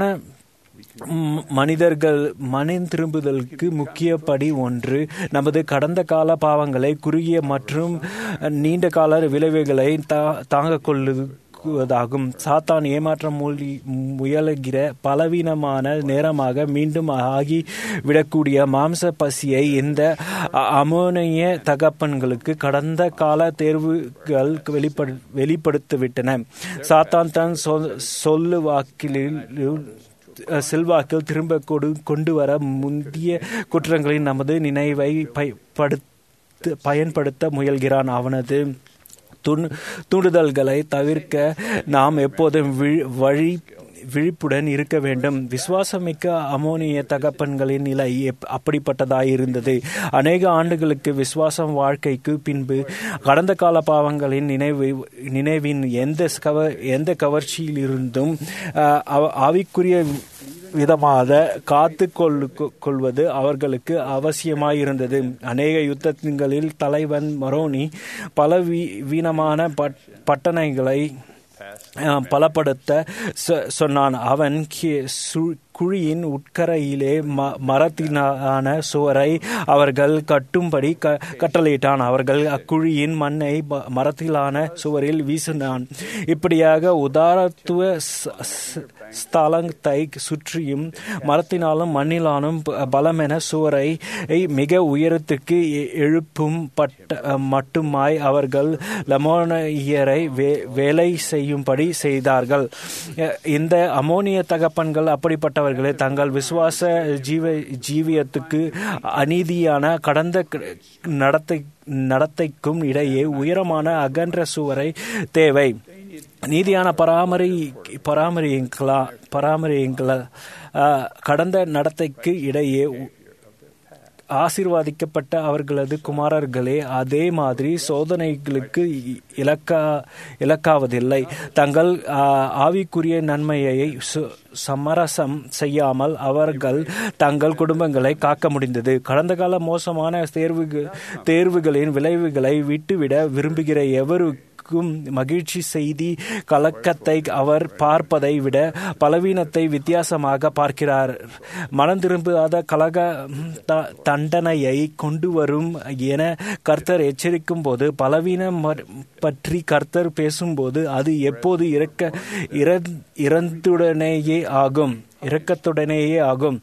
மனிதர்கள் மனித திரும்புதலுக்கு முக்கிய படி ஒன்று நமது கடந்த கால பாவங்களை குறுகிய மற்றும் நீண்ட கால விளைவுகளை தாங்க கொள்ளு தாக்குவதாகும் சாத்தான் ஏமாற்றம் மூழ்கி முயலுகிற பலவீனமான நேரமாக மீண்டும் ஆகி விடக்கூடிய மாம்ச பசியை இந்த அமோனிய தகப்பன்களுக்கு கடந்த கால தேர்வுகள் வெளிப்படு வெளிப்படுத்திவிட்டன சாத்தான் தன் சொல்லு வாக்கில் செல்வாக்கில் திரும்ப கொடு கொண்டு வர முந்திய குற்றங்களின் நமது நினைவை படுத்த பயன்படுத்த முயல்கிறான் அவனது துண் தூண்டுதல்களை தவிர்க்க நாம் எப்போதும் வழி விழிப்புடன் இருக்க வேண்டும் விசுவாசமிக்க அமோனிய தகப்பன்களின் நிலை அப்படிப்பட்டதாயிருந்தது அநேக ஆண்டுகளுக்கு விசுவாசம் வாழ்க்கைக்கு பின்பு கடந்த கால பாவங்களின் நினைவு நினைவின் எந்த கவ எந்த கவர்ச்சியிலிருந்தும் ஆவிக்குரிய விதமாக காத்து கொள்வது அவர்களுக்கு அவசியமாயிருந்தது அநேக யுத்தங்களில் தலைவன் மரோனி பல வீணமான பட்டணைகளை பலப்படுத்த சொன்னான் அவன் அக்குழியின் உட்கரையிலே ம மரத்தினான சுவரை அவர்கள் கட்டும்படி க கட்டளையிட்டான் அவர்கள் அக்குழியின் மண்ணை ம- மரத்திலான சுவரில் வீசினான் இப்படியாக உதாரத்துவ ச- ச- ஸ்தலத்தை சுற்றியும் மரத்தினாலும் மண்ணிலானும் ப- பலமென சுவரை மிக உயரத்துக்கு எ- எழுப்பும் பட்ட மட்டுமாய் அவர்கள் லமோனியரை வே- வேலை செய்யும்படி செய்தார்கள் அஹ் இந்த அமோனிய தகப்பன்கள் அப்படிப்பட்டவர்களே தங்கள் விசுவாச ஜீவ ஜீவியத்துக்கு அநீதியான கடந்த க- நடத்தை நடத்தைக்கும் இடையே உயரமான அகன்ற சுவரை தேவை நீதியான பராமரி பராமரிங்களா பராமரிங்களா அஹ், கடந்த நடத்தைக்கு இடையே உ- ஆசீர்வாதிக்கப்பட்ட அவர்களது குமாரர்களே அதே மாதிரி சோதனைகளுக்கு இ- இலக்கா இலக்காவதில்லை தங்கள் ஆ, ஆவிக்குரிய நன்மையை சு- சமரசம் செய்யாமல் அவர்கள் தங்கள் குடும்பங்களை காக்க முடிந்தது கடந்த கால மோசமான தேர்வுகள் தேர்வுகளின் விளைவுகளை விட்டுவிட விரும்புகிற எவருக்கும் மகிழ்ச்சி செய்தி கலக்கத்தை அவர் பார்ப்பதை விட பலவீனத்தை வித்தியாசமாக பார்க்கிறார் மனம் திரும்பாத கலக த- தண்டனையை கொண்டு வரும் என கர்த்தர் எச்சரிக்கும் போது பலவீனம் ம- பற்றி கர்த்தர் பேசும்போது அது எப்போது இறக்க இறந்- இறந்துடனேயே ஆகும் இரக்கத்துடனேயே ஆகும்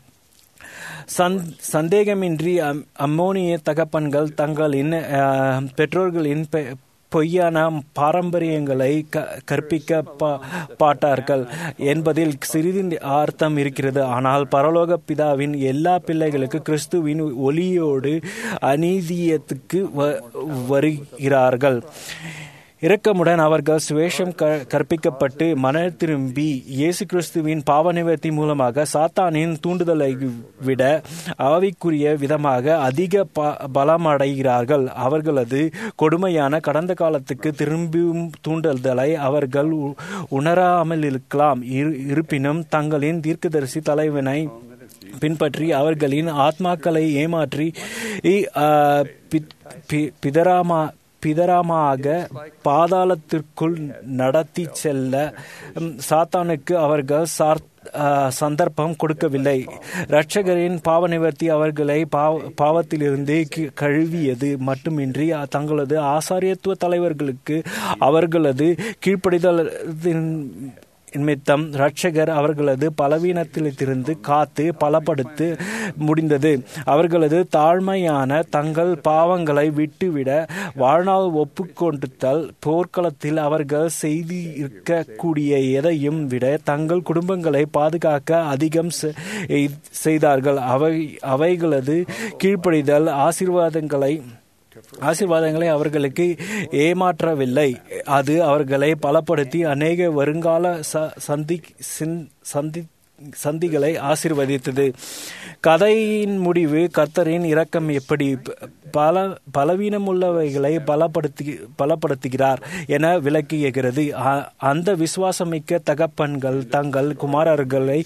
சந் சந்தேகமின்றி அம்- அம்மோனிய தகப்பன்கள் தங்களின் அஹ், பெற்றோர்களின் பெ- பொய்யான பாரம்பரியங்களை க கற்பிக்க பா பாட்டார்கள் என்பதில் சிறிது அர்த்தம் இருக்கிறது ஆனால் பரலோக பிதாவின் எல்லா பிள்ளைகளுக்கு கிறிஸ்துவின் ஒளியோடு அநீதியத்துக்கு வ- வருகிறார்கள் இரக்கமுடன் அவர்கள் சுவேஷம் க கற்பிக்கப்பட்டு மன திரும்பி இயேசு கிறிஸ்துவின் பாவ நிவர்த்தி மூலமாக சாத்தானின் தூண்டுதலை விட ஆவிக்குரிய விதமாக அதிக ப பலமடைகிறார்கள் அவர்களது கொடுமையான கடந்த காலத்துக்கு திரும்பும் தூண்டுதலை அவர்கள் உ- உணராமல் இருக்கலாம் இரு- இருப்பினும் தங்களின் தீர்க்கதரிசி தலைவனை பின்பற்றி அவர்களின் ஆத்மாக்களை ஏமாற்றி ஆ, பி- பி- பிதராமா பிதராமாக பாதாளத்திற்குள் நடத்தி செல்ல ம், சாத்தானுக்கு அவர்கள் சார் ஆ, சந்தர்ப்பம் கொடுக்கவில்லை இரட்சகரின் பாவ நிவர்த்தி அவர்களை பாவ பாவத்திலிருந்து கி- கழுவியது மட்டுமின்றி தங்களது ஆசாரியத்துவ தலைவர்களுக்கு அவர்களது கீழ்ப்படிதலின் நிமித்தம் இரட்சகர் அவர்களது பலவீனத்திலிருந்து காத்து பலப்படுத்த முடிந்தது அவர்களது தாழ்மையான தங்கள் பாவங்களை விட்டுவிட வாழ்நாள் ஒப்புக்கொண்டுத்தல் போர்க்களத்தில் அவர்கள் செய்து இருக்கக்கூடிய எதையும் விட தங்கள் குடும்பங்களை பாதுகாக்க அதிகம் செ- செய்தார்கள் அவை அவைகளது கீழ்ப்படிதல் ஆசீர்வாதங்களை ஆசீர்வாதங்களை அவர்களுக்கு ஏமாற்றவில்லை அது அவர்களை பலப்படுத்தி அநேக வருங்கால ச- சந்தி சின்- சந்தி சந்திகளை ஆசீர்வதித்தது கதையின் முடிவு கர்த்தரின் இரக்கம் எப்படி பல பலவீனமுள்ளவைகளை பலப்படுத்தி பலப்படுத்துகிறார் என விளக்குகிறது அ- அந்த விசுவாசமிக்க தகப்பன்கள் தங்கள் குமாரர்களை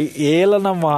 ஏளனமா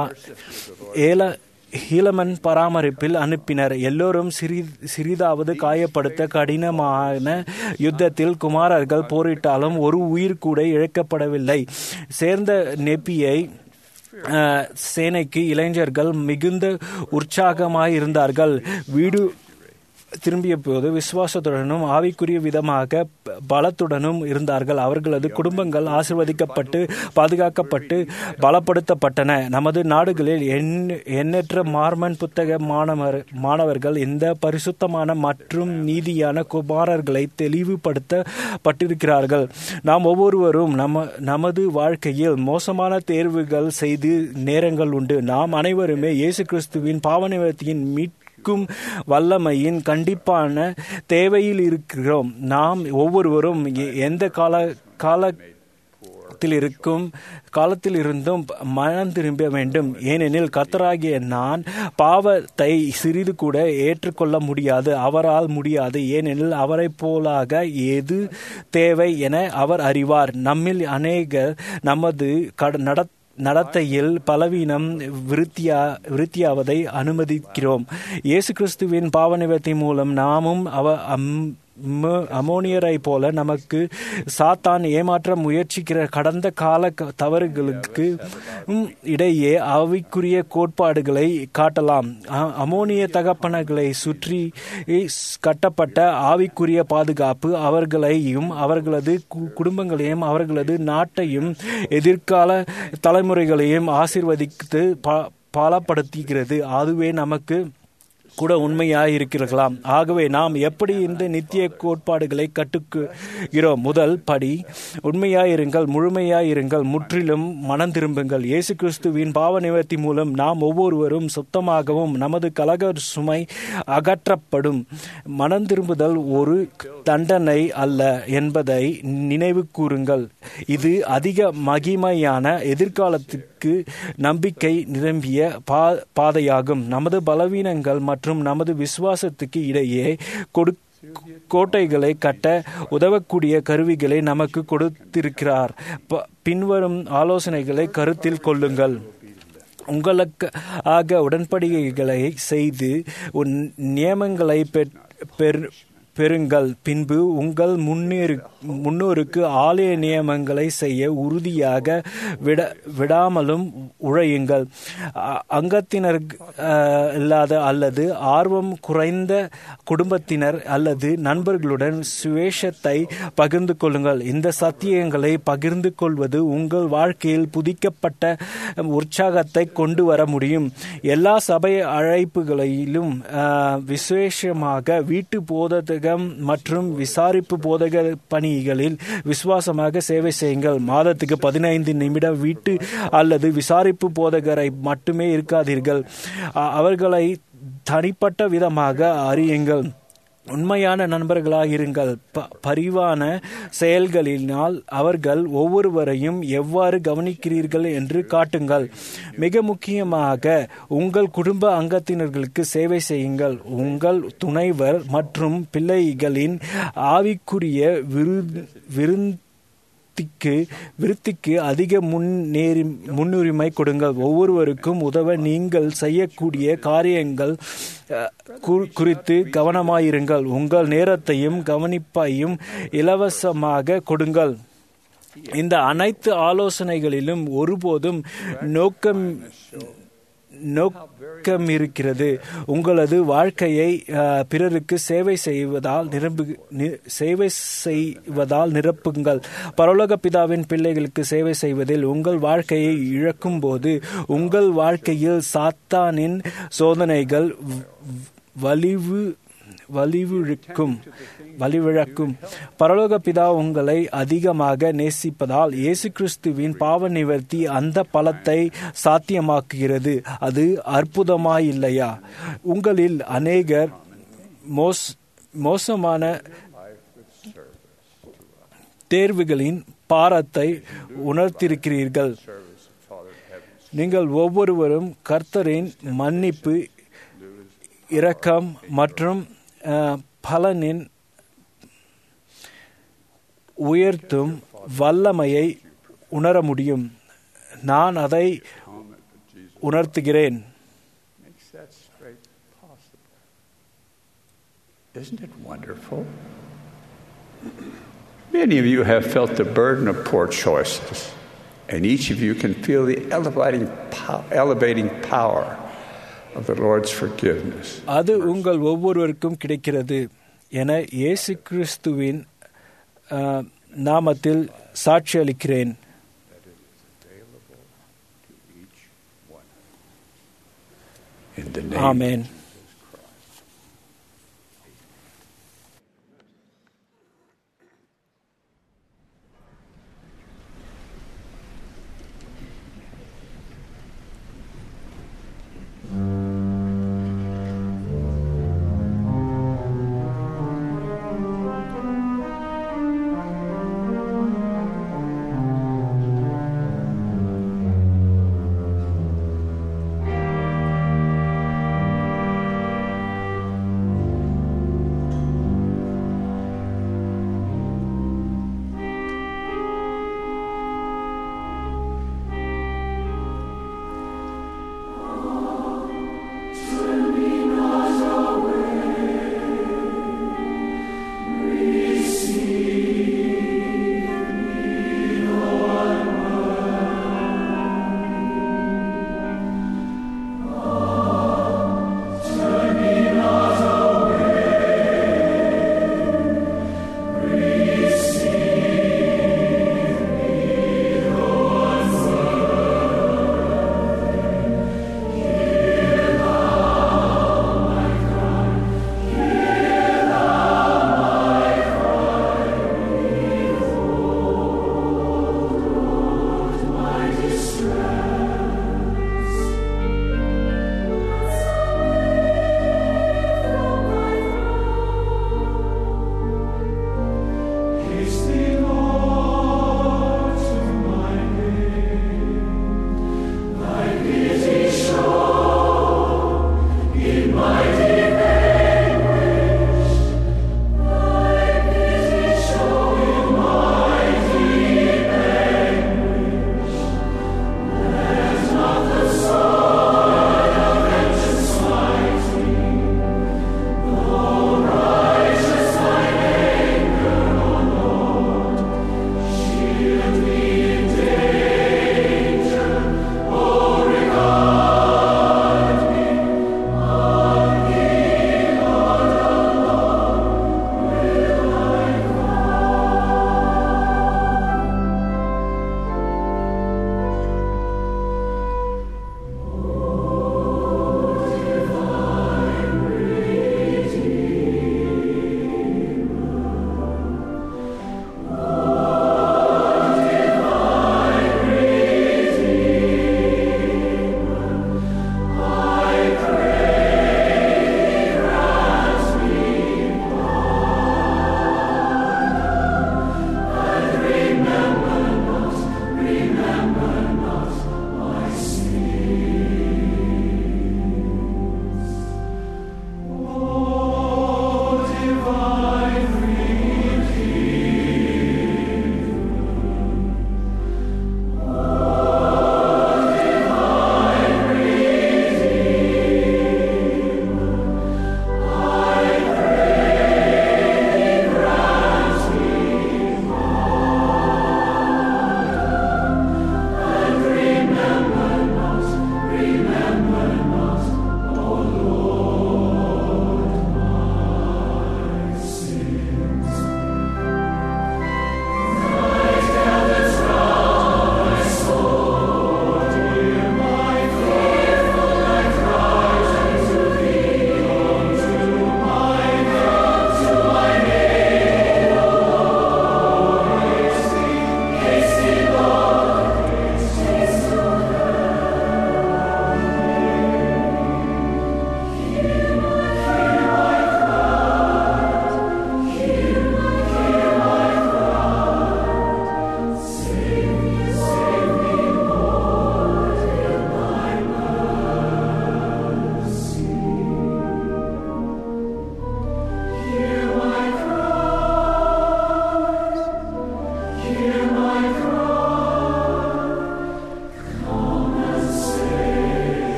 ஏல ஹீலமன் பராமரிப்பில் அனுப்பினர் எல்லோரும் சிறி சிறிதாவது காயப்படுத்த கடினமான யுத்தத்தில் குமாரர்கள் போரிட்டாலும் ஒரு உயிர் கூட இழக்கப்படவில்லை சேர்ந்த நெப்பியை அஹ், சேனைக்கு இளைஞர்கள் மிகுந்த உற்சாகமாயிருந்தார்கள் வீடு திரும்பிய போது விசுவாசத்துடனும் ஆவிக்குரிய விதமாக ப- பலத்துடனும் இருந்தார்கள் அவர்களது குடும்பங்கள் ஆசிர்வதிக்கப்பட்டு பாதுகாக்கப்பட்டு பலப்படுத்தப்பட்டன நமது நாடுகளில் எண்ண- எண்ணற்ற மார்மன் புத்தக மாணவர் மாணவர்கள் இந்த பரிசுத்தமான மற்றும் நீதியான குமாரர்களை தெளிவுபடுத்தப்பட்டிருக்கிறார்கள் நாம் ஒவ்வொருவரும் நம்ம நமது வாழ்க்கையில் மோசமான தேர்வுகள் செய்து நேரங்கள் உண்டு நாம் அனைவருமே இயேசு கிறிஸ்துவின் பாவநிவர்த்தியின் மீட் மீட்கும் வல்லமையின் கண்டிப்பான தேவையில் இருக்கிறோம் நாம் ஒவ்வொருவரும் எ- எந்த கால கால காலத்தில் இருக்கும் காலத்தில் இருந்தும் மனம் திரும்ப வேண்டும் ஏனெனில் கர்த்தராகிய நான் பாவத்தை சிறிது கூட ஏற்றுக்கொள்ள முடியாது அவரால் முடியாது ஏனெனில் அவரைப் போலாக எது தேவை என அவர் அறிவார் நம்மில் அநேகர் நமது கட- நட நடத்தையில் பலவீனம் விருத்தியா விருத்தியாவதை அனுமதிக்கிறோம் இயேசு கிறிஸ்துவின் பாவநிவர்த்தி மூலம் நாமும் அவ அம் ம- அமோனியரை போல நமக்கு சாத்தான் ஏமாற்ற முயற்சிக்கிற கடந்த கால க- தவறுகளுக்கு ம், இடையே ஆவிக்குரிய கோட்பாடுகளை காட்டலாம் அ- அமோனிய தகப்பனர்களை சுற்றி ஸ்- கட்டப்பட்ட ஆவிக்குரிய பாதுகாப்பு அவர்களையும் அவர்களது கு- குடும்பங்களையும் அவர்களது நாட்டையும் எதிர்கால தலைமுறைகளையும் ஆசீர்வதித்து ப- பாலப்படுத்துகிறது அதுவே நமக்கு கூட உண்மையாக இருக்கிறலாம் ஆகவே நாம் எப்படி இந்த நித்திய கோட்பாடுகளை கட்டுக்குகிறோம் முதல் படி உண்மையாயிருங்கள் முழுமையாயிருங்கள் முற்றிலும் மனம் திரும்புங்கள் இயேசு கிறிஸ்துவின் பாவ நிவர்த்தி மூலம் நாம் ஒவ்வொருவரும் சுத்தமாகவும் நமது கலக சுமை அகற்றப்படும் மனம் திரும்புதல் ஒரு தண்டனை அல்ல என்பதை நினைவு கூறுங்கள் இது அதிக மகிமையான எதிர்காலத்திற்கு நம்பிக்கை நிரம்பிய பா பாதையாகும் நமது பலவீனங்கள் மற்றும் நமது விசுவாசத்துக்கு இடையே கொடு கோட்டைகளை கட்ட உதவக்கூடிய கருவிகளை நமக்கு கொடுத்திருக்கிறார் ப- பின்வரும் ஆலோசனைகளை கருத்தில் கொள்ளுங்கள் உங்களுக்கு ஆக உடன்படிக்கைகளை செய்து உன் நியமங்களை பெற்- பெற்- பெறுங்கள் பின்பு உங்கள் முன்னேறு முன்னோருக்கு ஆலய நியமங்களை செய்ய உறுதியாக விட விடாமலும் உழையுங்கள் அ- அங்கத்தினர் அஹ், இல்லாத அல்லது ஆர்வம் குறைந்த குடும்பத்தினர் அல்லது நண்பர்களுடன் சுவேஷத்தை பகிர்ந்து கொள்ளுங்கள் இந்த சத்தியங்களை பகிர்ந்து கொள்வது உங்கள் வாழ்க்கையில் புதிக்கப்பட்ட உற்சாகத்தை கொண்டு வர முடியும் எல்லா சபை அழைப்புகளிலும் அஹ், விசேஷமாக வீட்டு போதகம் மற்றும் விசாரிப்பு போதக பணிகளில் விசுவாசமாக சேவை செய்யுங்கள் மாதத்துக்கு பதினைந்து நிமிடம் வீட்டு அல்லது விசாரிப்பு போதகரை மட்டுமே இருக்காதீர்கள் அ- அவர்களை தனிப்பட்ட விதமாக அறியுங்கள் உண்மையான நண்பர்களாக இருங்கள் ப- பரிவான செயல்களினால் அவர்கள் ஒவ்வொருவரையும் எவ்வாறு கவனிக்கிறீர்கள் என்று காட்டுங்கள் மிக முக்கியமாக உங்கள் குடும்ப அங்கத்தினர்களுக்கு சேவை செய்யுங்கள் உங்கள் துணைவர் மற்றும் பிள்ளைகளின் ஆவிக்குரிய விரு விருந்து விருத்திக்கு விருத்திக்கு அதிக முன்னேறி முன்னுரிமை கொடுங்கள் ஒவ்வொருவருக்கும் உதவ நீங்கள் செய்யக்கூடிய காரியங்கள் அஹ், குறி- குறித்து கவனமாயிருங்கள் உங்கள் நேரத்தையும் கவனிப்பையும் இலவசமாக கொடுங்கள் இந்த அனைத்து ஆலோசனைகளிலும் ஒருபோதும் நோக்கம் நோக்கம் இருக்கிறது உங்களது வாழ்க்கையை அஹ், பிறருக்கு சேவை செய்வதால் நிரம்பு நி- சேவை செய்வதால் நிரப்புங்கள் பரலோக பிதாவின் பிள்ளைகளுக்கு சேவை செய்வதில் உங்கள் வாழ்க்கையை இழக்கும் போது உங்கள் வாழ்க்கையில் சாத்தானின் சோதனைகள் வ- வலிவு வலிவிழுக்கும் வலிவிழக்கும் பரலோக பிதா உங்களை அதிகமாக நேசிப்பதால் இயேசு கிறிஸ்துவின் பாவ நிவர்த்தி அந்த பலத்தை சாத்தியமாக்குகிறது அது அற்புதமாயில்லையா உங்களில் அநேகர் மோஸ் மோசமான தேர்வுகளின் பாரத்தை உணர்த்திருக்கிறீர்கள் நீங்கள் ஒவ்வொருவரும் கர்த்தரின் மன்னிப்பு இரக்கம் மற்றும் அஹ், பலனின் உயர்த்தும் வல்லமையை உணர முடியும் நான் அதை உணர்த்துகிறேன் Makes that straight possible. Isn't it wonderful? Many of you have felt the burden of poor choices, and each of you can feel the elevating, pow- elevating power of the Lord's forgiveness. அது உங்கள் ஒவ்வொருவருக்கும் கிடைக்கிறது என இயேசு கிறிஸ்துவின் அஹ், நாமத்தில் சாட்சி அளிக்கிறேன் In the name amen Thank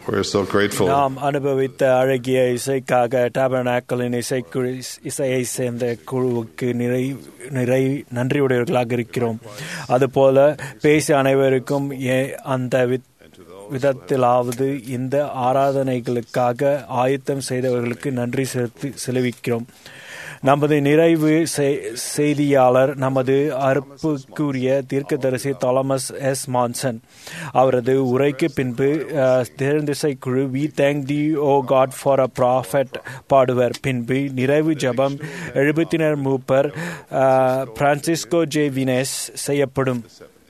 We're so grateful. நாம் அனுபவித்த அழகிய இசைக்காக டாபர்னாக்களின் இசைக்குழு இசையை சேர்ந்த குழுவுக்கு நிறை நிறை நன்றியுடையவர்களாக இருக்கிறோம் அதுபோல பேசிய அனைவருக்கும் ஏ- அந்த வித் விதத்திலாவது இந்த ஆராதனைகளுக்காக ஆயத்தம் செய்தவர்களுக்கு நன்றி செலுத்தி செலுவிக்கிறோம் நமது நிறைவு செய்- செய்தியாளர் நமது அறுப்புக்குரிய தீர்க்கதரிசி தாலமஸ் எஸ் மான்சன் அவரது உரைக்கு பின்பு அஹ், தேர்ந்திசை குழு we thank thee O God for a prophet பாடுவர் பின்பு நிறைவு ஜெபம் எழுபத்தினர் மூப்பர் அஹ், பிரான்சிஸ்கோ ஜே வினேஸ் செய்யப்படும்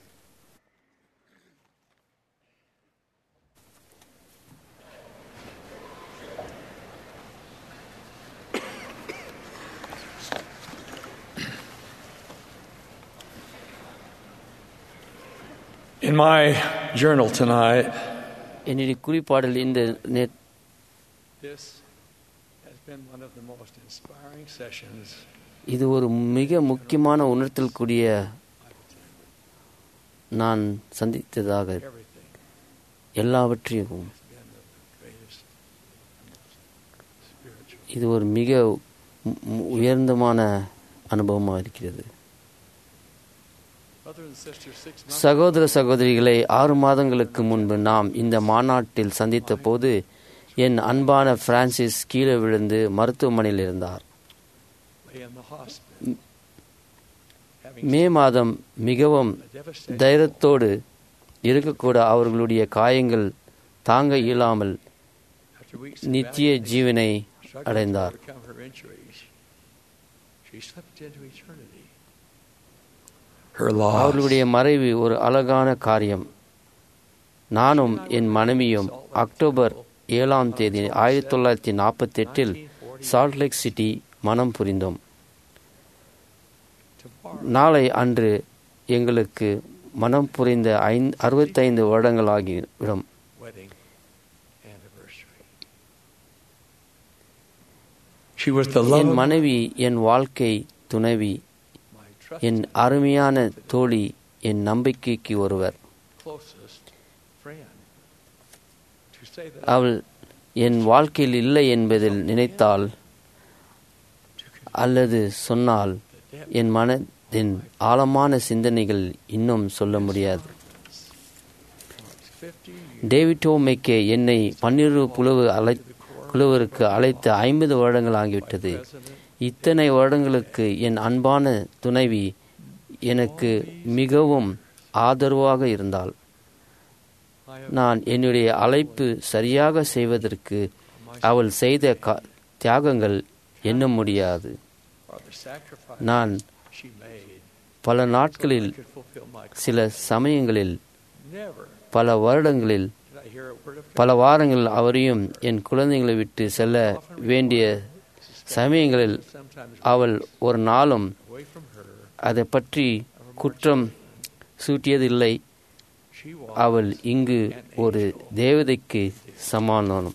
In my journal tonight, என்னுடைய குறிப்பாடல் இந்த நே- this has been one of the most inspiring sessions இது ஒரு மிக முக்கியமான உணர்த்தல் கூடிய நான் சந்தித்ததாக எல்லாவற்றையும் இது ஒரு மிக மு- மு- உயர்ந்தமான அனுபவமாக இருக்கிறது Brother and sister, six months சகோதர சகோதரிகளை ஆறு மாதங்களுக்கு முன்பு நாம் இந்த மாநாட்டில் சந்தித்த போது என் அன்பான பிரான்சிஸ் கீழே விழுந்து மருத்துவமனையில் இருந்தார் lay in the hospital. மே மாதம் மிகவும் தைரியத்தோடு இருக்கக்கூட அவர்களுடைய காயங்கள் தாங்க இயலாமல் After weeks நித்திய ஜீவனை struggling to அடைந்தார் overcome her injuries, she slipped into eternity. Her loss அவர்களுடைய மறைவு ஒரு அழகான காரியம் நானும் என் மனைவியும் அக்டோபர் ஏழாம் தேதி ஆயிரத்தி தொள்ளாயிரத்தி நாற்பத்தி எட்டில் சால்ட் லேக் சிட்டி மனம் புரிந்தோம் நாளை அன்று எங்களுக்கு மனம் புரிந்த ஐந்து அறுபத்தைந்து வருடங்களாகிவிடும் wedding anniversary. She was the love N of மனைவி என் வாழ்க்கை துணைவி என் அருமையான தோழி என் நம்பிக்கைக்கு ஒருவர் closest friend. To say that அவள் என் வாழ்க்கையில் இல்லை என்பதில் நினைத்தால் அல்லது சொன்னால் என் மனதின் ஆழமான சிந்தனைகள் இன்னும் சொல்ல முடியாது டேவிட்டோ மேக்கே என்னை பன்னிரு புலவு அழை குழுவருக்கு அழைத்து ஐம்பது வருடங்கள் ஆகிவிட்டது இத்தனை வருடங்களுக்கு என் அன்பான துணைவி எனக்கு மிகவும் ஆதரவாக இருந்தாள் நான் என்னுடைய அழைப்பு சரியாக செய்வதற்கு அவள் செய்த கா- தியாகங்கள் எண்ண முடியாது or the sacrifice நான் she made பல நாட்களில் could fulfill my சில சமயங்களில் never பல வருடங்களில் did I hear a word of பல வாரங்கள் அவரையும் என் குழந்தைகளை விட்டு செல்ல வேண்டிய சமயங்களில் அவள் ஒரு நாளும் away from her. அதை பற்றி குற்றம் சூட்டியதில்லை She was அவள் இங்கு ஒரு தேவதைக்கு சமானம்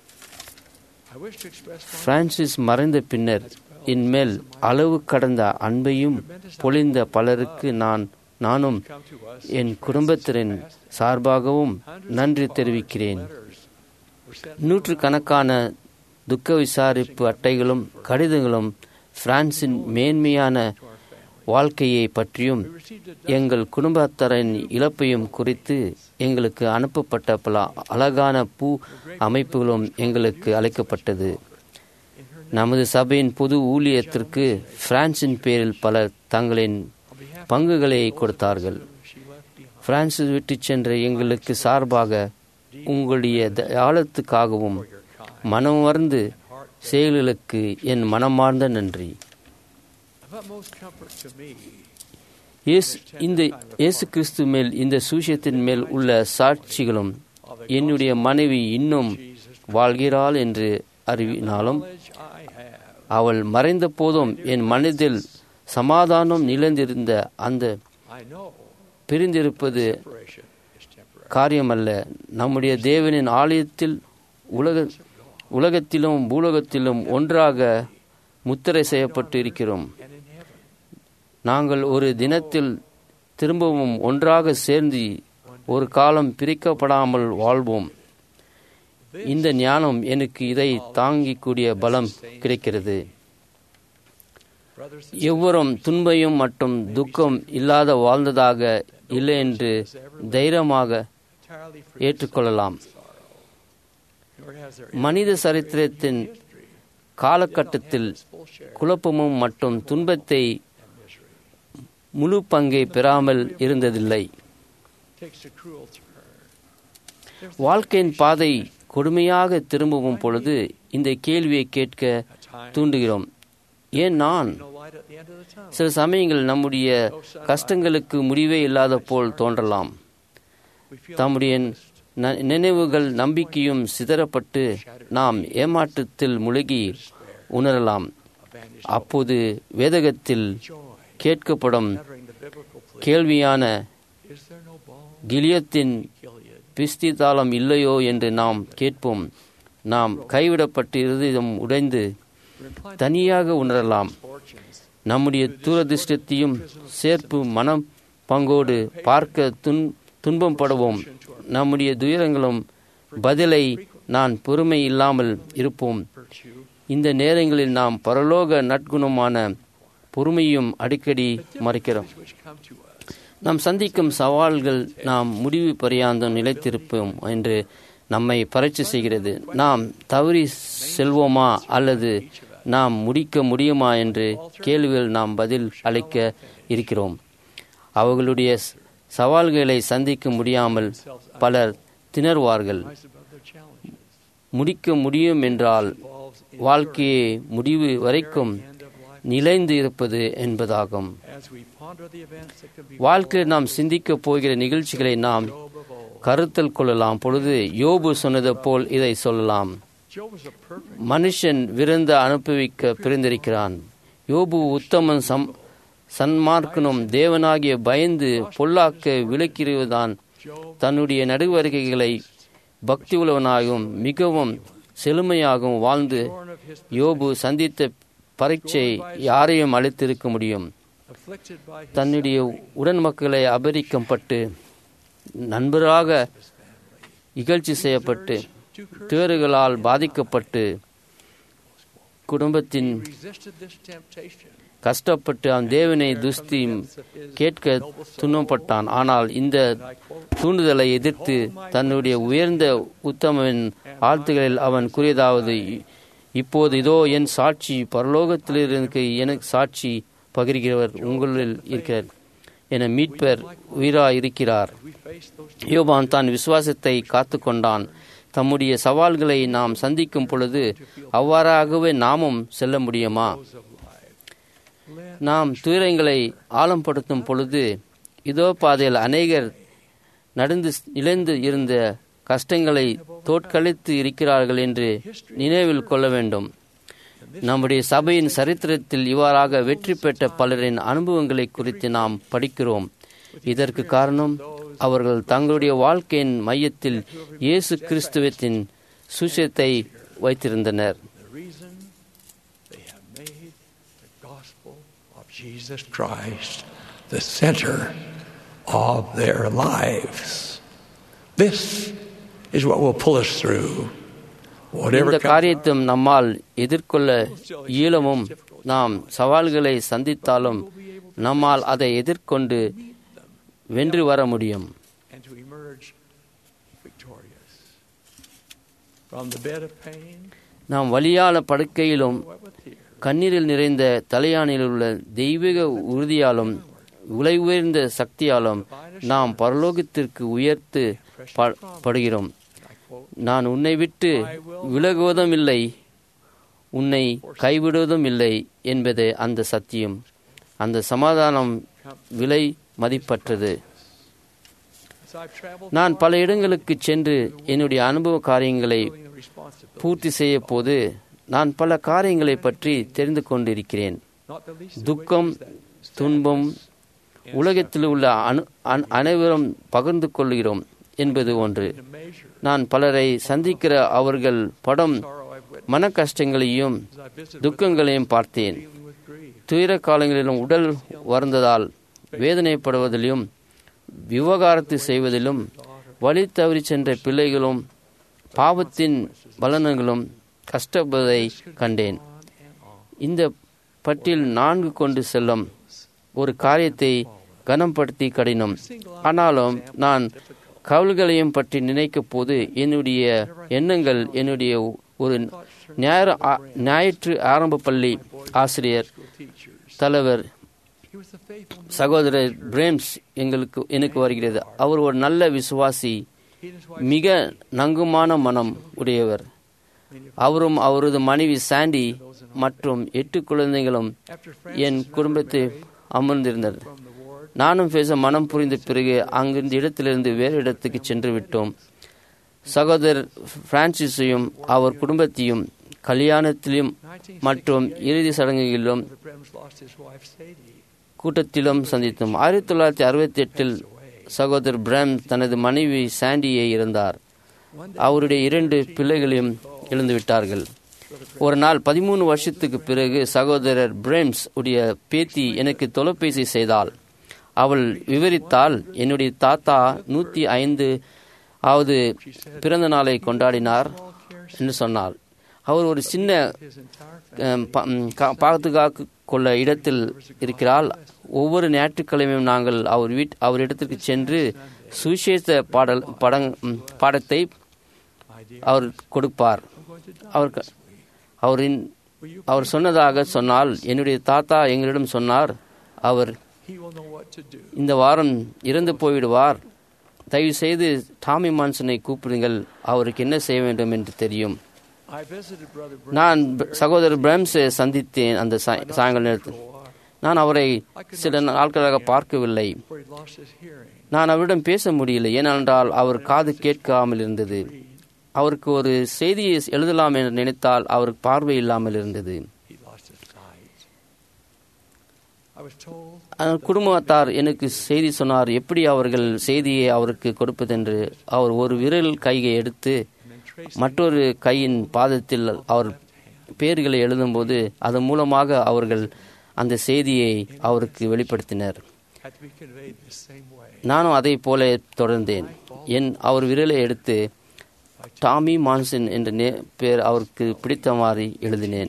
I wish to express my Francis மறைந்த பின்னர் இன்மேல் அளவு கடந்த அன்பையும் பொழிந்த பலருக்கு நான் நானும் என் குடும்பத்தினரின் சார்பாகவும் நன்றி தெரிவிக்கிறேன் நூற்றுக்கணக்கான துக்க விசாரிப்பு அட்டைகளும் கடிதங்களும் பிரான்சின் மேன்மையான வாழ்க்கையை பற்றியும் எங்கள் குடும்பத்தரின் இழப்பையும் குறித்து எங்களுக்கு அனுப்பப்பட்ட பல அழகான பூ அமைப்புகளும் எங்களுக்கு அளிக்கப்பட்டது நமது சபையின் பொது ஊழியத்திற்கு பிரான்சின் பேரில் பலர் தங்களின் பங்குகளை கொடுத்தார்கள் பிரான்சிஸ் விட்டு சென்ற எங்களுக்கு சார்பாக உங்களுடைய ஆழத்துக்காகவும் மனமார்ந்து செயல்களுக்கு என் மனமார்ந்த நன்றி of utmost comfort to me இயேசு இந்த இயேசு கிறிஸ்து மேல் இந்த சூசியத்தின் மேல் உள்ள சாட்சிகளும் என்னுடைய மனைவி இன்னும் வாழ்கிறாள் என்று அறிவினாலும் அவள் மறைந்த போதும் என் மனதில் சமாதானம் நிலந்திருந்த அந்த I know பிரிந்திருப்பது separation is temporary. காரியமல்ல நம்முடைய தேவனின் ஆலயத்தில் உலக உலகத்திலும் பூலோகத்திலும் ஒன்றாக முத்திரை செய்யப்பட்டு இருக்கிறோம் நாங்கள் ஒரு தினத்தில் திரும்பவும் ஒன்றாக சேர்ந்து ஒரு காலம் பிரிக்கப்படாமல் வாழ்வோம் இந்த ஞானம் எனக்கு இதை தாங்கிக்கூடிய பலம் கிடைக்கிறது எவ்வரும் துன்பையும் மற்றும் துக்கம் இல்லாத வாழ்ந்ததாக இல்லை என்று தைரியமாக ஏற்றுக்கொள்ளலாம் மனித சரித்திரத்தின் காலகட்டத்தில் குழப்பமும் மற்றும் துன்பத்தை முழு பங்கை பெறாமல் இருந்ததில்லை வாழ்க்கையின் பாதை கொடுமையாக திரும்பும் பொழுது இந்த கேள்வியை கேட்க தூண்டுகிறோம் ஏன் நான் சில சமயங்கள் நம்முடைய கஷ்டங்களுக்கு முடிவே இல்லாத போல் தோன்றலாம் தம்முடைய நினைவுகள் நம்பிக்கையும் சிதறப்பட்டு நாம் ஏமாற்றத்தில் முழுகி உணரலாம் அப்போது வேதகத்தில் கேட்கப்படும் கேள்வியான கிலியத்தின் பிஸ்திதாளம் இல்லையோ என்று நாம் கேட்போம் நாம் கைவிடப்பட்டு இருதயம் உடைந்து தனியாக உணரலாம் நம்முடைய தூரதிருஷ்டத்தையும் சேர்ப்பு மனம் பங்கோடு பார்க்க துன் துன்பம் படுவோம் நம்முடைய துயரங்களும் பதிலை நான் பொறுமை இல்லாமல் இருப்போம் இந்த நேரங்களில் நாம் பரலோக நற்குணமான பொறுமையும் அடிக்கடி மறைக்கிறோம் நாம் சந்திக்கும் சவால்கள் நாம் முடிவு பரியாந்தம் நிலைத்திருப்போம் என்று நம்மை பரீட்சை செய்கிறது நாம் தவறி செல்வோமா அல்லது நாம் முடிக்க முடியுமா என்று கேள்விகள் நாம் பதில் அளிக்க இருக்கிறோம் அவர்களுடைய சவால்களை சந்திக்க முடியாமல் பலர் திணறுவார்கள் முடிக்க முடியும் என்றால் வாழ்க்கையை முடிவு வரைக்கும் நிலைந்து இருப்பது என்பதாகும் வாழ்க்கையில் நாம் சிந்திக்கப் போகிற நிகழ்ச்சிகளை நாம் கருத்தில் கொள்ளலாம் பொழுது யோபு சொன்னது போல் இதை சொல்லலாம் மனுஷன் விருந்த அனுபவிக்க பிரிந்திருக்கிறான் யோபு உத்தமன் சம் சன்மார்க்கனும் தேவனாகிய பயந்து பொல்லாக்க விளக்கிறதுதான் தன்னுடைய நடுவருகைகளை பக்தி உள்ளவனாகவும் மிகவும் செழுமையாகவும் வாழ்ந்து யோபு சந்தித்த பரீட்சை யாரையும் அளித்திருக்க முடியும் தன்னுடைய உடன் மக்களை அபரிக்கப்பட்டு நண்பராக இகழ்ச்சி செய்யப்பட்டு தேறுகளால் பாதிக்கப்பட்டு குடும்பத்தின் கஷ்டப்பட்டு அவன் தேவனை துஸ்தி கேட்க துன்பப்பட்டான் ஆனால் இந்த தூண்டுதலை எதிர்த்து தன்னுடைய உயர்ந்த உத்தமன் ஆழ்த்துகளில் அவன் கூறியதாவது இப்போது இதோ என் சாட்சி பரலோகத்திலிருந்து எனக்கு சாட்சி பகிர்கிறவர் உங்களில் இருக்கிறார் என மீட்பர் உயிரா இருக்கிறார் யோபான் தான் விசுவாசத்தை காத்து கொண்டான் தம்முடைய சவால்களை நாம் சந்திக்கும் பொழுது அவ்வாறாகவே நாமும் செல்ல முடியுமா நாம் துயரங்களை ஆழம்படுத்தும் பொழுது இதோ பாதையில் அநேகர் நடந்து இழந்து இருந்த கஷ்டங்களை தோற்கழித்து இருக்கிறார்கள் என்று நினைவில் கொள்ள வேண்டும் நம்முடைய சபையின் சரித்திரத்தில் இவ்வாறாக வெற்றி பெற்ற பலரின் அனுபவங்களை குறித்து நாம் படிக்கிறோம் இதற்கு காரணம் அவர்கள் தங்களுடைய வாழ்க்கையின் மையத்தில் இயேசு கிறிஸ்துவத்தின் சுஷத்தை வைத்திருந்தனர் Jesus Christ the center of their lives. This is what will pull us through. இந்த காரியத்தும் நம்மால் எதிர்கொள்ள இயலமும் நாம் சவால்களை சந்தித்தாலும் நம்மால் அதை எதிர்கொண்டு வென்று வர முடியும் நாம் வலியால படுக்கையிலும் கண்ணீரில் நிறைந்த தலையானில் உள்ள தெய்வீக உறுதியாலும் உலை உயர்ந்த சக்தியாலும் நாம் பரலோகத்திற்கு உயர்த்து படுகிறோம் நான் உன்னை விட்டு விலகுவதும் இல்லை உன்னை கைவிடுவதும் இல்லை என்பது அந்த சத்தியம் அந்த சமாதானம் விலை மதிப்பற்றது நான் பல இடங்களுக்கு சென்று என்னுடைய அனுபவ காரியங்களை பூர்த்தி செய்ய போது நான் பல காரியங்களை பற்றி தெரிந்து கொண்டிருக்கிறேன் துக்கம் துன்பம் உலகத்தில் உள்ள அனு அனைவரும் பகிர்ந்து கொள்கிறோம் என்பது ஒன்று நான் பலரை சந்திக்கிற அவர்கள் படம் மன கஷ்டங்களையும் துக்கங்களையும் பார்த்தேன் துயர காலங்களிலும் உடல் வருந்ததால் வேதனைப்படுவதிலும் விவகாரத்து செய்வதிலும் வழி தவறி சென்ற பிள்ளைகளும் பாவத்தின் பலன்களும் கஷ்டப்பதை கண்டேன் இந்த பட்டியல் நான்கு கொண்டு செல்லும் ஒரு காரியத்தை கனப்படுத்தி கடினம் ஆனாலும் நான் கவல்களையும் பற்றி நினைக்கும் போது என்னுடைய எண்ணங்கள் என்னுடைய ஒரு ஞாயிறு ஆ- ஞாயிற்று ஆரம்ப பள்ளி ஆசிரியர் தலைவர் சகோதரர் பிரேம்ஸ் எங்களுக்கு எனக்கு வருகிறது அவர் ஒரு நல்ல விசுவாசி மிக நங்குமான மனம் உடையவர் அவரும் அவரது மனைவி சாண்டி மற்றும் எட்டு குழந்தைகளும் என் குடும்பத்தை அமர்ந்திருந்தனர் நானும் பேச மனம் புரிந்த பிறகு அங்கிருந்த இடத்திலிருந்து வேறு இடத்துக்கு சென்று விட்டோம் சகோதரர் பிரான்சிஸையும் அவர் குடும்பத்தையும் கல்யாணத்திலும் மற்றும் இறுதி சடங்குகளிலும் Brems lost his wife Sadie. கூட்டத்திலும் சந்தித்தோம் ஆயிரத்தி தொள்ளாயிரத்தி அறுபத்தி எட்டில் சகோதரர் பிரேம் தனது மனைவி சாண்டியை இறந்தார் அவருடைய இரண்டு பிள்ளைகளையும் இழந்துவிட்டார்கள் ஒரு நாள் பதிமூணு வருஷத்துக்கு பிறகு சகோதரர் பிரேம்ஸ் உடைய பேத்தி எனக்கு தொலைபேசி செய்தாள் அவள் விவரித்தால் என்னுடைய தாத்தா நூற்றி ஐந்து ஆவது பிறந்த நாளை கொண்டாடினார் என்று சொன்னார் அவர் ஒரு சின்ன அஹ், பா- ம், கா- பாதுகாப்பு கொள்ள இடத்தில் இருக்கிறாள் ஒவ்வொரு ஞாயிற்றுக்கிழமையும் நாங்கள் அவர் வீட் அவர் இடத்திற்கு சென்று சுவிசேஷ பாடல் படங் ம், பாடத்தை அவர் கொடுப்பார் அவர் க- அவரின் அவர் சொன்னதாக சொன்னால் என்னுடைய தாத்தா எங்களிடம் சொன்னார் அவர் He will know what to do. இந்த வாரம் இறந்து போய்விடுவார் தயவு செய்து டாமி மான்சனை கூப்பிடுங்கள் அவருக்கு என்ன செய்ய வேண்டும் என்று தெரியும் I visited Brother Brems நான் ப- சகோதரர் பிரம்ஸை சந்தித்தேன் அந்த சாய்- சாயங்கால நேரத்தில் நான் அவரை சில நாட்களாக பார்க்கவில்லை where he lost his hearing. நான் அவரிடம் பேச முடியல ஏனென்றால் அவர் காது கேட்காமல் இருந்தது அவருக்கு ஒரு செய்தியை எழுதலாம் என்று நினைத்தால் அவருக்கு பார்வை இல்லாமல் இருந்தது He lost his sight. I was told அந்த குடும்பத்தார் எனக்கு செய்தி சொன்னார் எப்படி அவர்கள் செய்தியை அவருக்கு கொடுப்பதென்று அவர் ஒரு விரல் கையை எடுத்து மற்றொரு கையின் பாதத்தில் அவர் பெயர்களை எழுதும்போது அதன் மூலமாக அவர்கள் அந்த செய்தியை அவருக்கு வெளிப்படுத்தினர் had to be conveyed the same way. நானும் அதை போல தொடர்ந்தேன் என் அவர் விரலை எடுத்து டாமி மான்சன் என்ற நே- பெயர் அவருக்கு பிடித்த மாதிரி எழுதினேன்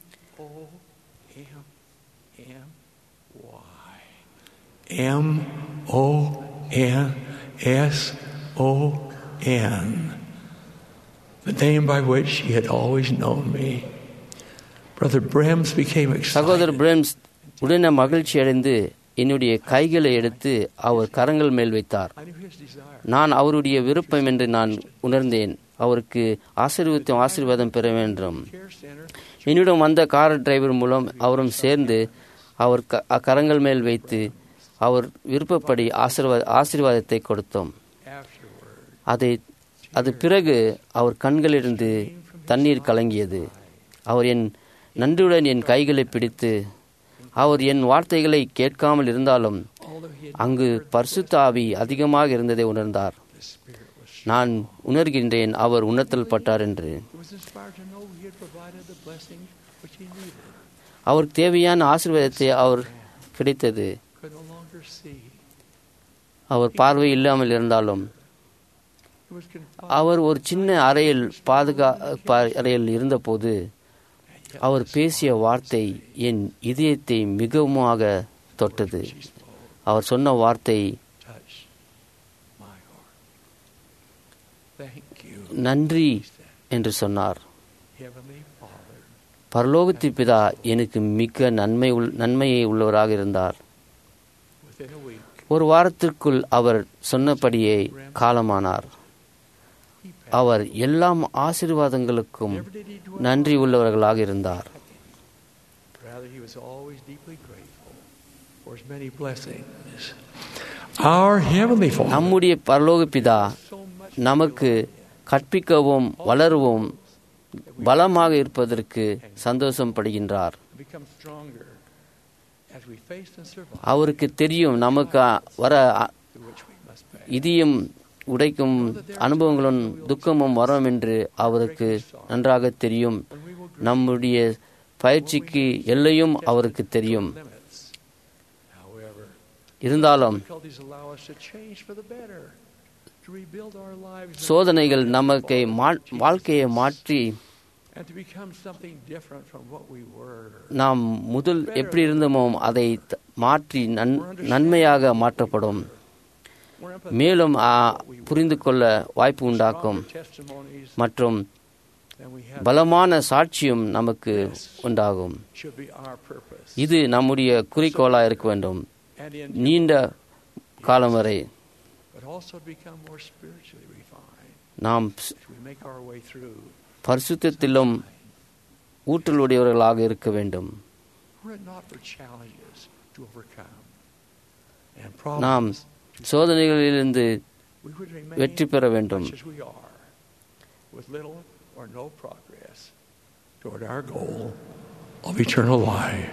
M O N S O N. The name by which he had always known me. Brother Brems became excited. சகோதரர் பிரேம்ஸ் உடனே மகிழ்ச்சி அடைந்து என்னுடைய கைகளை எடுத்து அவர் கரங்கள் மேல் வைத்தார் I knew his desire. நான் அவருடைய விருப்பம் என்று நான் உணர்ந்தேன் அவருக்கு ஆசீர்வத்தும் ஆசீர்வாதம் பெற வேண்டும் Care Center. என்னிடம் வந்த கார் டிரைவர் மூலம் அவரும் சேர்ந்து அவர் க- கரங்கள் மேல் வைத்து அவர் விருப்பப்படி ஆசீர்வாத ஆசீர்வாதத்தை கொடுத்தோம் அதை அது பிறகு அவர் கண்களிலிருந்து தண்ணீர் கலங்கியது அவர் என் நன்றியுடன் என் கைகளை பிடித்து அவர் என் வார்த்தைகளை கேட்காமல் இருந்தாலும் அங்கு பரிசுத்த ஆவி அதிகமாக இருந்ததை உணர்ந்தார் நான் உணர்கின்றேன் அவர் உணர்த்தல் பட்டார் என்று He was inspired to know he had provided the blessing which he needed. அவருக்கு தேவையான ஆசீர்வாதத்தை அவர் கிடைத்தது Could no longer see. அவர் பார்வை இல்லாமல் இருந்தாலும் He was confined. அவர் ஒரு சின்ன அறையில் பாதுகா பா- அறையில் இருந்தபோது அவர் பேசிய வார்த்தை என் இதயத்தை மிகவுமாக தொட்டது அவர் சொன்ன வார்த்தை Touch my heart. Thank you, நன்றி என்று சொன்னார் Heavenly Father. பரலோகத்து பிதா எனக்கு மிக நன்மை உள் நன்மையை உள்ளவராக இருந்தார் Within a week, ஒரு வாரத்திற்குள் அவர் சொன்னபடியே காலமானார் அவர் எல்லாம் ஆசீர்வாதங்களுக்கும் நன்றி உள்ளவர்களாக இருந்தார் rather, he was always deeply grateful for his many blessings. Our Heavenly Father. நம்முடைய பரலோக பிதா நமக்கு கற்பிக்கவும் வளரவும் பலமாக இருப்பதற்கு சந்தோஷம் படுகின்றார் become stronger as we face and survive அவருக்கு தெரியும் நமக்கு வர அ- இதியும் உடைக்கும் அனுபவங்களும் துக்கமும் வரும் என்று அவருக்கு நன்றாக தெரியும் நம்முடைய பயிற்சிக்கு எல்லையும் அவருக்கு தெரியும் limits. However, இருந்தாலும் difficulties allow us to change for the better. to rebuild our lives சோதனைகள் நமக்கு மா- வாழ்க்கையை மாற்றி and to become something different from what we were. நாம் முதல் எப்படி இருந்தோமோ அதை த- மாற்றி நன் நன்மையாக மாற்றப்படும் மேலும் ஆ, புரிந்து கொள்ள வாய்ப்பு உண்டாக்கும் Testimonies மற்றும் than we have பலமான சாட்சியும் நமக்கு உண்டாகும் should be our purpose. இது நம்முடைய குறிக்கோளாக இருக்க வேண்டும் And in நீண்ட காலம் வரை but also become more spiritually refined நாம் as we make our way through. பரிசுத்தத்திலும் ஊற்றலுடையவர்களாக இருக்க வேண்டும் Were it not for challenges to overcome and நாம் problems, சோதனைகளிலிருந்து we would remain வெற்றி பெற வேண்டும் much as we are, with little or no progress toward our goal of eternal life.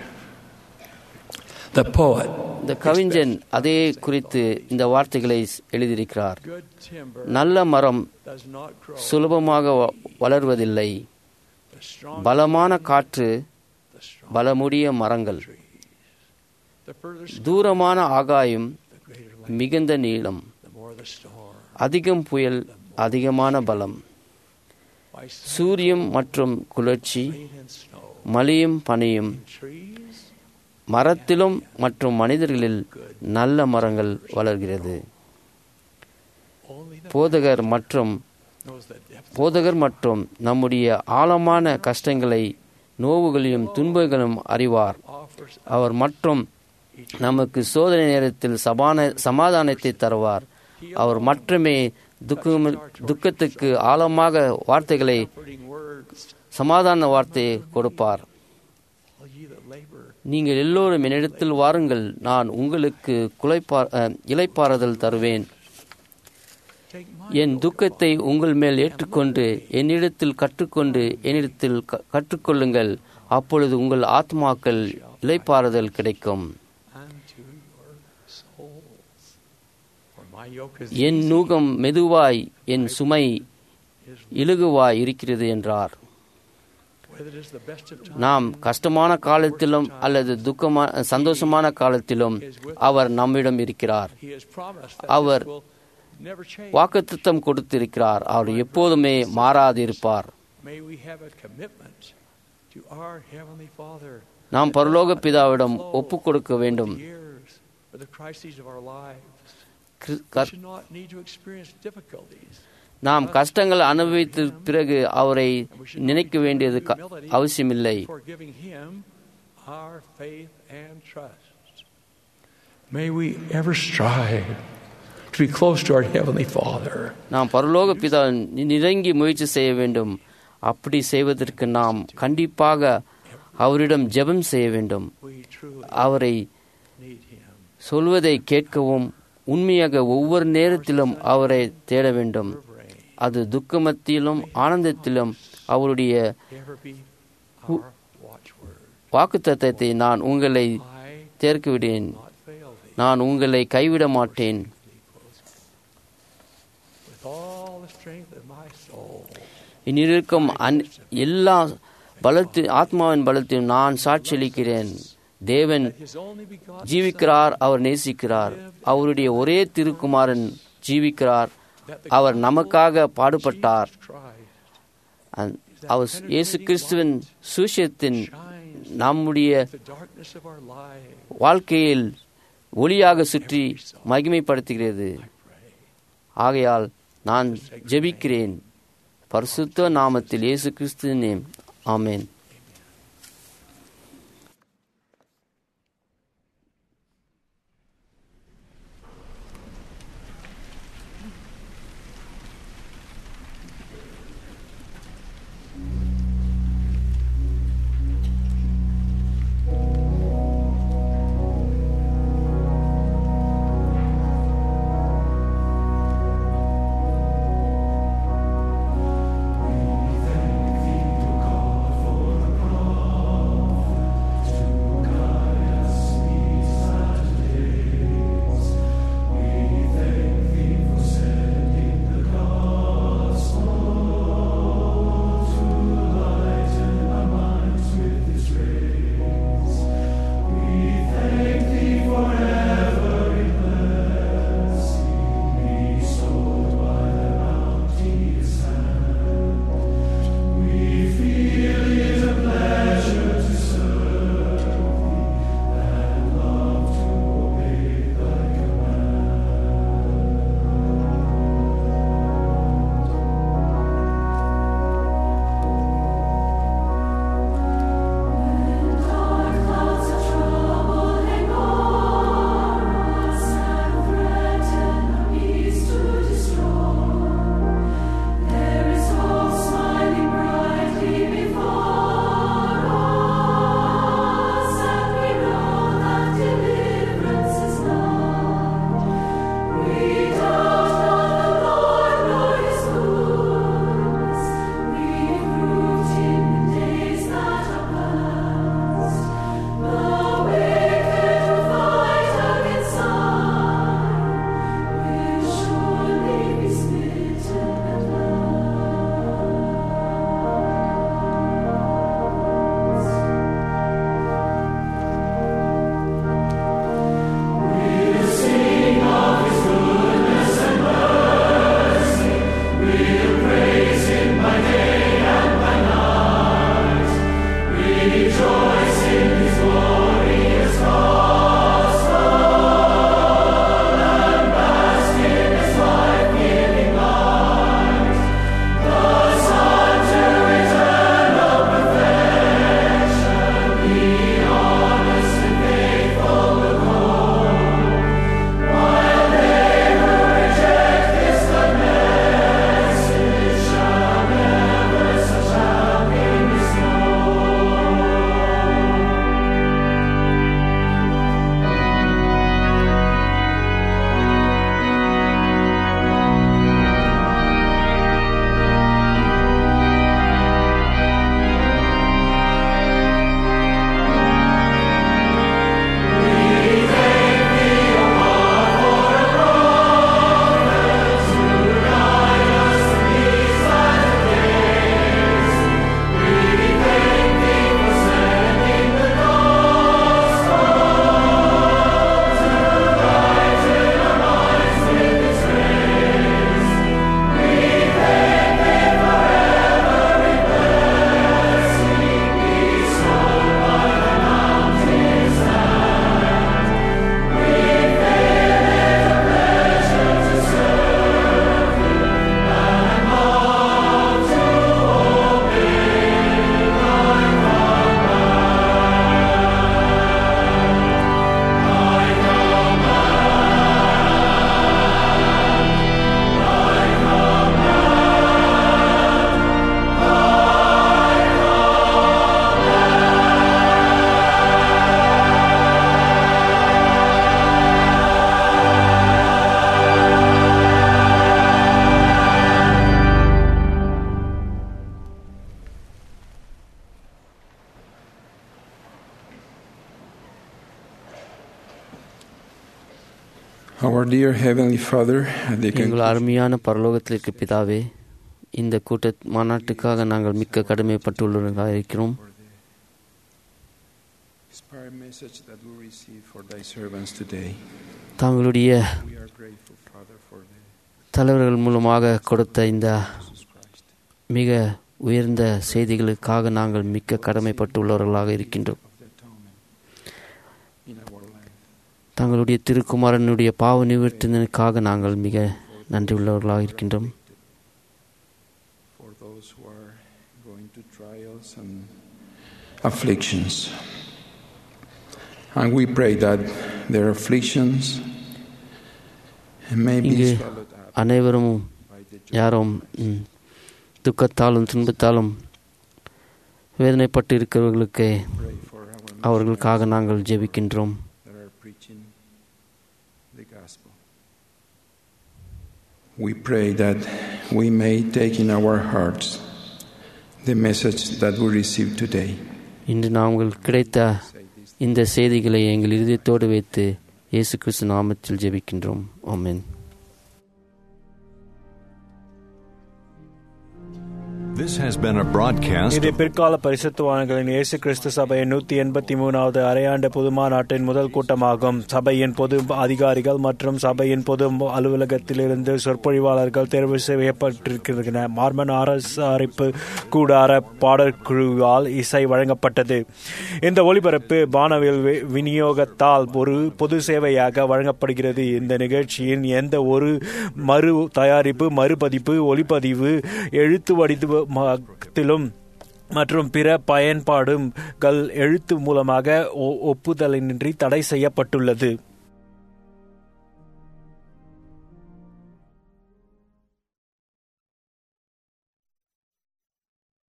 The poet இந்த கவிஞன் அதே குறித்து இந்த வார்த்தைகளை எழுதியிருக்கிறார் good timber நல்ல மரம் does not grow. சுலபமாக வ- வளர்வதில்லை The strong பலமான காற்று the strong பலமுடைய மரங்கள் trees. The further sky, தூரமான ஆகாயம் the greater length, மிகுந்த நீளம் the more the storm. அதிகம் புயல் அதிகமான பலம் By sun, சூரியம் மற்றும் குளிர்ச்சி rain and snow, மழையும் பனியும் in trees, மரத்திலும் மற்றும் மனிதர்களில் நல்ல மரங்கள் வளர்கிறது only the போதகர் மற்றும் knows the depth போதகர் மற்றும் நம்முடைய ஆழமான கஷ்டங்களை நோவுகளையும் துன்பங்களும் அறிவார் offers அவர் மற்றும் நமக்கு சோதனை நேரத்தில் சபான சமாதானத்தை தருவார் அவர் மட்டுமே துக்கம் துக்கத்துக்கு ஆழமாக வார்த்தைகளை comforting words. சமாதான வார்த்தையை கொடுப்பார் All ye that labor, நீங்கள் எல்லோரும் என்னிடத்தில் வாருங்கள் நான் உங்களுக்கு குலைப்பா அஹ், இளைப்பாறுதல் தருவேன் take my என் துக்கத்தை உங்கள் மேல் ஏற்றுக்கொண்டு என்னிடத்தில் கற்றுக்கொண்டு என்னிடத்தில் க- கற்றுக்கொள்ளுங்கள் அப்பொழுது உங்கள் ஆத்மாக்கள் இளைப்பாறுதல் கிடைக்கும் unto your souls. For my yoke is N easy, நூகம் மெதுவாய் என் சுமை is இலகுவாய் இருக்கிறது என்றார் whether it is the best of times, நாம் கஷ்டமான காலத்திலும் அல்லது துக்கமா சந்தோஷமான காலத்திலும் அவர் நம்மிடம் இருக்கிறார் He has promised that our this will never change. வாக்குத்தத்தம் கொடுத்திருக்கிறார் அவர் எப்போதுமே மாறாதிருப்பார் May we have a commitment to our Heavenly Father. நாம் பரலோக பிதாவிடம் ஒப்பு கொடுக்க வேண்டும் Years for the crises of our lives. கிறிஸ்- We கர்- should not need to experience difficulties. நாம் கஷ்டங்கள் அனுபவித்த பிறகு அவரை And we should நினைக்க not be வேண்டியது க- humility அவசியமில்லை before giving Him our faith and trust. May we ever strive to be close to our Heavenly Father. நாம் பரலோக பிதா நெருங்கி முயற்சி செய்ய வேண்டும் அப்படி செய்வதற்கு நாம் கண்டிப்பாக அவரிடம் ஜெபம் செய்ய வேண்டும் We truly அவரை need Him. சொல்வதை கேட்கவும் உண்மையாக ஒவ்வொரு நேரத்திலும் அவரை தேட வேண்டும் அது துக்கமத்திலும் ஆனந்தத்திலும் அவருடைய Ever be our watchword. வாக்குத்தத்தத்தை நான் உங்களை I தேர்க்கிவிடேன் not fail thee நான் உங்களை கைவிட மாட்டேன் with all the strength of my soul. இந்நிருக்கும் அன் எல்லா பலத்து ஆத்மாவின் பலத்தையும் நான் சாட்சியளிக்கிறேன் தேவன் His only begotten ஜீவிக்கிறார் அவர் நேசிக்கிறார் அவருடைய ஒரே திருக்குமாரன் ஜீவிக்கிறார் அவர் நமக்காக பாடுபட்டார் Christ அந்- அவர் இயேசு கிறிஸ்துவின் சுஷியத்தின் shines நம்முடைய the darkness of our lives. வாழ்க்கையில் ஒளியாக சுற்றி மகிமைப்படுத்துகிறது ஆகையால் நான் ஜெபிக்கிறேன் பரிசுத்த நாமத்தில் இயேசு கிறிஸ்துவின் ஆமென் God for Our dear Heavenly Father, at the எங்கள் அருமையான பரலோகத்திற்கு பிதாவே இந்த கூட்ட மாநாட்டுக்காக நாங்கள் மிக்க கடமைப்பட்டுள்ளவர்களாக இருக்கிறோம் inspired message that we receive for thy servants today, தாங்களுடைய we are grateful, Father, for the தலைவர்கள் மூலமாக கொடுத்த இந்த மிக உயர்ந்த செய்திகளுக்காக நாங்கள் மிக்க கடமைப்பட்டுள்ளவர்களாக இருக்கின்றோம் in our life. தங்களுடைய திருக்குமாரனுடைய பாவ நிவர்த்தனுக்காக நாங்கள் மிக நன்றி உள்ளவர்களாக இருக்கின்றோம் for those who are going to trials and afflictions. And we pray that their afflictions may be இங்கு swallowed up அனைவரும் யாரும் ம், துக்கத்தாலும் துன்பத்தாலும் வேதனைப்பட்டு இருக்கிறவர்களுக்கு அவர்களுக்காக நாங்கள் ஜெபிக்கின்றோம் that are preaching the gospel. We pray that we may take in our hearts the message that we received today. இன்று நாங்கள் கிடைத்த இந்த செய்திகளை எங்கள் இருதயத்தோடு வைத்து இயேசு கிறிஸ்து நாமத்தில் ஜெபிக்கின்றோம் ஆமென் This has been a broadcast இது of பிற்கால பரிசுத்தவான்களின் இயேசு கிறிஸ்து சபையின் நூத்தி எண்பத்தி மூணாவது அரையாண்டு பொது மாநாட்டின் முதல் கூட்டமாகும் சபையின் பொது அதிகாரிகள் மற்றும் சபையின் பொது அலுவலகத்திலிருந்து சொற்பொழிவாளர்கள் தேர்வு செய்யப்பட்டிருக்கின்றன மார்மன் அரசரிப்பு கூடார பாடற்குழுவால் இசை வழங்கப்பட்டது இந்த ஒளிபரப்பு வானவில் வி- விநியோகத்தால் ஒரு பொது சேவையாக வழங்கப்படுகிறது இந்த நிகழ்ச்சியின் எந்த ஒரு மறு தயாரிப்பு மறுபதிப்பு ஒளிப்பதிவு எழுத்து வடிவத்திலும் மற்றும் பிற பயன்பாடுகள் எழுத்து மூலமாக ஒ- ஒப்புதலின்றி தடை செய்யப்பட்டுள்ளது